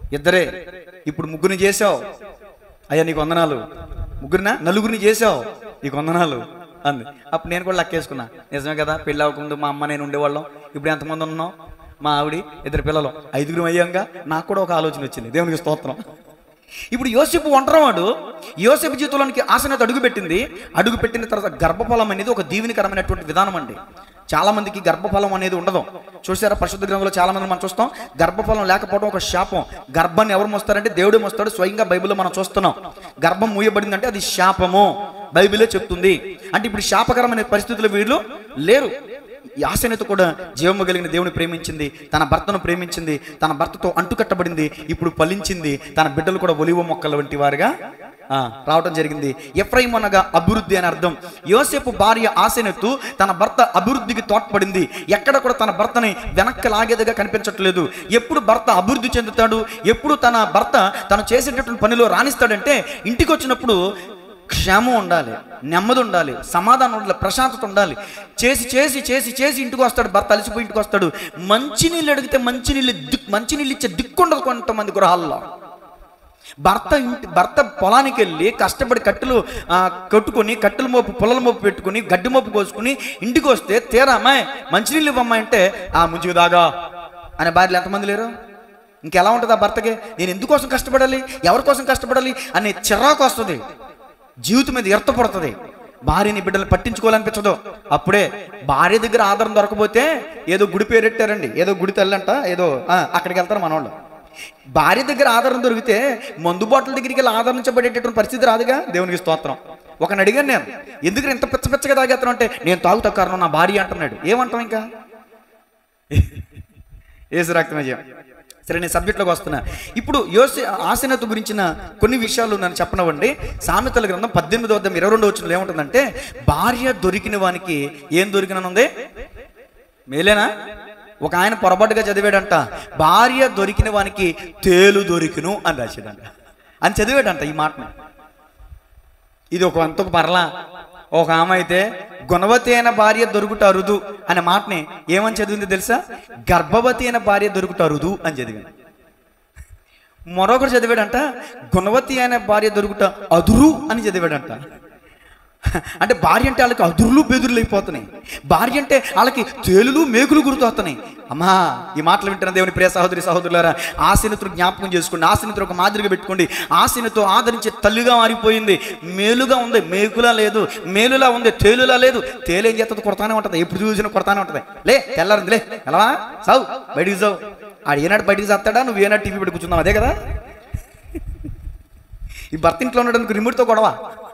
ఇద్దరే ఇప్పుడు ముగ్గురిని చేసావు అయ్యా నీకు వందనాలు ముగ్గురినా నలుగురిని చేసావు నీకు వందనాలు అంది అప్పుడు నేను కూడా లెక్కేసుకున్నా నిజమే కదా పెళ్ళి అవ్వకుండా మా అమ్మ నేను ఉండేవాళ్ళం ఇప్పుడు ఎంతమంది ఉన్నాం మా ఆవిడ ఇద్దరు పిల్లలు ఐదుగురు అయ్యాంగా నాకు కూడా ఒక ఆలోచన వచ్చింది దేవునికి స్తోత్రం ఇప్పుడు యోసేపు ఒంటరివాడు యోసేపు జీవితంలోనికి ఆశనత అడుగు పెట్టింది అడుగు పెట్టిన తర్వాత గర్భఫలం అనేది ఒక దీవెనికరమైనటువంటి విధానం అండి చాలా మందికి గర్భఫలం అనేది ఉండదు చూసారా పరిశుద్ధ గ్రంథంలో చాలా మంది మనం చూస్తాం గర్భఫలం లేకపోవడం ఒక శాపం గర్భాన్ని ఎవరు మోస్తారంటే దేవుడే మోస్తాడు స్వయంగా బైబిల్లో మనం చూస్తున్నాం గర్భం మూయబడిందంటే అది శాపము బైబిలే చెప్తుంది అంటే ఇప్పుడు శాపకరమైన పరిస్థితులు వీళ్ళు లేరు ఈ ఆశనత కూడా జీవము కలిగిన దేవుని ప్రేమించింది తన భర్తను ప్రేమించింది తన భర్తతో అంటుకట్టబడింది ఇప్పుడు ఫలించింది తన బిడ్డలు కూడా ఒలివ మొక్కల వంటి వారుగా ఆ, రావటం జరిగింది ఎఫ్రైమ్ అనగా అభివృద్ధి అని అర్థం యోసేపు భార్య ఆశనెత్తు తన భర్త అభివృద్ధికి తోడ్పడింది ఎక్కడ కూడా తన భర్తని వెనక్కి లాగేదిగా కనిపించట్లేదు ఎప్పుడు భర్త అభివృద్ధి చెందుతాడు ఎప్పుడు తన భర్త తను చేసేటటువంటి పనిలో రాణిస్తాడంటే ఇంటికి వచ్చినప్పుడు క్షేమం ఉండాలి నెమ్మది ఉండాలి సమాధానం ఉండాలి ప్రశాంతత ఉండాలి చేసి చేసి చేసి చేసి ఇంటికి వస్తాడు భర్త అలసిపోయి ఇంటికి వస్తాడు మంచినీళ్ళు అడిగితే మంచినీళ్ళు దిక్ మంచినీళ్ళు ఇచ్చే దిక్కుండదు కొంతమంది గృహాల్లో భర్త ఇంటి భర్త పొలానికి వెళ్ళి కష్టపడి కట్టెలు ఆ, కట్టుకొని కట్టెల మోపు పొలల మోపు పెట్టుకుని గడ్డి మోపు కోసుకుని ఇంటికి వస్తే తీరా అమ్మాయి మంచినీళ్ళు ఇవ్వమ్మాయి అంటే ఆ ముంచుకు దాగా అనే భార్యలు ఎంతమంది లేరు ఇంకెలా ఉంటుంది ఆ భర్తకి నేను ఎందుకోసం కష్టపడాలి ఎవరి కోసం కష్టపడాలి అనే చిరాకు వస్తుంది జీవితం మీద ఎర్త పడుతుంది భార్యని బిడ్డలు పట్టించుకోవాలనిపించదు అప్పుడే భార్య దగ్గర ఆధారం దొరకపోతే ఏదో గుడి పేరెట్టారండి ఏదో గుడి తల్లంట ఏదో ఆ, అక్కడికి వెళ్తారు మనోళ్ళు భార్య దగ్గర ఆధారం దొరికితే మందు బాటల దగ్గరికి వెళ్ళి ఆదరించబడేటటువంటి పరిస్థితి రాదుగా దేవునికి స్తోత్రం ఒకని అడిగాను నేను ఎందుకు ఇంత పిచ్చ పిచ్చగా తాగేస్తాను అంటే నేను తాగుతా కారణం నా భార్య అంటున్నాడు ఏమంటాం ఇంకా ఏసు రక్తమజయం సరే నేను సబ్జెక్ట్లోకి వస్తున్నా ఇప్పుడు యోసి ఆసనత గురించిన కొన్ని విషయాలు నన్ను చెప్పనవ్వండి సామెతల గ్రంథం పద్దెనిమిది వద్ద ఇరవై రెండు వచ్చిన ఏముంటుందంటే భార్య దొరికిన వానికి ఏం దొరికిననుంది మేలేనా ఒక ఆయన పొరపాటుగా చదివాడంట భార్య దొరికిన వానికి తేలు దొరికిను అని రాశాడంట అని చదివాడంట ఈ మాటను ఇది ఒక వంతకు పర్లా ఒక ఆమె అయితే గుణవతి అయిన భార్య దొరుకుట అరుదు అనే మాటని ఏమని చదివింది తెలుసా గర్భవతి అయిన భార్య దొరుకుట అరుదు అని చదివింది మరొకరు చదివాడంట గుణవతి అయిన భార్య దొరుకుట అదురు అని చదివాడంట అంటే భార్య అంటే వాళ్ళకి అదురులు బెదురులు అయిపోతున్నాయి భార్య అంటే వాళ్ళకి తేలులు మేకులు గుర్తొస్తున్నాయి అమ్మా ఈ మాటలు వింటున్న దేవుని ప్రియ సహోదరి సహోదరులారా ఆశనితులు జ్ఞాపకం చేసుకోండి ఆశనితులు ఒక మాదిరిగా పెట్టుకోండి ఆశనితో ఆదరించే తల్లిగా మారిపోయింది మేలుగా ఉంది మేకులా లేదు మేలులా ఉంది తేలులా లేదు తేలు ఏం చేస్తుంది కొడతానే ఉంటుంది ఎప్పుడు చూసినా కొడతానే ఉంటుంది లే తెల్లారింది లే ఎలా సావు బయటికి సావు ఆడు ఏనాడు బయటికి చేస్తాడా నువ్వు ఏనాడు టీవీ పెట్టి కూర్చున్నావు అదే కదా ఈ భర్త ఇంట్లో ఉండడానికి రిమోట్తో గొడవ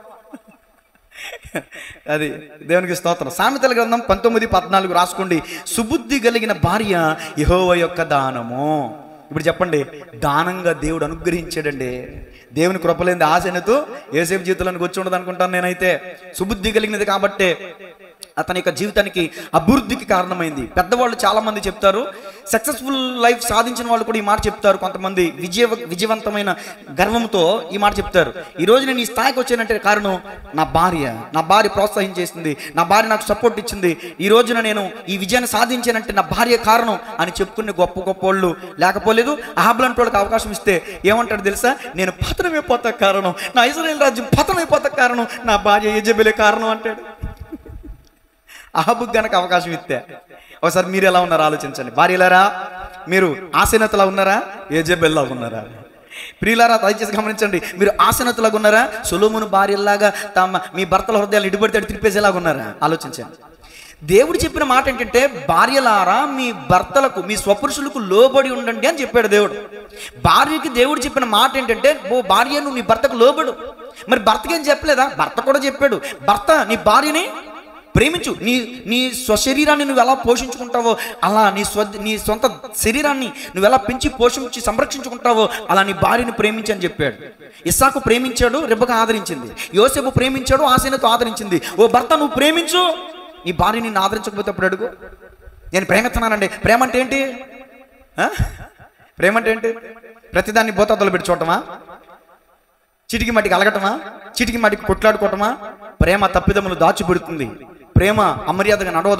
అది దేవునికి స్తోత్రం సామెతల గ్రంథం పంతొమ్మిది పద్నాలుగు రాసుకోండి సుబుద్ధి కలిగిన భార్య యహోవ యొక్క దానము ఇప్పుడు చెప్పండి దానంగా దేవుడు అనుగ్రహించాడండి దేవుని కృపలేని ఆశనతో ఏసేపు జీవితంలోకి వచ్చి ఉండదు అనుకుంటాను నేనైతే సుబుద్ధి కలిగినది కాబట్టే అతని యొక్క జీవితానికి అభివృద్ధికి కారణమైంది పెద్దవాళ్ళు చాలా మంది చెప్తారు సక్సెస్ఫుల్ లైఫ్ సాధించిన వాళ్ళు కూడా ఈ మాట చెప్తారు కొంతమంది విజయ విజయవంతమైన గర్వంతో ఈ మాట చెప్తారు ఈ రోజు నేను ఈ స్థాయికి వచ్చానంటే కారణం నా భార్య నా భార్య ప్రోత్సహించేసింది నా భార్య నాకు సపోర్ట్ ఇచ్చింది ఈ రోజున నేను ఈ విజయాన్ని సాధించానంటే నా భార్య కారణం అని చెప్పుకునే గొప్ప గొప్ప వాళ్ళు లేకపోలేదు అహాబులంటి వాళ్ళకి అవకాశం ఇస్తే ఏమంటాడు తెలుసా నేను పతనమైపోతా కారణం నా ఇజ్రాయేల్ రాజ్యం పతనమైపోతా కారణం నా భార్య యజబెలే కారణం అంటాడు అహబుక్ గనక అవకాశం ఇస్తే ఒకసారి మీరు ఎలా ఉన్నారో ఆలోచించండి భార్యలారా మీరు ఆసీనతలా ఉన్నారా ఏజెబెల్లాగా ఉన్నారా ప్రియులారా దయచేసి గమనించండి మీరు ఆసనతులాగా ఉన్నారా సొలోమును భార్యలాగా తమ మీ భర్తల హృదయాలు ఇటుబడితే అటు తిరిపేసేలాగా ఉన్నారా ఆలోచించండి దేవుడు చెప్పిన మాట ఏంటంటే భార్యలారా మీ భర్తలకు మీ స్వపురుషులకు లోబడి ఉండండి అని చెప్పాడు దేవుడు భార్యకి దేవుడు చెప్పిన మాట ఏంటంటే ఓ భార్య నువ్వు నీ భర్తకు లోబడు మరి భర్తకి ఏం చెప్పలేదా భర్త కూడా చెప్పాడు భర్త నీ భార్యని ప్రేమించు నీ నీ స్వశరీరాన్ని నువ్వు ఎలా పోషించుకుంటావో అలా నీ స్వ నీ సొంత శరీరాన్ని నువ్వు ఎలా పెంచి పోషించి సంరక్షించుకుంటావో అలా నీ భార్యని ప్రేమించి అని చెప్పాడు ఇస్సాకు ప్రేమించాడు రెబ్బకు ఆదరించింది యోసేపు ప్రేమించాడు ఆశీనతో ఆదరించింది ఓ భర్త నువ్వు ప్రేమించు నీ భార్య నిన్ను ఆదరించకపోతే అప్పుడు అడుగు నేను ప్రేమిస్తున్నానండి ప్రేమ అంటే ఏంటి ఆ? ప్రేమ అంటే ఏంటి ప్రతిదాన్ని బోతద్దలు పెట్టి చూడటమా చిటికి మటికి అలగటమా చిటికి మటికి కొట్లాడుకోవటమా ప్రేమ తప్పిదములు దాచిపెడుతుంది ప్రేమ అమర్యాదగా నడవదు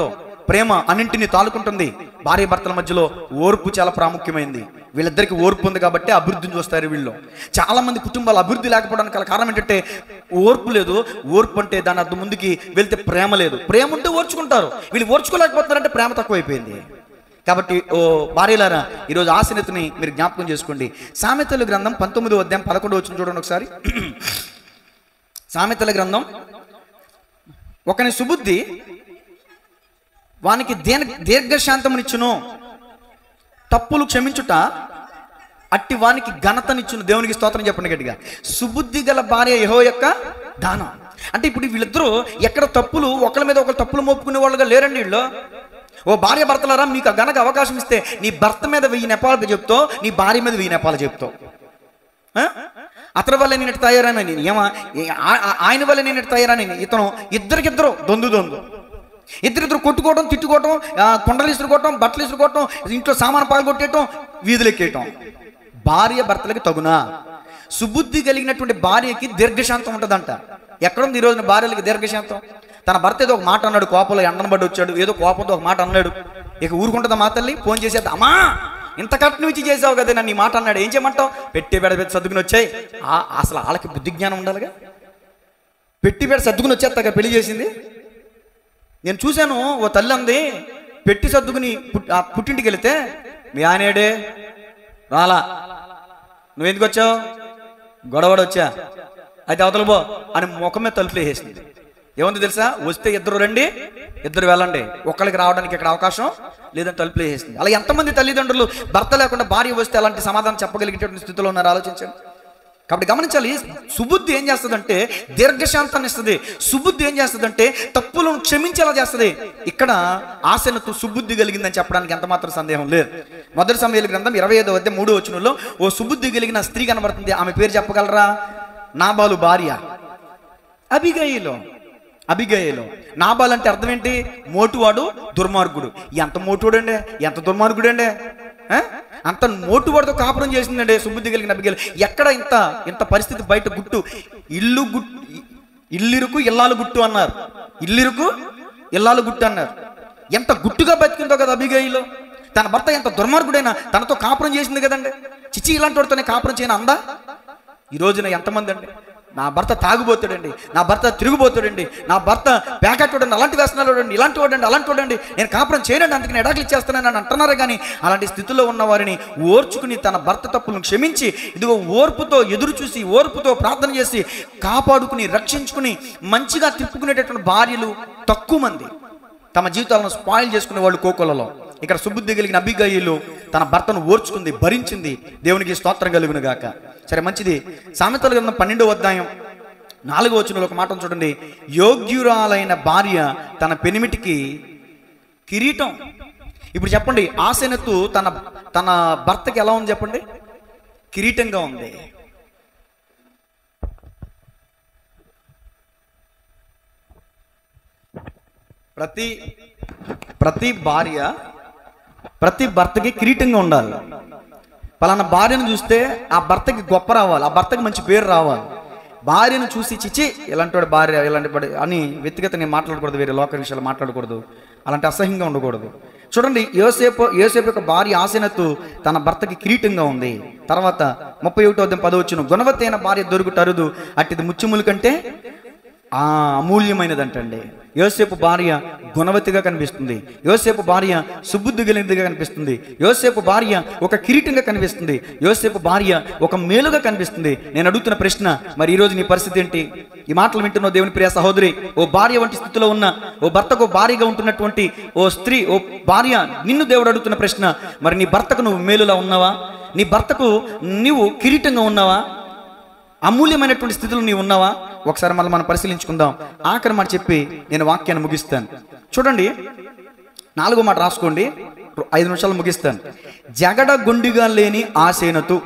ప్రేమ అన్నింటినీ తాలుకుంటుంది భార్య భర్తల మధ్యలో ఓర్పు చాలా ప్రాముఖ్యమైంది వీళ్ళిద్దరికి ఓర్పు ఉంది కాబట్టి అభివృద్ధిని చూస్తారు వీళ్ళు చాలా మంది కుటుంబాలు అభివృద్ధి లేకపోవడానికి గల కారణం ఏంటంటే ఓర్పు లేదు ఓర్పు అంటే దాని అర్థం ముందుకి వెళ్తే ప్రేమ లేదు ప్రేమ ఉంటే ఓర్చుకుంటారు వీళ్ళు ఓర్చుకోలేకపోతున్నారంటే ప్రేమ తక్కువైపోయింది కాబట్టి ఓ భార్యలారా ఈరోజు ఆశనతని మీరు జ్ఞాపకం చేసుకోండి సామెతల గ్రంథం పంతొమ్మిదో అధ్యాయం పదకొండు వచ్చిన చూడండి ఒకసారి సామెతల గ్రంథం ఒకని సుబుద్ధి వానికి దీర్ఘ దీర్ఘశాంతమునిచ్చును తప్పులు క్షమించుట అట్టి వానికి ఘనతనిచ్చును దేవునికి స్తోత్రం చెప్పండి గట్టిగా సుబుద్ధి గల భార్య యహో యొక్క దానం అంటే ఇప్పుడు వీళ్ళిద్దరూ ఎక్కడ తప్పులు ఒకరి మీద ఒకరు తప్పులు మోపుకునే వాళ్ళుగా లేరండి వీళ్ళు ఓ భార్య భర్తలారా మీకు గనక అవకాశం ఇస్తే నీ భర్త మీద వెయ్యి నెపాలు చెప్తావు నీ భార్య మీద వెయ్యి నెపాలు చెప్తావు ఆ? అతని వల్ల నేను ఇటు తయారని ఏమా ఏ- ఆ- ఆ- ఆయన వల్ల నేను ఇటు తయారని ఇతను ఇద్దరికిద్దరు దొందు దొందు ఇద్దరిద్దరు కొట్టుకోవడం తిట్టుకోవటం ఆ, కొండలు ఇసురుకోవటం బట్టలు ఇసురుకోవటం ఇంట్లో సామాను పాల్గొట్టేయటం వీధులు ఎక్కేయటం భార్య భర్తలకి తగునా సుబుద్ధి కలిగినటువంటి భార్యకి దీర్ఘశాంతం ఉంటుందంట ఎక్కడుంది ఈ రోజున భార్యలకి దీర్ఘశాంతం తన భర్త ఏదో ఒక మాట అన్నాడు కోపంలో ఎండను పడి వచ్చాడు ఏదో కోపంతో ఒక మాట అన్నాడు ఇక ఊరుకుంటుందా మా తల్లి ఫోన్ చేసేది అమ్మా ఇంత కట్నం ఇచ్చి చేసావు కదా నన్ను ఈ మాట అన్నాడు ఏం చేయమంటావు పెట్టి బెడ పెట్టి సర్దుకుని వచ్చాయి ఆ- అసలు వాళ్ళకి బుద్ధి జ్ఞానం ఉండాలిగా పెట్టి బెడ సర్దుకుని వచ్చేస్తాగా పెళ్లి చేసింది నేను చూశాను ఓ తల్లి అంది పెట్టి సర్దుకుని పుట్- ఆ పుట్టింటికి వెళితే మీ ఆయనేడే రాలా నువ్వెందుకు వచ్చావు గొడవడ వచ్చా అయితే అవతల పో అని ముఖం మీద తలుపులు వేసేసింది ఏముంది తెలుసా వస్తే ఇద్దరు రండి ఇద్దరు వెళ్ళండి ఒక్కరికి రావడానికి ఇక్కడ అవకాశం లేదని తలుపులు వేసేసింది అలా ఎంతమంది తల్లిదండ్రులు భర్త లేకుండా భార్య వస్తే అలాంటి సమాధానం చెప్పగలిగేటువంటి స్థితిలో ఉన్నారు ఆలోచించండి కాబట్టి గమనించాలి సుబుద్ధి ఏం చేస్తుందంటే దీర్ఘశాంతాన్ని ఇస్తుంది సుబుద్ధి ఏం చేస్తుందంటే తప్పులను క్షమించేలా చేస్తుంది ఇక్కడ ఆశనతో సుబుద్ధి కలిగిందని చెప్పడానికి ఎంత మాత్రం సందేహం లేదు మొదటి సమయాల గ్రంథం ఇరవై ఐదో వద్ద మూడు వచనంలో ఓ సుబుద్ధి కలిగిన స్త్రీ కనబడుతుంది ఆమె పేరు చెప్పగలరా నాబాలు భార్య అభిగయిలో అభిగయలో నాబాల్ అంటే అర్థం ఏంటి మోటువాడు దుర్మార్గుడు ఎంత మోటువాడు అండి ఎంత దుర్మార్గుడు అండి అంత మోటువాడితో కాపురం చేసిందండి సుబుద్ధి కలిగిన అభిగయలు ఎక్కడ ఇంత ఇంత పరిస్థితి బయట గుట్టు ఇల్లు గుట్టు ఇల్లిరుకు ఇల్లాలు గుట్టు అన్నారు ఇల్లిరుకు ఇల్లాలు గుట్టు అన్నారు ఎంత గుట్టుగా బతికిందో కదా అభిగయిలో తన భర్త ఎంత దుర్మార్గుడైనా తనతో కాపురం చేసింది కదండి చిచి ఇలాంటి వాడితోనే కాపురం చేయను అందా ఈ రోజున ఎంతమంది అండి నా భర్త తాగుబోతాడండి నా భర్త తిరుగుబోతాడండి నా భర్త ప్యాకెట్ వాడండి అలాంటి వ్యసనాలు వాడండి ఇలాంటి వాడండి అలాంటి వాడండి నేను కాపురం చేయనండి అందుకే నేను ఎడాకులు ఇచ్చేస్తానని అని అంటున్నారు కానీ అలాంటి స్థితిలో ఉన్న వారిని ఓర్చుకుని తన భర్త తప్పులను క్షమించి ఇదిగో ఓర్పుతో ఎదురు చూసి ఓర్పుతో ప్రార్థన చేసి కాపాడుకుని రక్షించుకుని మంచిగా తిప్పుకునేటటువంటి భార్యలు తక్కువ మంది తమ జీవితాలను స్పాయిల్ చేసుకునే వాళ్ళు కోకొలలో ఇక్కడ సుబుద్ధి కలిగిన అభిగయులు తన భర్తను ఓర్చుకుంది భరించింది దేవునికి స్తోత్రం కలుగును గాక సరే మంచిది సామెతల గ్రంథం పన్నెండో అధ్యాయం నాలుగో వచనంలో ఒక మాట చూడండి యోగ్యురాలైన భార్య తన పెనిమిటికి కిరీటం ఇప్పుడు చెప్పండి ఆసెనత్తు తన తన భర్తకి ఎలా ఉంది చెప్పండి కిరీటంగా ఉంది ప్రతి ప్రతి భార్య ప్రతి భర్తకి కిరీటంగా ఉండాలి పలానా భార్యను చూస్తే ఆ భర్తకి గొప్ప రావాలి ఆ భర్తకి మంచి పేరు రావాలి భార్యను చూసి చిచి ఇలాంటి వాడు భార్య ఇలాంటి వాడు అని వ్యక్తిగత నేను మాట్లాడకూడదు వేరే లోక విషయాలు మాట్లాడకూడదు అలాంటి అసహ్యంగా ఉండకూడదు చూడండి యోసేపు యోసేపు యొక్క భార్య ఆసనత్తు తన భర్తకి కిరీటంగా ఉంది తర్వాత ముప్పై ఒకటో అధ్యాయం పదవచ్చును గుణవత్తైన భార్య దొరుకుట అరుదు అట్టిది ముచ్చుములు కంటే ఆ అమూల్యమైనదంటండి యోసేపు భార్య గుణవతిగా కనిపిస్తుంది యోసేపు భార్య సుబుద్ధి కలిగినదిగా కనిపిస్తుంది యోసేపు భార్య ఒక కిరీటంగా కనిపిస్తుంది యోసేపు భార్య ఒక మేలుగా కనిపిస్తుంది నేను అడుగుతున్న ప్రశ్న మరి ఈ రోజు నీ పరిస్థితి ఏంటి ఈ మాటలు వింటున్న దేవుని ప్రియ సహోదరి ఓ భార్య వంటి స్థితిలో ఉన్న ఓ భర్తకు భార్యగా ఉంటున్నటువంటి ఓ స్త్రీ ఓ భార్య నిన్ను దేవుడు అడుగుతున్న ప్రశ్న మరి నీ భర్తకు నువ్వు మేలులా ఉన్నావా నీ భర్తకు నీవు కిరీటంగా ఉన్నావా అమూల్యమైనటువంటి స్థితిలో నీవు ఉన్నావా ఒకసారి మళ్ళీ మనం పరిశీలించుకుందాం ఆఖరి మాట చెప్పి నేను వాక్యాన్ని ముగిస్తాను చూడండి నాలుగో మాట రాసుకోండి ఐదు నిమిషాలు ముగిస్తాను జగడ గుండిగా లేని ఆసేనతు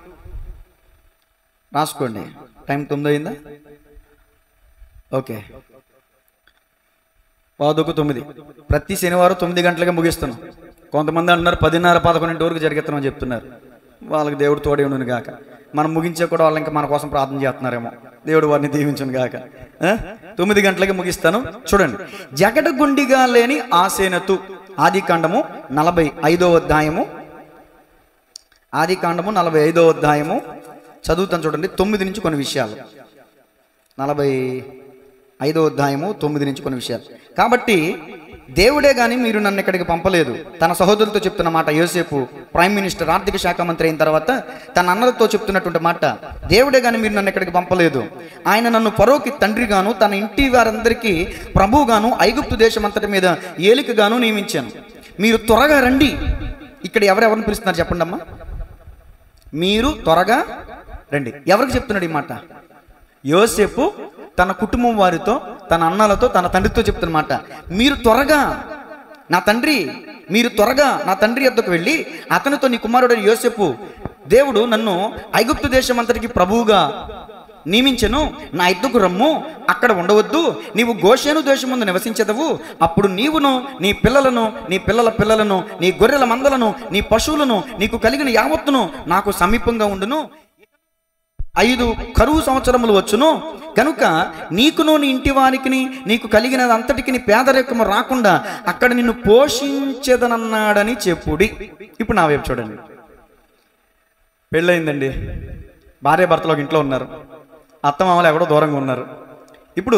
రాసుకోండి టైం తొమ్మిది అయిందా ఓకే పాదుకు తొమ్మిది ప్రతి శనివారం తొమ్మిది గంటలుగా ముగిస్తున్నాం కొంతమంది అంటున్నారు పదిన్నర పదకొండింటి వరకు జరిగేస్తామని చెప్తున్నారు వాళ్ళకి దేవుడు తోడే ఉండును గాక మనం ముగించే కూడా వాళ్ళు ఇంకా మన కోసం ప్రార్థన చేస్తున్నారేమో దేవుడు వారిని దీవించును గాక ఆ? తొమ్మిది గంటలకి ముగిస్తాను చూడండి జగడగుండిగా లేని ఆసేనతు ఆది కాండము నలభై ఐదో అధ్యాయము ఆది కాండము నలభై ఐదో అధ్యాయము చదువుతాను చూడండి తొమ్మిది నుంచి కొన్ని విషయాలు నలభై ఐదో అధ్యాయము తొమ్మిది నుంచి కొన్ని విషయాలు కాబట్టి దేవుడే కానీ మీరు నన్ను ఇక్కడికి పంపలేదు తన సహోదరులతో చెప్తున్న మాట యోసేపు ప్రైమ్ మినిస్టర్ ఆర్థిక శాఖ మంత్రి అయిన తర్వాత తన అన్నలతో చెప్తున్నటువంటి మాట దేవుడే కానీ మీరు నన్ను ఇక్కడికి పంపలేదు ఆయన నన్ను పరోకి తండ్రిగాను తన ఇంటి వారందరికీ ప్రభువుగాను ఐగుప్తు దేశం అంతటి మీద ఏలికగాను నియమించాను మీరు త్వరగా రండి ఇక్కడ ఎవరెవరిని పిలుస్తున్నారు చెప్పండి అమ్మా మీరు త్వరగా రండి ఎవరికి చెప్తున్నాడు ఈ మాట యోసేపు తన కుటుంబం వారితో తన అన్నలతో తన తండ్రితో చెప్తున్నమాట మీరు త్వరగా నా తండ్రి మీరు త్వరగా నా తండ్రి వద్దకు వెళ్ళి అతనితో నీ కుమారుడైన యోసేపు దేవుడు నన్ను ఐగుప్తు దేశం అంతటికి ప్రభువుగా నియమించెను నా ఇద్దకు రమ్ము అక్కడ ఉండవద్దు నీవు గోషేను దేశం ముందు నివసించదవు అప్పుడు నీవును నీ పిల్లలను నీ పిల్లల పిల్లలను నీ గొర్రెల మందలను నీ పశువులను నీకు కలిగిన యావత్తును నాకు సమీపంగా ఉండును ఐదు కరువు సంవత్సరములు వచ్చును కనుక నీకును నీ ఇంటి వారికి నీకు కలిగినది అంతటికి పేదరికము రాకుండా అక్కడ నిన్ను పోషించదనన్నాడని చెప్పుడి ఇప్పుడు నా వైపు చూడండి పెళ్ళయిందండి భార్య భర్తలు ఒక ఇంట్లో ఉన్నారు అత్తమామలు ఎవడో దూరంగా ఉన్నారు ఇప్పుడు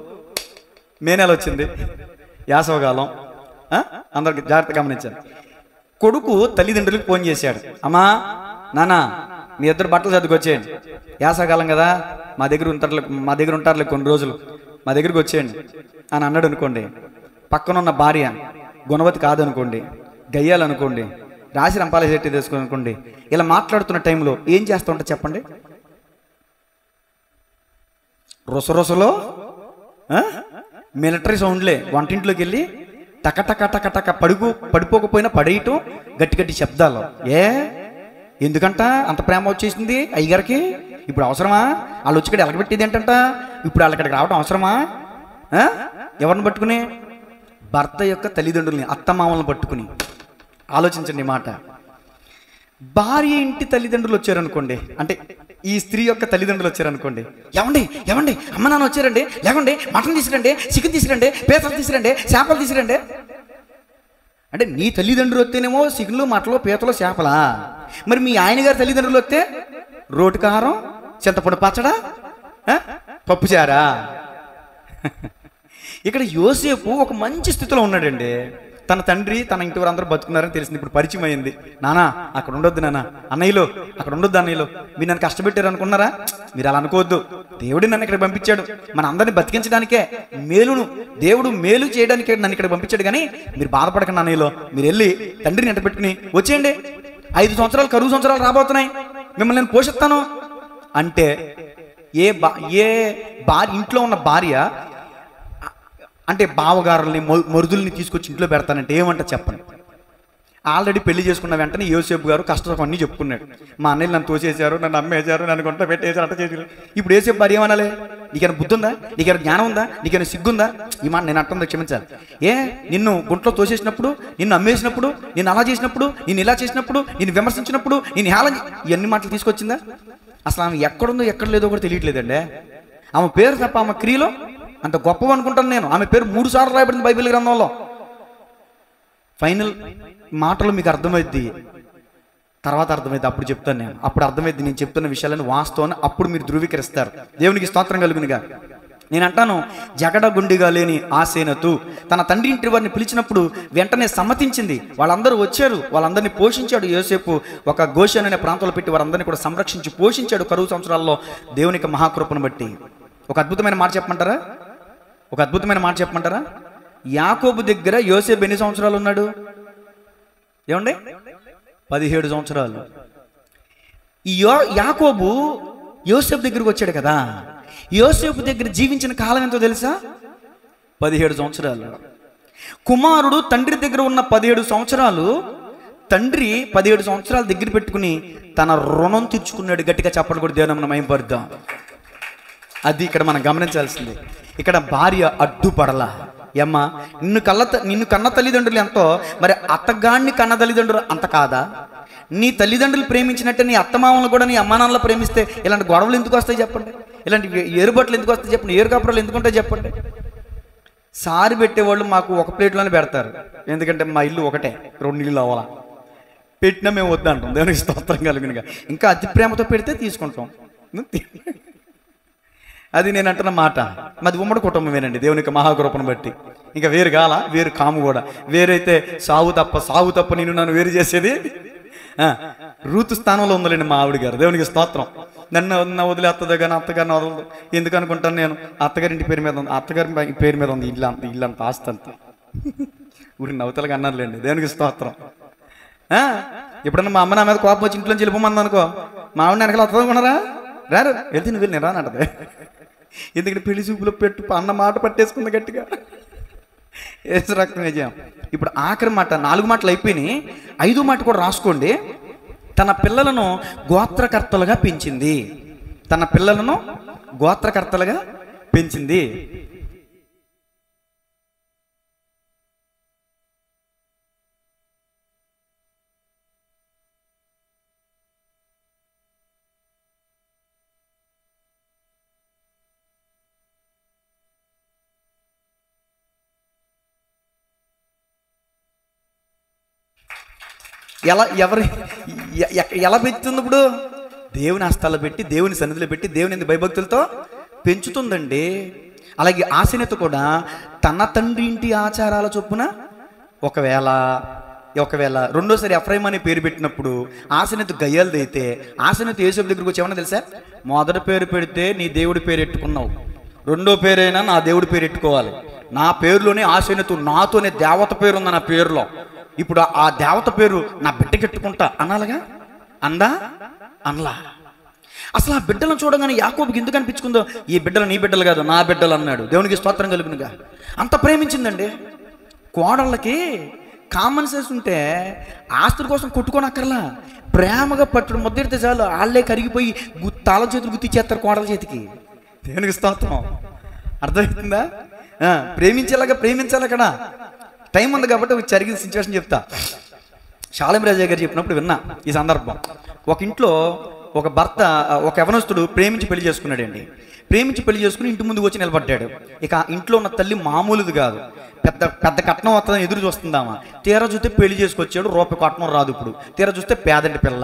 మే నెల వచ్చింది యాసవకాలం ఆ? అందరికి జాగ్రత్త గమనించాను కొడుకు తల్లిదండ్రులకు ఫోన్ చేశాడు అమ్మా నాన్న మీ ఇద్దరు బట్టలు చదువుకొచ్చేయండి యాసకాలం కదా మా దగ్గర ఉంటారు మా దగ్గర ఉంటారులే కొన్ని రోజులు మా దగ్గరికి వచ్చేయండి అని అన్నాడు అనుకోండి పక్కనున్న భార్య గుణవతి కాదనుకోండి గయ్యాలనుకోండి రాసి రంపాల చెట్టు తీసుకుని అనుకోండి ఇలా మాట్లాడుతున్న టైంలో ఏం చేస్తూ ఉంటా చెప్పండి రొసరొసలో ఆ? మిలిటరీ సౌండ్లే వంటింట్లోకి వెళ్ళి టక టక టక టక పడుకు పడిపోకపోయినా పడేయటం గట్టి గట్టి శబ్దాలు ఏ ఎందుకంట అంత ప్రేమ వచ్చేసింది అయ్యగారికి ఇప్పుడు అవసరమా వాళ్ళు వచ్చి ఇక్కడ ఎలగబెట్టేది ఏంటంట ఇప్పుడు వాళ్ళ ఇక్కడికి రావడం అవసరమా ఆ? ఎవరిని పట్టుకుని భర్త యొక్క తల్లిదండ్రుల్ని అత్తమామలను పట్టుకుని ఆలోచించండి ఈ మాట భార్య ఇంటి తల్లిదండ్రులు వచ్చారనుకోండి అంటే ఈ స్త్రీ యొక్క తల్లిదండ్రులు వచ్చారనుకోండి ఎవండి ఎవండి అమ్మ నాన్న వచ్చారండి లేకండి మటన్ తీసుకురండి చికెన్ తీసుకురండి పీతలు తీసుకురండి చేపలు తీసుకురండి అంటే నీ తల్లిదండ్రులు వస్తేనేమో చికెన్లు మటలు పీతలు చేపలా మరి మీ ఆయన గారి తల్లిదండ్రులు వస్తే రోటి కారం చింతపండు పచ్చడా ఆ? పప్పుచారా ఇక్కడ యోసేపు ఒక మంచి స్థితిలో ఉన్నాడండి తన తండ్రి తన ఇంటి వారందరూ బతుకున్నారని తెలిసింది ఇప్పుడు పరిచయం అయింది నానా అక్కడ ఉండొద్దు నాన్న అన్నయ్యలో అక్కడ ఉండొద్దు అన్నయ్యలో మీరు నన్ను కష్టపెట్టారు అనుకున్నారా మీరు అలా అనుకోవద్దు దేవుడు నన్ను ఇక్కడ పంపించాడు మన అందరిని బతికించడానికే మేలును దేవుడు మేలు చేయడానికే నన్ను ఇక్కడ పంపించాడు కానీ మీరు బాధపడకండి అన్నయ్యలో మీరు వెళ్ళి తండ్రిని ఎంట పెట్టుకుని వచ్చేయండి ఐదు సంవత్సరాలు కరువు సంవత్సరాలు రాబోతున్నాయి మిమ్మల్ని నేను పోషిస్తాను అంటే ఏ బా ఏ భార్య ఇంట్లో ఉన్న భార్య అంటే బావగారుల్ని మొ- మరుదుల్ని తీసుకొచ్చి ఇంట్లో పెడతానంటే ఏమంట చెప్పండి ఆల్రెడీ పెళ్లి చేసుకున్న వెంటనే యోసేపు గారు కష్టం అన్నీ చెప్పుకున్నాడు మా అన్నయ్యలు నన్ను తోసేశారు నన్ను అమ్మేశారు నన్ను కొంట పెట్టేశారు అంట చేశారు ఇప్పుడు ఏసేపు భార్య ఏమనాలి నీకైనా బుద్ధి ఉందా నీకైనా జ్ఞానం ఉందా నీకైనా సిగ్గుందా ఈ మాట నేను అంటుంది క్షమించాలి ఏ నిన్ను గుంట్లో తోసేసినప్పుడు నిన్ను అమ్మేసినప్పుడు నిన్ను అలా చేసినప్పుడు నిన్ను ఇలా చేసినప్పుడు నిన్ను విమర్శించినప్పుడు నిన్ను హేళన చే- ఇవన్నీ మాటలు తీసుకొచ్చిందా అసలు ఆమె ఎక్కడుందో ఎక్కడ లేదో కూడా తెలియట్లేదండి ఆమె పేరు తప్ప ఆమె క్రియలో అంత గొప్పవి అనుకుంటాను నేను ఆమె పేరు మూడు సార్లు రాయబడింది బైబిల్ గ్రంథంలో ఫైనల్ మాటలు మీకు అర్థమైద్ది తర్వాత అర్థమైంది అప్పుడు చెప్తాను నేను అప్పుడు అర్థమైంది నేను చెప్తున్న విషయాలను వాస్తవాన్ని అప్పుడు మీరు ధృవీకరిస్తారు దేవునికి స్తోత్రం కలుగునిగా నేను అంటాను జగడ గుండిగా లేని ఆసేనతు తన తండ్రి ఇంటి వారిని పిలిచినప్పుడు వెంటనే సమ్మతించింది వాళ్ళందరూ వచ్చారు వాళ్ళందరినీ పోషించాడు యోసేపు ఒక గోషన్ అనే ప్రాంతంలో పెట్టి వారందరినీ కూడా సంరక్షించి పోషించాడు కరువు సంవత్సరాల్లో దేవునికి మహాకృపను బట్టి ఒక అద్భుతమైన మాట చెప్పమంటారా ఒక అద్భుతమైన మాట చెప్పమంటారా యాకోబు దగ్గర యోసేపు ఎన్ని సంవత్సరాలు ఉన్నాడు ఏమండి పదిహేడు సంవత్సరాలు ఈ యో యాకోబు యోసేపు దగ్గరికి వచ్చాడు కదా యోసేపు దగ్గర జీవించిన కాలం ఎంతో తెలుసా పదిహేడు సంవత్సరాలు కుమారుడు తండ్రి దగ్గర ఉన్న పదిహేడు సంవత్సరాలు తండ్రి పదిహేడు సంవత్సరాల దగ్గర పెట్టుకుని తన రుణం తీర్చుకున్నాడు గట్టిగా చెప్పడం కూడా దేవుని మనం మైంపరుద్దాం అది ఇక్కడ మనం గమనించాల్సింది ఇక్కడ భార్య అడ్డుపడలా ఏమ్మ నిన్ను కళ్ళ త- నిన్ను కన్న తల్లిదండ్రులు ఎంతో మరి అత్తగాడిని కన్న తల్లిదండ్రులు అంత కాదా నీ తల్లిదండ్రులు ప్రేమించినట్టే నీ అత్తమామలు కూడా నీ అమ్మానాన్నలు ప్రేమిస్తే ఇలాంటి గొడవలు ఎందుకు వస్తాయి చెప్పండి ఇలాంటి ఏరుబట్లు ఎందుకు వస్తాయి చెప్పండి ఏరు కాపురాలు ఎందుకు ఉంటాయి చెప్పండి సారి పెట్టేవాళ్ళు మాకు ఒక ప్లేట్లోనే పెడతారు ఎందుకంటే మా ఇల్లు ఒకటే రెండు నీళ్ళు అవ్వాలా పెట్టినా మేము వద్దంటాం దేవునికి స్తోత్రం కలిగినగా ఇంకా అతి ప్రేమతో పెడితే తీసుకుంటాం అది నేను అంటున్న మాట మాది ఉమ్మడి కుటుంబమేనండి దేవునికి మహాకృపను బట్టి ఇంకా వేరు కాల వేరు కాము కూడా వేరైతే సాగు తప్ప సాగు తప్ప నేను నన్ను వేరు చేసేది ఆ, రూతు స్థానంలో ఉందిలేండి మా ఆవిడ గారు దేవునికి స్తోత్రం నన్ను నన్ను వదిలేస్తుంది కానీ అత్తగారిని వదలదు ఎందుకు అనుకుంటాను నేను అత్తగారి ఇంటి పేరు మీద ఉంది అత్తగారి పై- పేరు మీద ఉంది ఇల్లు అంత ఇల్లు అంత ఆస్తి అంత ఊరికి నవ్వుతలుగా అన్నారులేండి దేవునికి స్తోత్రం ఆ, ఎప్పుడన్నా మా అమ్మ నా మీద కోపం వచ్చి ఇంట్లో వెళ్ళిపోమంది అనుకో మా ఆవిడ వెనకాల వస్తుంది అనుకున్నారా రారు వెళ్తే నువ్వు వెళ్ళి నేను రానంటది ఎందుకంటే పెళ్లి చూపులో పెట్టు అన్న మాట పట్టేసుకుంది గట్టిగా ఏసు రక్తం విజయం ఇప్పుడు ఆఖరి మాట నాలుగు మాటలు అయిపోయినాయి ఐదు మాట కూడా రాసుకోండి తన పిల్లలను గోత్రకర్తలుగా పెంచింది తన పిల్లలను గోత్రకర్తలుగా పెంచింది ఎలా ఎవరి ఎ- ఎ- ఎలా పెంచుతుంది ఇప్పుడు దేవుని హస్తాల్లో పెట్టి దేవుని సన్నిధిలో పెట్టి దేవుని ఎందు భయభక్తులతో పెంచుతుందండి అలాగే ఆశనత కూడా తన తండ్రి ఇంటి ఆచారాల చొప్పున ఒకవేళ ఒకవేళ రెండోసారి ఎఫ్రైమ్ అనే పేరు పెట్టినప్పుడు ఆశనత గయ్యాలది అయితే ఆశనత యేసు దగ్గరికి వచ్చి ఏమన్నా తెలుసా మొదటి పేరు పెడితే నీ దేవుడి పేరు ఎట్టుకున్నావు రెండో పేరైనా నా దేవుడి పేరు ఎట్టుకోవాలి నా పేరులోనే ఆశనతు నాతోనే దేవత పేరు ఉంది నా పేరులో ఇప్పుడు ఆ దేవత పేరు నా బిడ్డకి ఎట్టుకుంటా అనాలగా అందా అనలా అసలు ఆ బిడ్డలను చూడగానే యాకోబుకి ఎందుకు అనిపించుకుందో ఈ బిడ్డలు నీ బిడ్డలు కాదు నా బిడ్డలు అన్నాడు దేవునికి స్తోత్రం కలుగునుగా అంత ప్రేమించిందండి కోడళ్ళకి కామన్ సెన్స్ ఉంటే ఆస్తుల కోసం కొట్టుకోనక్కర్లా ప్రేమగా పట్టుడు ముద్దెడితే చాలు వాళ్ళే కరిగిపోయి గు- తాళ చేతులు గుర్తిచ్చేస్తారు కోడల చేతికి దేవునికి స్తోత్రం అర్థమవుతుందా ఆ, ప్రేమించేలాగా ప్రేమించాలి అక్కడ టైం ఉంది కాబట్టి ఒక జరిగిన సిచ్యువేషన్ చెప్తా శాలం రాజా గారు చెప్పినప్పుడు విన్నా ఈ సందర్భం ఒక ఇంట్లో ఒక భర్త ఒక యవనస్తుడు ప్రేమించి పెళ్లి చేసుకున్నాడండి ప్రేమించి పెళ్లి చేసుకుని ఇంటి ముందుకు వచ్చి నిలబడ్డాడు ఇక ఆ ఇంట్లో ఉన్న తల్లి మామూలుది కాదు పెద్ద పెద్ద కట్నం వస్తుందని ఎదురు చూస్తుందామా తీరా చూస్తే పెళ్లి చేసుకొచ్చాడు రూపాయి కట్నం రాదు ఇప్పుడు తీరా చూస్తే పేదంటి పిల్ల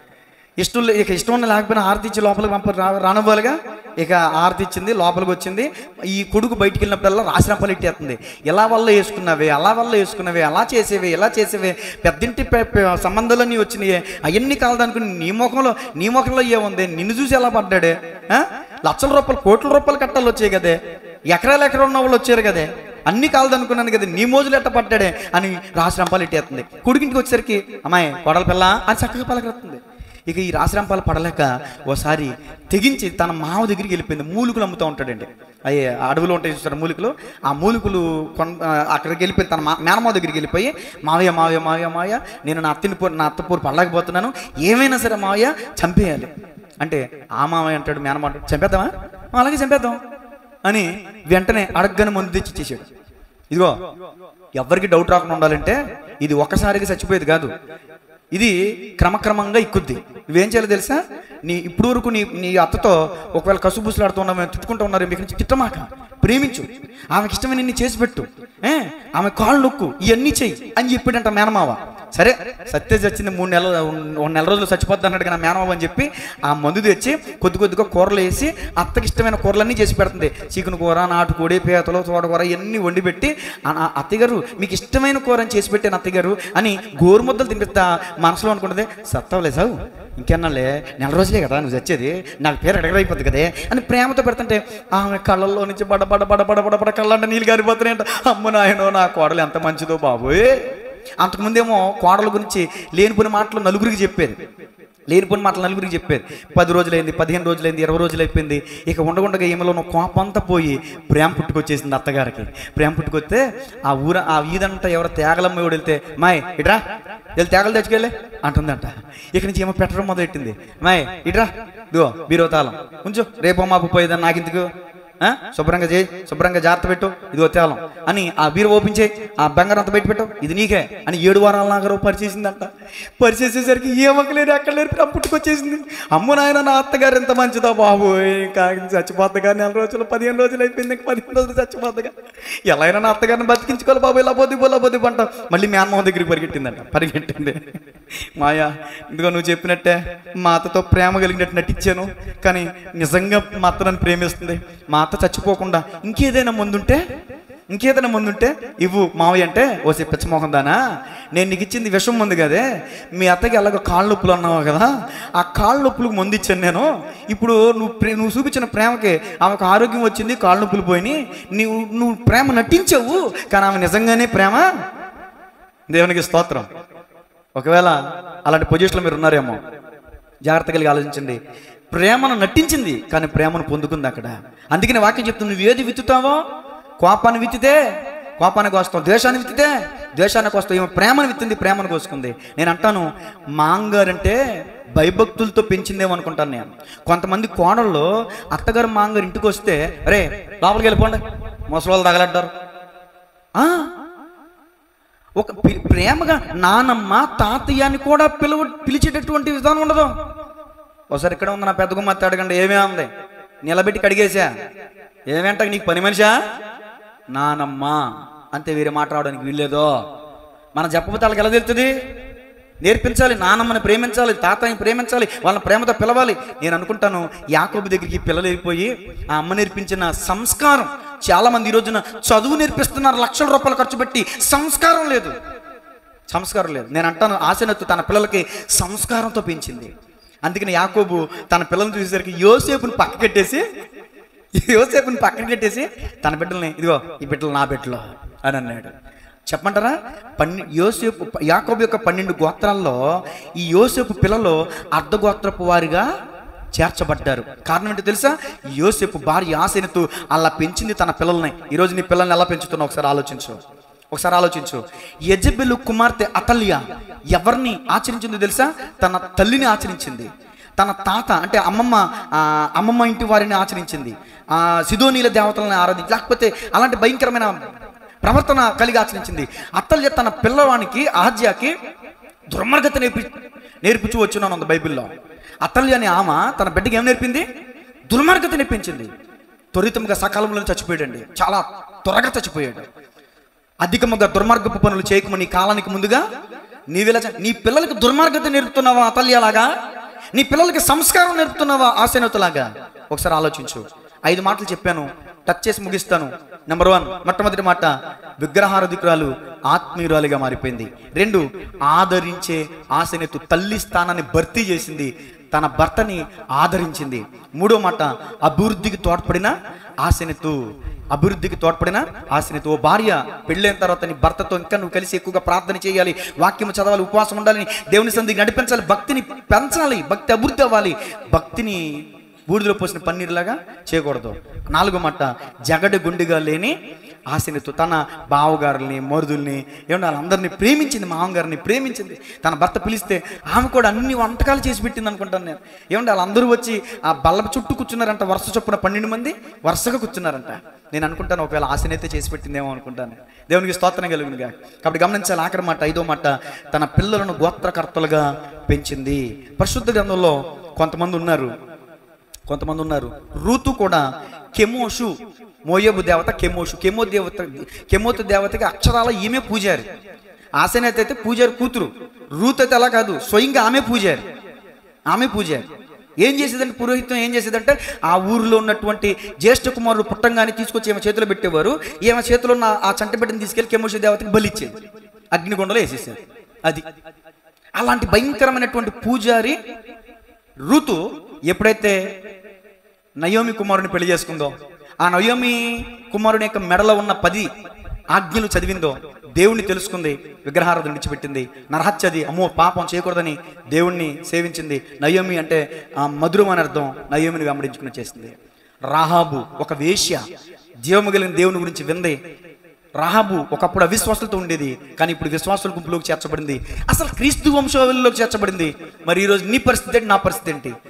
ఇష్టం లే- ఇక ఇష్టం ఉన్న లేకపోయినా ఆరతి ఇచ్చి లోపలికి పంప రా- రానివ్వాలిగా ఇక ఆరతి ఇచ్చింది లోపలికి వచ్చింది ఈ కొడుకు బయటికి వెళ్ళినప్పుడల్లా రాసిరంపలు ఇట్టేస్తుంది ఎలా వల్ల వేసుకున్నావే అలా వల్ల వేసుకున్నావే అలా చేసేవే ఇలా చేసేవే పెద్దింటి పె- పె- సంబంధాలన్నీ వచ్చినాయే అవన్నీ కాలదనుకుని నీ ముఖంలో నీ ముఖంలో ఏముంది నిన్ను చూసి ఎలా పడ్డాడే ఆ? లక్షల రూపాయలు కోట్ల రూపాయలు కట్టాలు వచ్చాయి కదే ఎకరాలు ఎకరా ఉన్న వాళ్ళు వచ్చారు కదే అన్ని కాలదనుకున్నాను కదా నీ మోజులు ఎట్ట పడ్డాడే అని రాసిరంపాలు ఇట్టేస్తుంది కొడుకింటికి వచ్చేసరికి అమ్మాయి కోడల పిల్ల అని చక్కగా పలకరుతుంది ఇక ఈ రాశిరంపాలు పడలేక ఓసారి తెగించి తన మావ దగ్గరికి వెళ్ళిపోయింది మూలికలు అమ్ముతూ ఉంటాడండి అయ్యే అడవిలో ఉంటాయి చూస్తారు మూలికలు ఆ మూలికలు కొన్ ఆ, అక్కడికి వెళ్ళిపోయి తన మా మేనమావ దగ్గరికి వెళ్ళిపోయి మావయ్య మావయ్య మావయ్య మావయ్య నేను నా అత్తిని పో నా అత్తపూరు పడలేకపోతున్నాను ఏమైనా సరే మావయ్య చంపేయాలి అంటే ఆ మావయ్య అంటాడు మేనమావ అంటాడు చంపేద్దామా "ఆ, అలాగే చంపేద్దాం అని వెంటనే అడగగానే మందు తెచ్చి ఇచ్చేసాడు ఇదిగో ఎవరికి డౌట్ రాకుండా ఉండాలంటే ఇది ఒక్కసారిగా చచ్చిపోయేది కాదు ఇది క్రమక్రమంగా ఎక్కుద్ది నువ్వేం చేయాలో తెలుసా నీ ఇప్పుడు వరకు నీ నీ అత్తతో ఒకవేళ కసుబుసులాడుతూ ఉన్నావు మేము తిట్టుకుంటూ ఉన్నారు మీకు నుంచి తిట్టమాక ప్రేమించు ఆమెకి ఇష్టమైన నిన్ను చేసి పెట్టు ఏ ఆమె కాళ్ళు నొక్కు ఇవన్నీ చెయ్యి అని చెప్పాడంట మేనమావ సరే సత్య చచ్చింది మూడు నెలలు ఒక నెల రోజులు చచ్చిపోద్ది అన్నాడు కానీ మేనమావ అని చెప్పి ఆ మందు తెచ్చి కొద్ది కొద్దిగా కూరలు వేసి అత్తకి ఇష్టమైన కూరలన్నీ చేసి పెడుతుంది చికెన్ కూర నాటుకోడి పీతలు తోటకూర ఇవన్నీ వండి పెట్టి ఆ ఆ అత్తగారు మీకు ఇష్టమైన కూర అని చేసి పెట్టాను అత్తగారు అని గోరుముద్దలు తినిపిస్తా మనసులో అనుకుంటుంది సత్తవలే సాగు ఇంకెన్నాళ్ళే నెల రోజులే కదా నువ్వు చచ్చేది నాకు పేరు ఎడగరైపోద్ది కదే అని ప్రేమతో పెడుతుంటే ఆమె కళ్ళల్లో నుంచి బడ బడ బడ బడ బడ బడ కళ్ళంట నీళ్ళు గారిపోతున్నాయంట అమ్మ నాయనో నా కోడలు ఎంత మంచిదో బాబోయ్ అంతకుముందేమో కోడల గురించి లేనిపోయిన మాటలు నలుగురికి చెప్పేది లేనిపోయిన మాటలు నలుగురికి చెప్పేది పది రోజులైంది పదిహేను రోజులైంది ఇరవై రోజులు అయిపోయింది ఇక ఉండగుండగా ఈమెలో ఉన్న కోపం అంతా పోయి ప్రేమ పుట్టుకొచ్చేసింది అత్తగారికి ప్రేమ పుట్టుకొస్తే ఆ ఊర ఆ వీధంతా ఎవరో తేగలమ్మ కూడా వెళ్తే మాయ్ ఇట్రా వెళ్ళి తేగలు తెచ్చుకెళ్ళి అంటుందంట ఇక నుంచి ఏమో పెట్టడం మొదలెట్టింది మాయ్ ఇట్రా ఇదిగో బీరో తాళం కొంచెం రేపు మాపు పోయేదని నాకు ఇందుకు ఆ? శుభ్రంగా చేయి శుభ్రంగా జాగ్రత్త పెట్టు ఇదిగో తేలం అని ఆ బీరు ఓపెన్ చేయి ఆ బంగారం అంతా బయట పెట్టు ఇది నీకే అని ఏడు వారాల నాగరావు పరిచేసిందంట పరిచేసేసరికి ఏ మొక్కలేరు ఎక్కడ లేరు నా పుట్టుకొచ్చేసింది అమ్మ నాయన నా అత్తగారు ఎంత మంచిదో బాబు ఇంకా చచ్చిపోతగా నెల రోజులు పదిహేను రోజులు అయిపోయింది ఇంకా పదిహేను రోజులు చచ్చిపోతగా ఎలా అయినా నా అత్తగారిని బతికించుకోవాలి బాబు ఇలా పోతే ఇలా పోతే పంట మళ్ళీ మేనమోహన్ దగ్గరికి పరిగెట్టిందంట పరిగెట్టింది మాయా ఇదిగో నువ్వు చెప్పినట్టే మా అత్తతో ప్రేమ కలిగినట్టు నటించాను కానీ నిజంగా మా అత్త నన్ను ప్రేమిస్తుంది మా అత్త చచ్చిపోకుండా ఇంకేదైనా ముందుంటే ఇంకేదైనా ముందుంటే ఇవ్వు మావయ్య అంటే ఓసే పిచ్చమోహం దానా నేను నీకు ఇచ్చింది విషం ముందు కదే మీ అత్తకి ఎలాగో కాళ్ళ నొప్పులు అన్నావు కదా ఆ కాళ్ళ నొప్పులకు ముందు ఇచ్చాను నేను ఇప్పుడు నువ్వు ప్రే నువ్వు చూపించిన ప్రేమకి ఆమెకు ఆరోగ్యం వచ్చింది కాళ్ళ నొప్పులు పోయినాయి నువ్వు నువ్వు ప్రేమ నటించావు కానీ ఆమె నిజంగానే ప్రేమ దేవునికి స్తోత్రం ఒకవేళ అలాంటి పొజిషన్లో మీరు ఉన్నారేమో జాగ్రత్త కలిగి ఆలోచించండి ప్రేమను నటించింది కానీ ప్రేమను పొందుకుంది అక్కడ అందుకని వాక్యం చెప్తుంది నువ్వు ఏది విత్తుతావో కోపాన్ని విత్తితే కోపానికి వస్తావు ద్వేషాన్ని విత్తితే ద్వేషానికి వస్తావు ఏమో ప్రేమను విత్తింది ప్రేమను కోసుకుంది నేను అంటాను మాంగారంటే భయభక్తులతో పెంచిందేమో అనుకుంటాను నేను కొంతమంది కోడళ్ళు అత్తగారు మాంగారు ఇంటికి వస్తే రే లోపలికి వెళ్ళిపోండి ముసలి తగలడ్డారు ఆ, ఒక పి- ప్రేమగా నానమ్మ తాతయ్య అని కూడా పిలువ పిలిచేటటువంటి విధానం ఉండదు ఒకసారి ఇక్కడ ఉంది నా పెద్ద గుమ్మత్త అడగండి ఏమే ఉంది నిలబెట్టి కడిగేసా ఏమేంట నీకు పని మనిషా నానమ్మ అంతే వేరే మాట్లాడడానికి వీల్లేదో మనం చెప్పకపోతే వాళ్ళకి ఎలా తెలుస్తుంది నేర్పించాలి నానమ్మని ప్రేమించాలి తాతయ్యని ప్రేమించాలి వాళ్ళని ప్రేమతో పిలవాలి నేను అనుకుంటాను యాకోబు దగ్గరికి పిల్లలు వెళ్ళిపోయి ఆ అమ్మ నేర్పించిన సంస్కారం చాలా మంది ఈ రోజున చదువు నేర్పిస్తున్నారు లక్షల రూపాయలు ఖర్చు పెట్టి సంస్కారం లేదు సంస్కారం లేదు నేను అంటాను ఆశనత్తు తన పిల్లలకి సంస్కారంతో పెంచింది అందుకని యాకోబు తన పిల్లల్ని చూసేసరికి యోసేపుని పక్క కట్టేసి యోసేపుని పక్కన కట్టేసి తన బిడ్డల్ని ఇదిగో ఈ బిడ్డలు నా బిడ్డలు అని అన్నాడు చెప్పమంటారా పన్నె యోసేపు యాకోబు యొక్క పన్నెండు గోత్రాల్లో ఈ యోసేపు పిల్లలు అర్ధగోత్రపు వారిగా చేర్చబడ్డారు కారణం ఏంటో తెలుసా యోసేపు భార్య ఆశనితూ అలా పెంచింది తన పిల్లల్ని ఈరోజు నీ పిల్లల్ని ఎలా పెంచుతున్నావు ఒకసారి ఆలోచించు ఒకసారి ఆలోచించు యజబెలు కుమార్తె అతల్య ఎవరిని ఆచరించిందో తెలుసా తన తల్లిని ఆచరించింది తన తాత అంటే అమ్మమ్మ ఆ, అమ్మమ్మ ఇంటి వారిని ఆచరించింది ఆ సిదోనీల దేవతలను ఆరాధించి లేకపోతే అలాంటి భయంకరమైన ప్రవర్తన కలిగి ఆచరించింది అత్తల్య తన పిల్లవానికి ఆజ్యాకి దుర్మార్గత నేర్పి నేర్పించు వచ్చినాను ఉంది బైబిల్లో అత్తల్య అనే ఆమె తన బిడ్డకి ఏం నేర్పింది దుర్మార్గత నేర్పించింది త్వరితంగా సకాలంలో చచ్చిపోయాడండి చాలా త్వరగా చచ్చిపోయాడు అధికముగా దుర్మార్గపు పనులు చేయకమని నీ కాలానికి ముందుగా నీవెలా చ- నీ పిల్లలకి దుర్మార్గత నేర్పుతున్నావా అతల్యలాగా నీ పిల్లలకి సంస్కారం నేర్పుతున్నావా ఆశనతలాగా ఒకసారి ఆలోచించు ఐదు మాటలు చెప్పాను టచ్ చేసి ముగిస్తాను నెంబర్ వన్ మొట్టమొదటి మాట విగ్రహారధికురాలు ఆత్మీయురాలిగా మారిపోయింది రెండు ఆదరించే ఆశనెత్తు తల్లి స్థానాన్ని భర్తీ చేసింది తన భర్తని ఆదరించింది మూడో మాట అభివృద్ధికి తోడ్పడిన ఆశనెత్తు అభివృద్ధికి తోడ్పడిన ఆశనెత్తు ఓ భార్య పెళ్ళైన తర్వాత నీ భర్తతో ఇంకా నువ్వు కలిసి ఎక్కువగా ప్రార్థన చేయాలి వాక్యం చదవాలి ఉపవాసం ఉండాలని దేవుని సంధికి నడిపించాలి భక్తిని పెంచాలి భక్తి అభివృద్ధి అవ్వాలి భక్తిని బూడిదలో పోసిన పన్నీరులాగా చేయకూడదు నాలుగో మాట జగడి గుండిగా లేని ఆశనితో తన బావగారుల్ని మరుదుల్ని ఏమన్నా వాళ్ళందరినీ ప్రేమించింది మామగారిని ప్రేమించింది తన భర్త పిలిస్తే ఆమె కూడా అన్ని వంటకాలు చేసి పెట్టింది అనుకుంటాను నేను ఏమంటే వాళ్ళందరూ వచ్చి ఆ బల్ల చుట్టూ కూర్చున్నారంట వరుస చొప్పున పన్నెండు మంది వరుసగా కూర్చున్నారంట నేను అనుకుంటాను ఒకవేళ ఆశనైతే చేసి పెట్టిందేమో అనుకుంటాను దేవునికి స్తోత్రం కలిగినగా కాబట్టి గమనించాలి ఆఖరి మాట ఐదో మాట తన పిల్లలను గోత్రకర్తలుగా పెంచింది పరిశుద్ధ గ్రంథంలో కొంతమంది ఉన్నారు కొంతమంది ఉన్నారు రూతు కూడా కెమోషు మోయబు దేవత కెమోషు కెమో దేవత కెమోతు దేవతకి అక్షరాల ఈమె పూజారి ఆసనేత అయితే పూజారి కూతురు రూత్ అయితే అలా కాదు స్వయంగా ఆమె పూజారి ఆమె పూజారి ఏం చేసేదంటే పురోహితం ఏం చేసేదంటే ఆ ఊరిలో ఉన్నటువంటి జ్యేష్ఠ కుమారుడు పుట్టంగానే తీసుకొచ్చి ఈమె చేతిలో పెట్టేవారు ఈమె చేతిలో ఉన్న ఆ చంట బిడ్డని తీసుకెళ్లి కెమోషు దేవతకి బలిచ్చేది అగ్నిగుండలో వేసేసారు అది అలాంటి భయంకరమైనటువంటి పూజారి ఋతు ఎప్పుడైతే నయోమి కుమారుని పెళ్లి చేసుకుందో ఆ నయోమి కుమారుని యొక్క మెడలో ఉన్న పది ఆజ్ఞలు చదివిందో దేవుణ్ణి తెలుసుకుంది విగ్రహారాధన విడిచిపెట్టింది నరహత్యది అమ్మో పాపం చేయకూడదని దేవుణ్ణి సేవించింది నయోమి అంటే ఆ మధురం అని అర్థం నయోమిని వెంబడించుకుని చేసింది రాహాబు ఒక వేశ్య జీవము కలిగిన దేవుని గురించి వింది రాహాబు ఒకప్పుడు అవిశ్వాసులతో ఉండేది కానీ ఇప్పుడు విశ్వాసుల గుంపులోకి చేర్చబడింది అసలు క్రీస్తు వంశావళిలోకి చేర్చబడింది మరి ఈరోజు నీ పరిస్థితి ఏంటి నా పరిస్థితి ఏంటి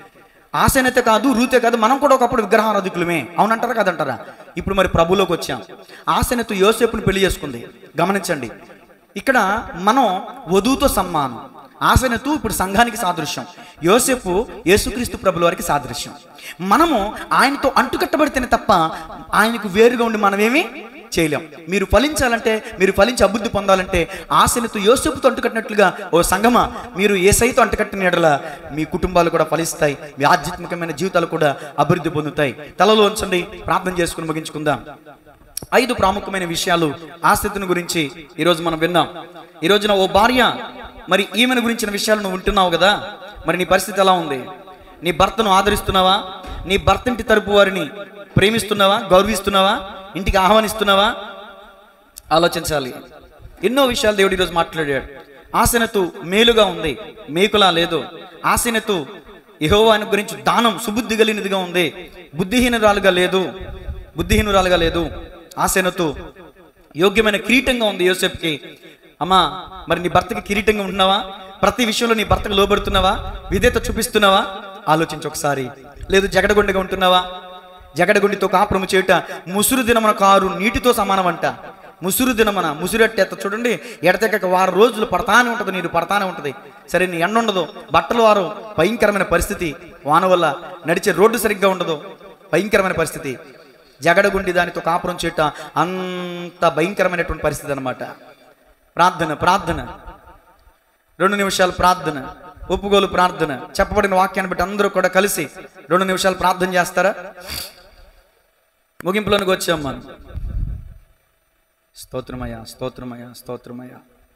ఆశనైతే కాదు రూతే కాదు మనం కూడా ఒకప్పుడు విగ్రహారాధికులమే అవునంటారా కాదంటారా ఇప్పుడు మరి ప్రభులోకి వచ్చాం ఆశనతో యోసేపుని పెళ్లి చేసుకుంది గమనించండి ఇక్కడ మనం వధువుతో సమ్మానం ఆశనతు ఇప్పుడు సంఘానికి సాదృశ్యం యోసేపు యేసుక్రీస్తు ప్రభుల వారికి సాదృశ్యం మనము ఆయనతో అంటుకట్టబడితేనే తప్ప ఆయనకు వేరుగా ఉండి మనమేమి చేయలేం మీరు ఫలించాలంటే మీరు ఫలించి అభివృద్ధి పొందాలంటే ఆశనతో యోసేపుతో అంటుకట్టినట్లుగా ఓ సంగమ మీరు ఏ సైతం అంటుకట్టిన ఎడల మీ కుటుంబాలు కూడా ఫలిస్తాయి మీ ఆధ్యాత్మికమైన జీవితాలు కూడా అభివృద్ధి పొందుతాయి తలలో ఉంచండి ప్రార్థన చేసుకుని ముగించుకుందాం ఐదు ప్రాముఖ్యమైన విషయాలు ఆస్థితిని గురించి ఈరోజు మనం విన్నాం ఈ రోజున ఓ భార్య మరి ఈమెను గురించిన విషయాలు నువ్వు వింటున్నావు కదా మరి నీ పరిస్థితి ఎలా ఉంది నీ భర్తను ఆదరిస్తున్నావా నీ భర్త ఇంటి తరపు వారిని ప్రేమిస్తున్నావా గౌరవిస్తున్నావా ఇంటికి ఆహ్వానిస్తున్నావా ఆలోచించాలి ఎన్నో విషయాలు దేవుడు ఈరోజు మాట్లాడాడు ఆసనతు మేలుగా ఉంది మేకులా లేదు ఆసనతు యెహోవాని గురించి దానం సుబుద్ధి కలిగినదిగా ఉంది బుద్ధిహీనురాలుగా లేదు బుద్ధిహీనురాలుగా లేదు ఆసనతు యోగ్యమైన కిరీటంగా ఉంది యోసెఫ్కి అమ్మా మరి నీ భర్తకి కిరీటంగా ఉంటున్నావా ప్రతి విషయంలో నీ భర్తకు లోబడుతున్నావా విధేత చూపిస్తున్నావా ఆలోచించు ఒకసారి లేదు జగడగొండగా ఉంటున్నావా జగడగుండితో కాపురము చేయుట ముసురు దినమున కారు నీటితో సమానమంట ముసురు దినమున ముసురెట్టే చూడండి ఎడతెక్క వారం రోజులు పడతానే ఉంటుంది నీరు పడతానే ఉంటుంది సరే నీ ఎండ ఉండదు బట్టలు వారు భయంకరమైన పరిస్థితి వాన వల్ల నడిచే రోడ్డు సరిగ్గా ఉండదు భయంకరమైన పరిస్థితి జగడగుండి దానితో కాపురం చేయుట అంత భయంకరమైనటువంటి పరిస్థితి అన్నమాట ప్రార్థన ప్రార్థన రెండు నిమిషాలు ప్రార్థన ఒప్పుకోలు ప్రార్థన చెప్పబడిన వాక్యాన్ని బట్టి అందరూ కూడా కలిసి రెండు నిమిషాలు ప్రార్థన చేస్తారా ముగింపులోనికి వచ్చాం మనం స్తోత్రమయ స్తోత్రమయ స్తోత్రమయ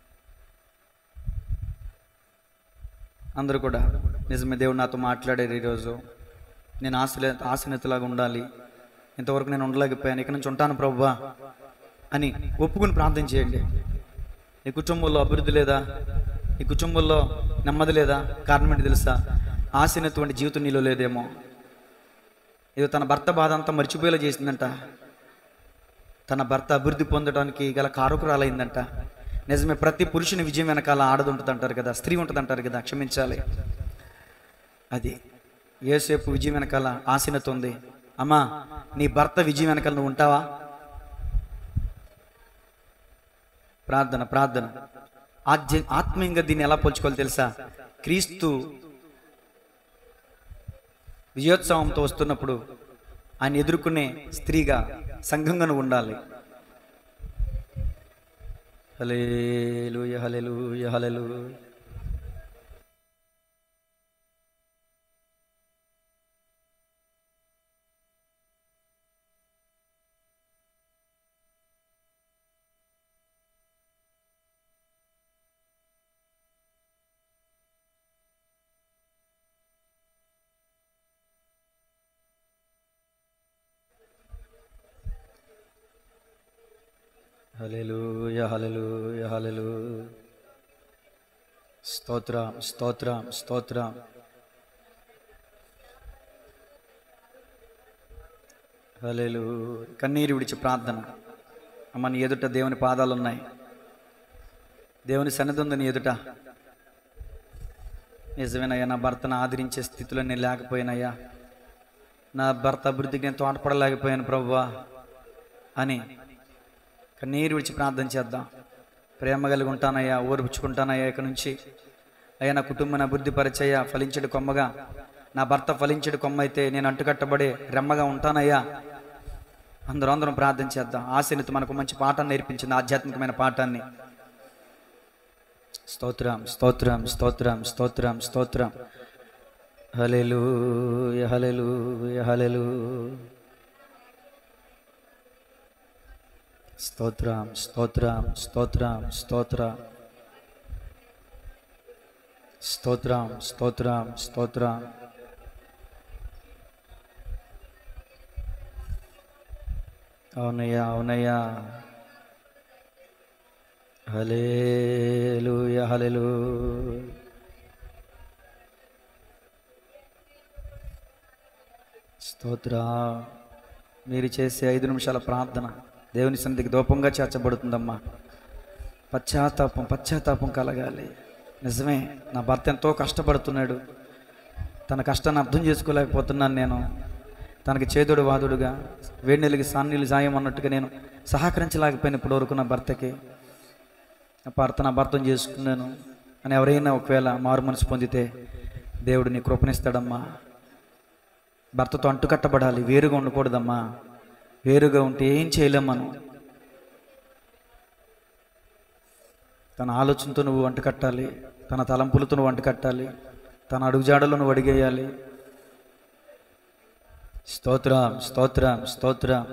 అందరూ కూడా నిజమే దేవుడు నాతో మాట్లాడారు ఈరోజు నేను ఆశలే ఆశనతలాగా ఉండాలి ఇంతవరకు నేను ఉండలేకపోయాను ఇక నుంచి ఉంటాను ప్రభువా అని ఒప్పుకుని ప్రార్థన చేయండి నీ కుటుంబంలో అభివృద్ధి లేదా నీ కుటుంబంలో నెమ్మది లేదా కారణం ఏంటి తెలుసా ఆశనటువంటి జీవితం నీలో లేదేమో ఏదో తన భర్త బాధ అంతా మర్చిపోయేలా చేసిందంట తన భర్త అభివృద్ధి పొందడానికి గల కారకురాలైందంట నిజమే ప్రతి పురుషుని విజయం వెనకాల ఆడది ఉంటుంది అంటారు కదా స్త్రీ ఉంటుంది అంటారు కదా క్షమించాలి అది ఏసేపు విజయం వెనకాల ఆశీనత ఉంది అమ్మా నీ భర్త విజయం వెనకాల నువ్వు ఉంటావా ప్రార్థన ప్రార్థన ఆధ్య ఆత్మీయంగా దీన్ని ఎలా పోల్చుకోవాలి తెలుసా క్రీస్తు విజయోత్సవంతో వస్తున్నప్పుడు ఆయన ఎదుర్కొనే స్త్రీగా సంఘంగా నువ్వు ఉండాలి హలేలుయ హలేలుయ హలేలు హల్లెలూయ హల్లెలూయ హల్లెలూ స్తోత్రం స్తోత్రం స్తోత్రం హల్లెలూ కన్నీరు విడిచి ప్రార్థన అమ్మ నీ ఎదుట దేవుని పాదాలు ఉన్నాయి దేవుని సన్నిధి ఉంది నీ ఎదుట నిజమేనయ్యా నా భర్తను ఆదరించే స్థితిలో నేను లేకపోయినయ్యా నా భర్త అభివృద్ధికి నేను తోడ్పడలేకపోయాను ప్రభువా అని కన్నీరు విడిచి ప్రార్థన చేద్దాం ప్రేమ కలిగి ఉంటానయ్యా ఓర్పుచ్చుకుంటానయ్యా ఇక నుంచి అయ్యా నా కుటుంబాన్ని అభివృద్ధి పరిచయ్యా ఫలించడు కొమ్మగా నా భర్త ఫలించడు కొమ్మ అయితే నేను అంటుకట్టబడే రెమ్మగా ఉంటానయ్యా అందరూ అందరం ప్రార్థన చేద్దాం ఆశనిత మనకు మంచి పాఠాన్ని నేర్పించింది ఆధ్యాత్మికమైన పాఠాన్ని స్తోత్రం స్తోత్రం స్తోత్రం స్తోత్రం స్తోత్రం హలెలు హలెలు హలెలు స్తోత్రం స్తోత్రం స్తోత్రం స్తోత్రం స్తోత్రం స్తోత్రం స్తోత్రం అవునయ్యా అవునయ్యా హలేలుయ హలెలు స్తోత్ర మీరు చేసే ఐదు నిమిషాల ప్రార్థన దేవుని సన్నిధికి దూపంగా చేర్చబడుతుందమ్మా పశ్చాత్తాపం పశ్చాత్తాపం కలగాలి నిజమే నా భర్త ఎంతో కష్టపడుతున్నాడు తన కష్టాన్ని అర్థం చేసుకోలేకపోతున్నాను నేను తనకి చేదుడు వాదుడుగా వేడినీళ్ళకి సాన్నీళ్ళు సాయం అన్నట్టుగా నేను సహకరించలేకపోయిన ఇప్పటివరకు నా భర్తకి నా భర్త నా భర్తను చేసుకున్నాను అని ఎవరైనా ఒకవేళ మారు మనసు పొందితే దేవుడు నీ కృపణిస్తాడమ్మా భర్తతో అంటుకట్టబడాలి వేరుగా ఉండకూడదమ్మా వేరుగా ఉంటే ఏం చేయలేం మనం తన ఆలోచనతో నువ్వు వంట కట్టాలి తన తలంపులతో నువ్వు వంట కట్టాలి తన అడుగుజాడలో నువ్వు అడిగేయాలి స్తోత్రం స్తోత్రం స్తోత్రం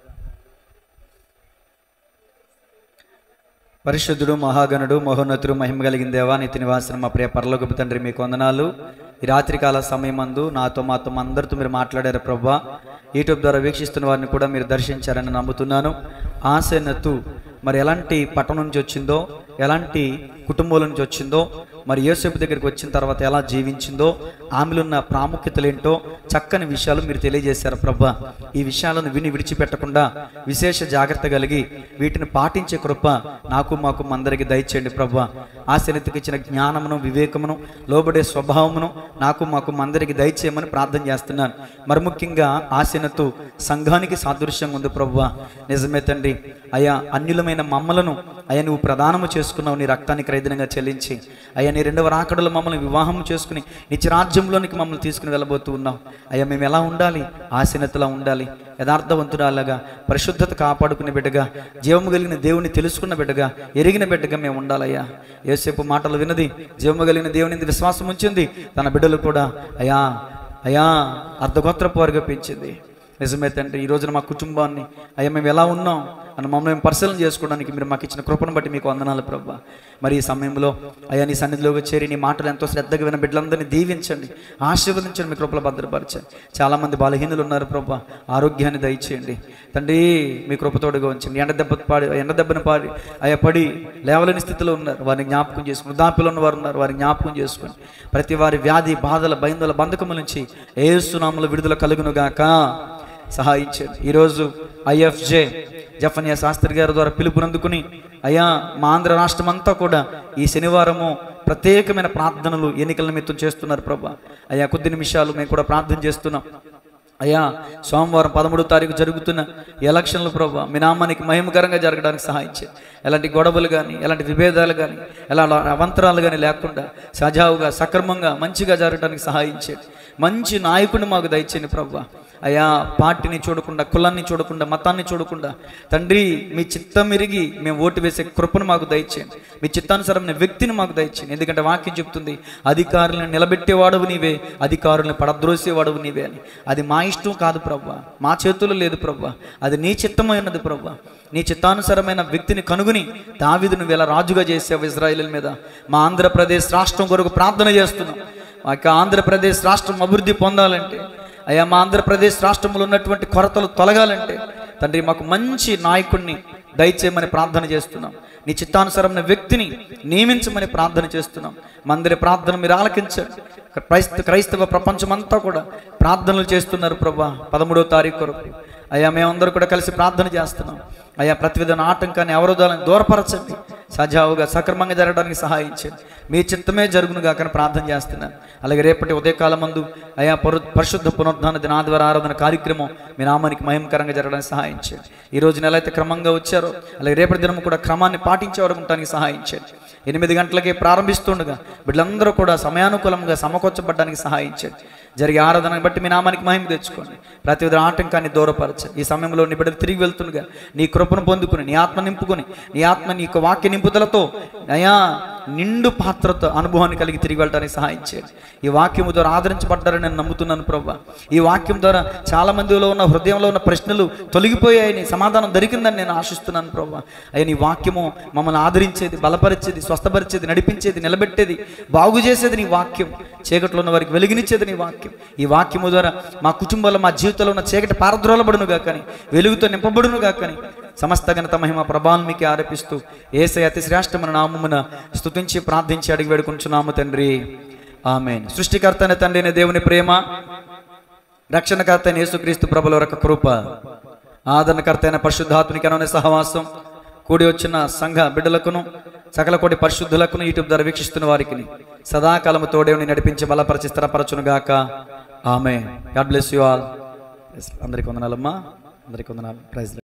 పరిశుద్ధుడు మహాగణుడు మహోన్నతుడు మహిమ కలిగిన దేవా నితి నివాసన మా ప్రియ పరలోకపు తండ్రి మీకు వందనాలు ఈ రాత్రికాల సమయమందు నాతో మాతో మా అందరితో మీరు మాట్లాడారు ప్రభా యూట్యూబ్ ద్వారా వీక్షిస్తున్న వారిని కూడా మీరు దర్శించారని నమ్ముతున్నాను ఆశనత్తు మరి ఎలాంటి పట్టణం నుంచి వచ్చిందో ఎలాంటి కుటుంబాల నుంచి వచ్చిందో మరి యేసేపు దగ్గరికి వచ్చిన తర్వాత ఎలా జీవించిందో ఆమెలో ఉన్న ప్రాముఖ్యతలు ఏంటో చక్కని విషయాలు మీరు తెలియజేశారు ప్రభా ఈ విషయాలను విని విడిచిపెట్టకుండా విశేష జాగ్రత్త కలిగి వీటిని పాటించే కృప నాకు మాకు అందరికి దయచేయండి ప్రభా ఆశనెత్తుకు ఇచ్చిన జ్ఞానమును వివేకమును లోబడే స్వభావమును నాకు మాకు అందరికి దయచేయమని ప్రార్థన చేస్తున్నాను మరి ముఖ్యంగా ఆశనతో సంఘానికి సాదృశ్యంగా ఉంది ప్రభా నిజమే తండ్రి అయా అన్యులమైన మమ్మలను అయ్యా నువ్వు ప్రదానము చేసుకున్నావు నీ రక్తాన్ని ఖరీదనంగా చెల్లించి అయ్యా నీ రెండవ రాకడలో మమ్మల్ని వివాహం చేసుకుని నిత్యరాజ్యంలోనికి మమ్మల్ని తీసుకుని వెళ్ళబోతూ ఉన్నావు అయ్యా మేము ఎలా ఉండాలి ఆశీనతలా ఉండాలి యథార్థవంతురాలగా పరిశుద్ధత కాపాడుకునే బిడ్డగా జీవము కలిగిన దేవుని తెలుసుకున్న బిడ్డగా ఎరిగిన బిడ్డగా మేము ఉండాలయ్యా ఏసేపు మాటలు విన్నది జీవము కలిగిన దేవుని మీద విశ్వాసం ఉంచింది తన బిడ్డలు కూడా అయ్యా అయ్యా అర్ధగోత్రపు వారిగా పెంచింది నిజమే తండ్రి ఈ రోజున మా కుటుంబాన్ని అయ్యా మేము ఎలా ఉన్నాం అని మమ్మల్ని మేము పరిశీలన చేసుకోవడానికి మీరు మాకు ఇచ్చిన కృపను బట్టి మీకు వందనాలు ప్రభా మరి ఈ సమయంలో అయ్యా నీ సన్నిధిలోకి చేరి నీ మాటలు ఎంతో శ్రద్ధగా విన బిడ్డలందరినీ దీవించండి ఆశీర్వదించండి మీ కృపలో భద్రపరచండి చాలామంది బలహీనులు ఉన్నారు ప్రభా ఆరోగ్యాన్ని దయచేయండి తండ్రి మీ కృపతోడుగా ఉంచండి ఎండ దెబ్బ పాడి ఎండ దెబ్బను పాడి అయ్యా పడి లేవలేని స్థితిలో ఉన్నారు వారిని జ్ఞాపకం చేసుకుని వృద్ధాప్యలో ఉన్న వారు ఉన్నారు వారిని జ్ఞాపకం చేసుకుని ప్రతి వారి వ్యాధి బాధల బైందుల బంధకముల నుంచి ఏసునాముల విడుదల కలుగును గాక సహాయించండి ఈరోజు ఐఎఫ్జే జఫన్యా శాస్త్రి గారి ద్వారా పిలుపునందుకుని అయ్యా మా ఆంధ్ర రాష్ట్రం అంతా కూడా ఈ శనివారము ప్రత్యేకమైన ప్రార్థనలు ఎన్నికల నిమిత్తం చేస్తున్నారు ప్రభా అయ్యా కొద్ది నిమిషాలు మేము కూడా ప్రార్థన చేస్తున్నాం అయ్యా సోమవారం పదమూడో తారీఖు జరుగుతున్న ఈ ఎలక్షన్లు ప్రభా మీ నామానికి మహిమకరంగా జరగడానికి సహాయం చేయండి ఎలాంటి గొడవలు కానీ ఎలాంటి విభేదాలు కానీ ఎలాంటి అవంతరాలు కానీ లేకుండా సజావుగా సక్రమంగా మంచిగా జరగడానికి సహాయం చేయండి మంచి నాయకుడిని మాకు దయచేయండి ప్రభా అయ్యా పార్టీని చూడకుండా కులాన్ని చూడకుండా మతాన్ని చూడకుండా తండ్రి మీ చిత్తం ఎరిగి మేము ఓటు వేసే కృపను మాకు దయచేయండి మీ చిత్తానుసారమైన వ్యక్తిని మాకు దయచేయండి ఎందుకంటే వాక్యం చెప్తుంది అధికారులను నిలబెట్టేవాడవు నీవే అధికారులను పడద్రోసేవాడవు నీవే అని అది మా ఇష్టం కాదు ప్రభా మా చేతుల్లో లేదు ప్రభా అది నీ చిత్తమైనది ప్రభా నీ చిత్తానుసారమైన వ్యక్తిని కనుగొని దావిదును వేళ రాజుగా చేసావు ఇజ్రాయిల్ మీద మా ఆంధ్రప్రదేశ్ రాష్ట్రం కొరకు ప్రార్థన చేస్తున్నాం మా యొక్క ఆంధ్రప్రదేశ్ రాష్ట్రం అభివృద్ధి పొందాలంటే అయ్యా మా ఆంధ్రప్రదేశ్ రాష్ట్రంలో ఉన్నటువంటి కొరతలు తొలగాలంటే తండ్రి మాకు మంచి నాయకుడిని దయచేయమని ప్రార్థన చేస్తున్నాం నీ చిత్తానుసరమైన వ్యక్తిని నియమించమని ప్రార్థన చేస్తున్నాం మందిర ప్రార్థన మీరు ఆలకించండి క్రైస్త క్రైస్తవ ప్రపంచమంతా కూడా ప్రార్థనలు చేస్తున్నారు ప్రభా పదమూడో తారీఖు కొరకు అయ్యా మేమందరూ కూడా కలిసి ప్రార్థన చేస్తున్నాం అయ్యా ప్రతివిధన ఆటంకాన్ని అవరోధాలను దూరపరచండి సజావుగా సక్రమంగా జరగడానికి సహాయించండి మీ చిత్తమే జరుగును గాకని ప్రార్థన చేస్తున్నాను అలాగే రేపటి ఉదయకాలం మందు అయా పరు పరిశుద్ధ పునరుద్ధాన దినాదివార ఆరాధన కార్యక్రమం మీ నామానికి మహిమకరంగా జరగడానికి సహాయించండి ఈ రోజున ఎలా అయితే క్రమంగా వచ్చారో అలాగే రేపటి దినం కూడా క్రమాన్ని పాటించే వరకు ఉండడానికి సహాయించండి ఎనిమిది గంటలకే ప్రారంభిస్తుండగా వీళ్ళందరూ కూడా సమయానుకూలంగా సమకూర్చబడ్డానికి సహాయించండి జరిగే ఆరాధనని బట్టి మీ నామానికి మహిమ తెచ్చుకోండి ప్రతి విధ ఆటంకాన్ని దూరపరచండి ఈ సమయంలో నీ బిడ్డలు తిరిగి వెళ్తుండగా నీ కృపను పొందుకుని నీ ఆత్మ నింపుకొని నీ ఆత్మ నీ యొక్క వాక్య నింపుదలతో అయా నిండు పాత్రతో అనుభవాన్ని కలిగి తిరిగి వెళ్ళడానికి సహాయం చేయండి ఈ వాక్యము ద్వారా ఆదరించబడ్డారని నేను నమ్ముతున్నాను ప్రభా ఈ వాక్యం ద్వారా చాలా మందిలో ఉన్న హృదయంలో ఉన్న ప్రశ్నలు తొలగిపోయాయని సమాధానం దొరికిందని నేను ఆశిస్తున్నాను ప్రభా అయ్యా నీ వాక్యము మమ్మల్ని ఆదరించేది బలపరిచేది స్వస్థపరిచేది నడిపించేది నిలబెట్టేది బాగు చేసేది నీ వాక్యం చీకట్లో ఉన్న వారికి వెలుగునిచ్చేది నీ వాక్యం ఈ వాక్యము ద్వారా మా కుటుంబంలో మా జీవితంలో ఉన్న చీకటి పారద్రోలబడును గాకని వెలుగుతో నింపబడును గాకని సమస్త ఘనత మహిమ ప్రభావం మీకు ఆరోపిస్తూ ఏసై అతి శ్రేష్టమైన నామమున స్తుతించి ప్రార్థించి అడిగి వేడుకుంటున్నాము తండ్రి ఆమెన్ సృష్టికర్త అయిన తండ్రి అయిన దేవుని ప్రేమ రక్షణకర్త అయిన యేసుక్రీస్తు ప్రభుల యొక్క కృప ఆదరణకర్త అయిన పరిశుద్ధాత్మికమైన సహవాసం కూడి వచ్చిన సంఘ బిడ్డలకును సకల కోటి పరిశుద్ధులకు యూట్యూబ్ ద్వారా వీక్షిస్తున్న వారికి సదాకాలము తోడేవుని నడిపించి బలపరిచి స్థిరపరచును గాక ఆమె గాడ్ బ్లెస్ యు ఆల్ అందరికి వందనాలమ్మా అందరికి వందనాలు ప్రైజ్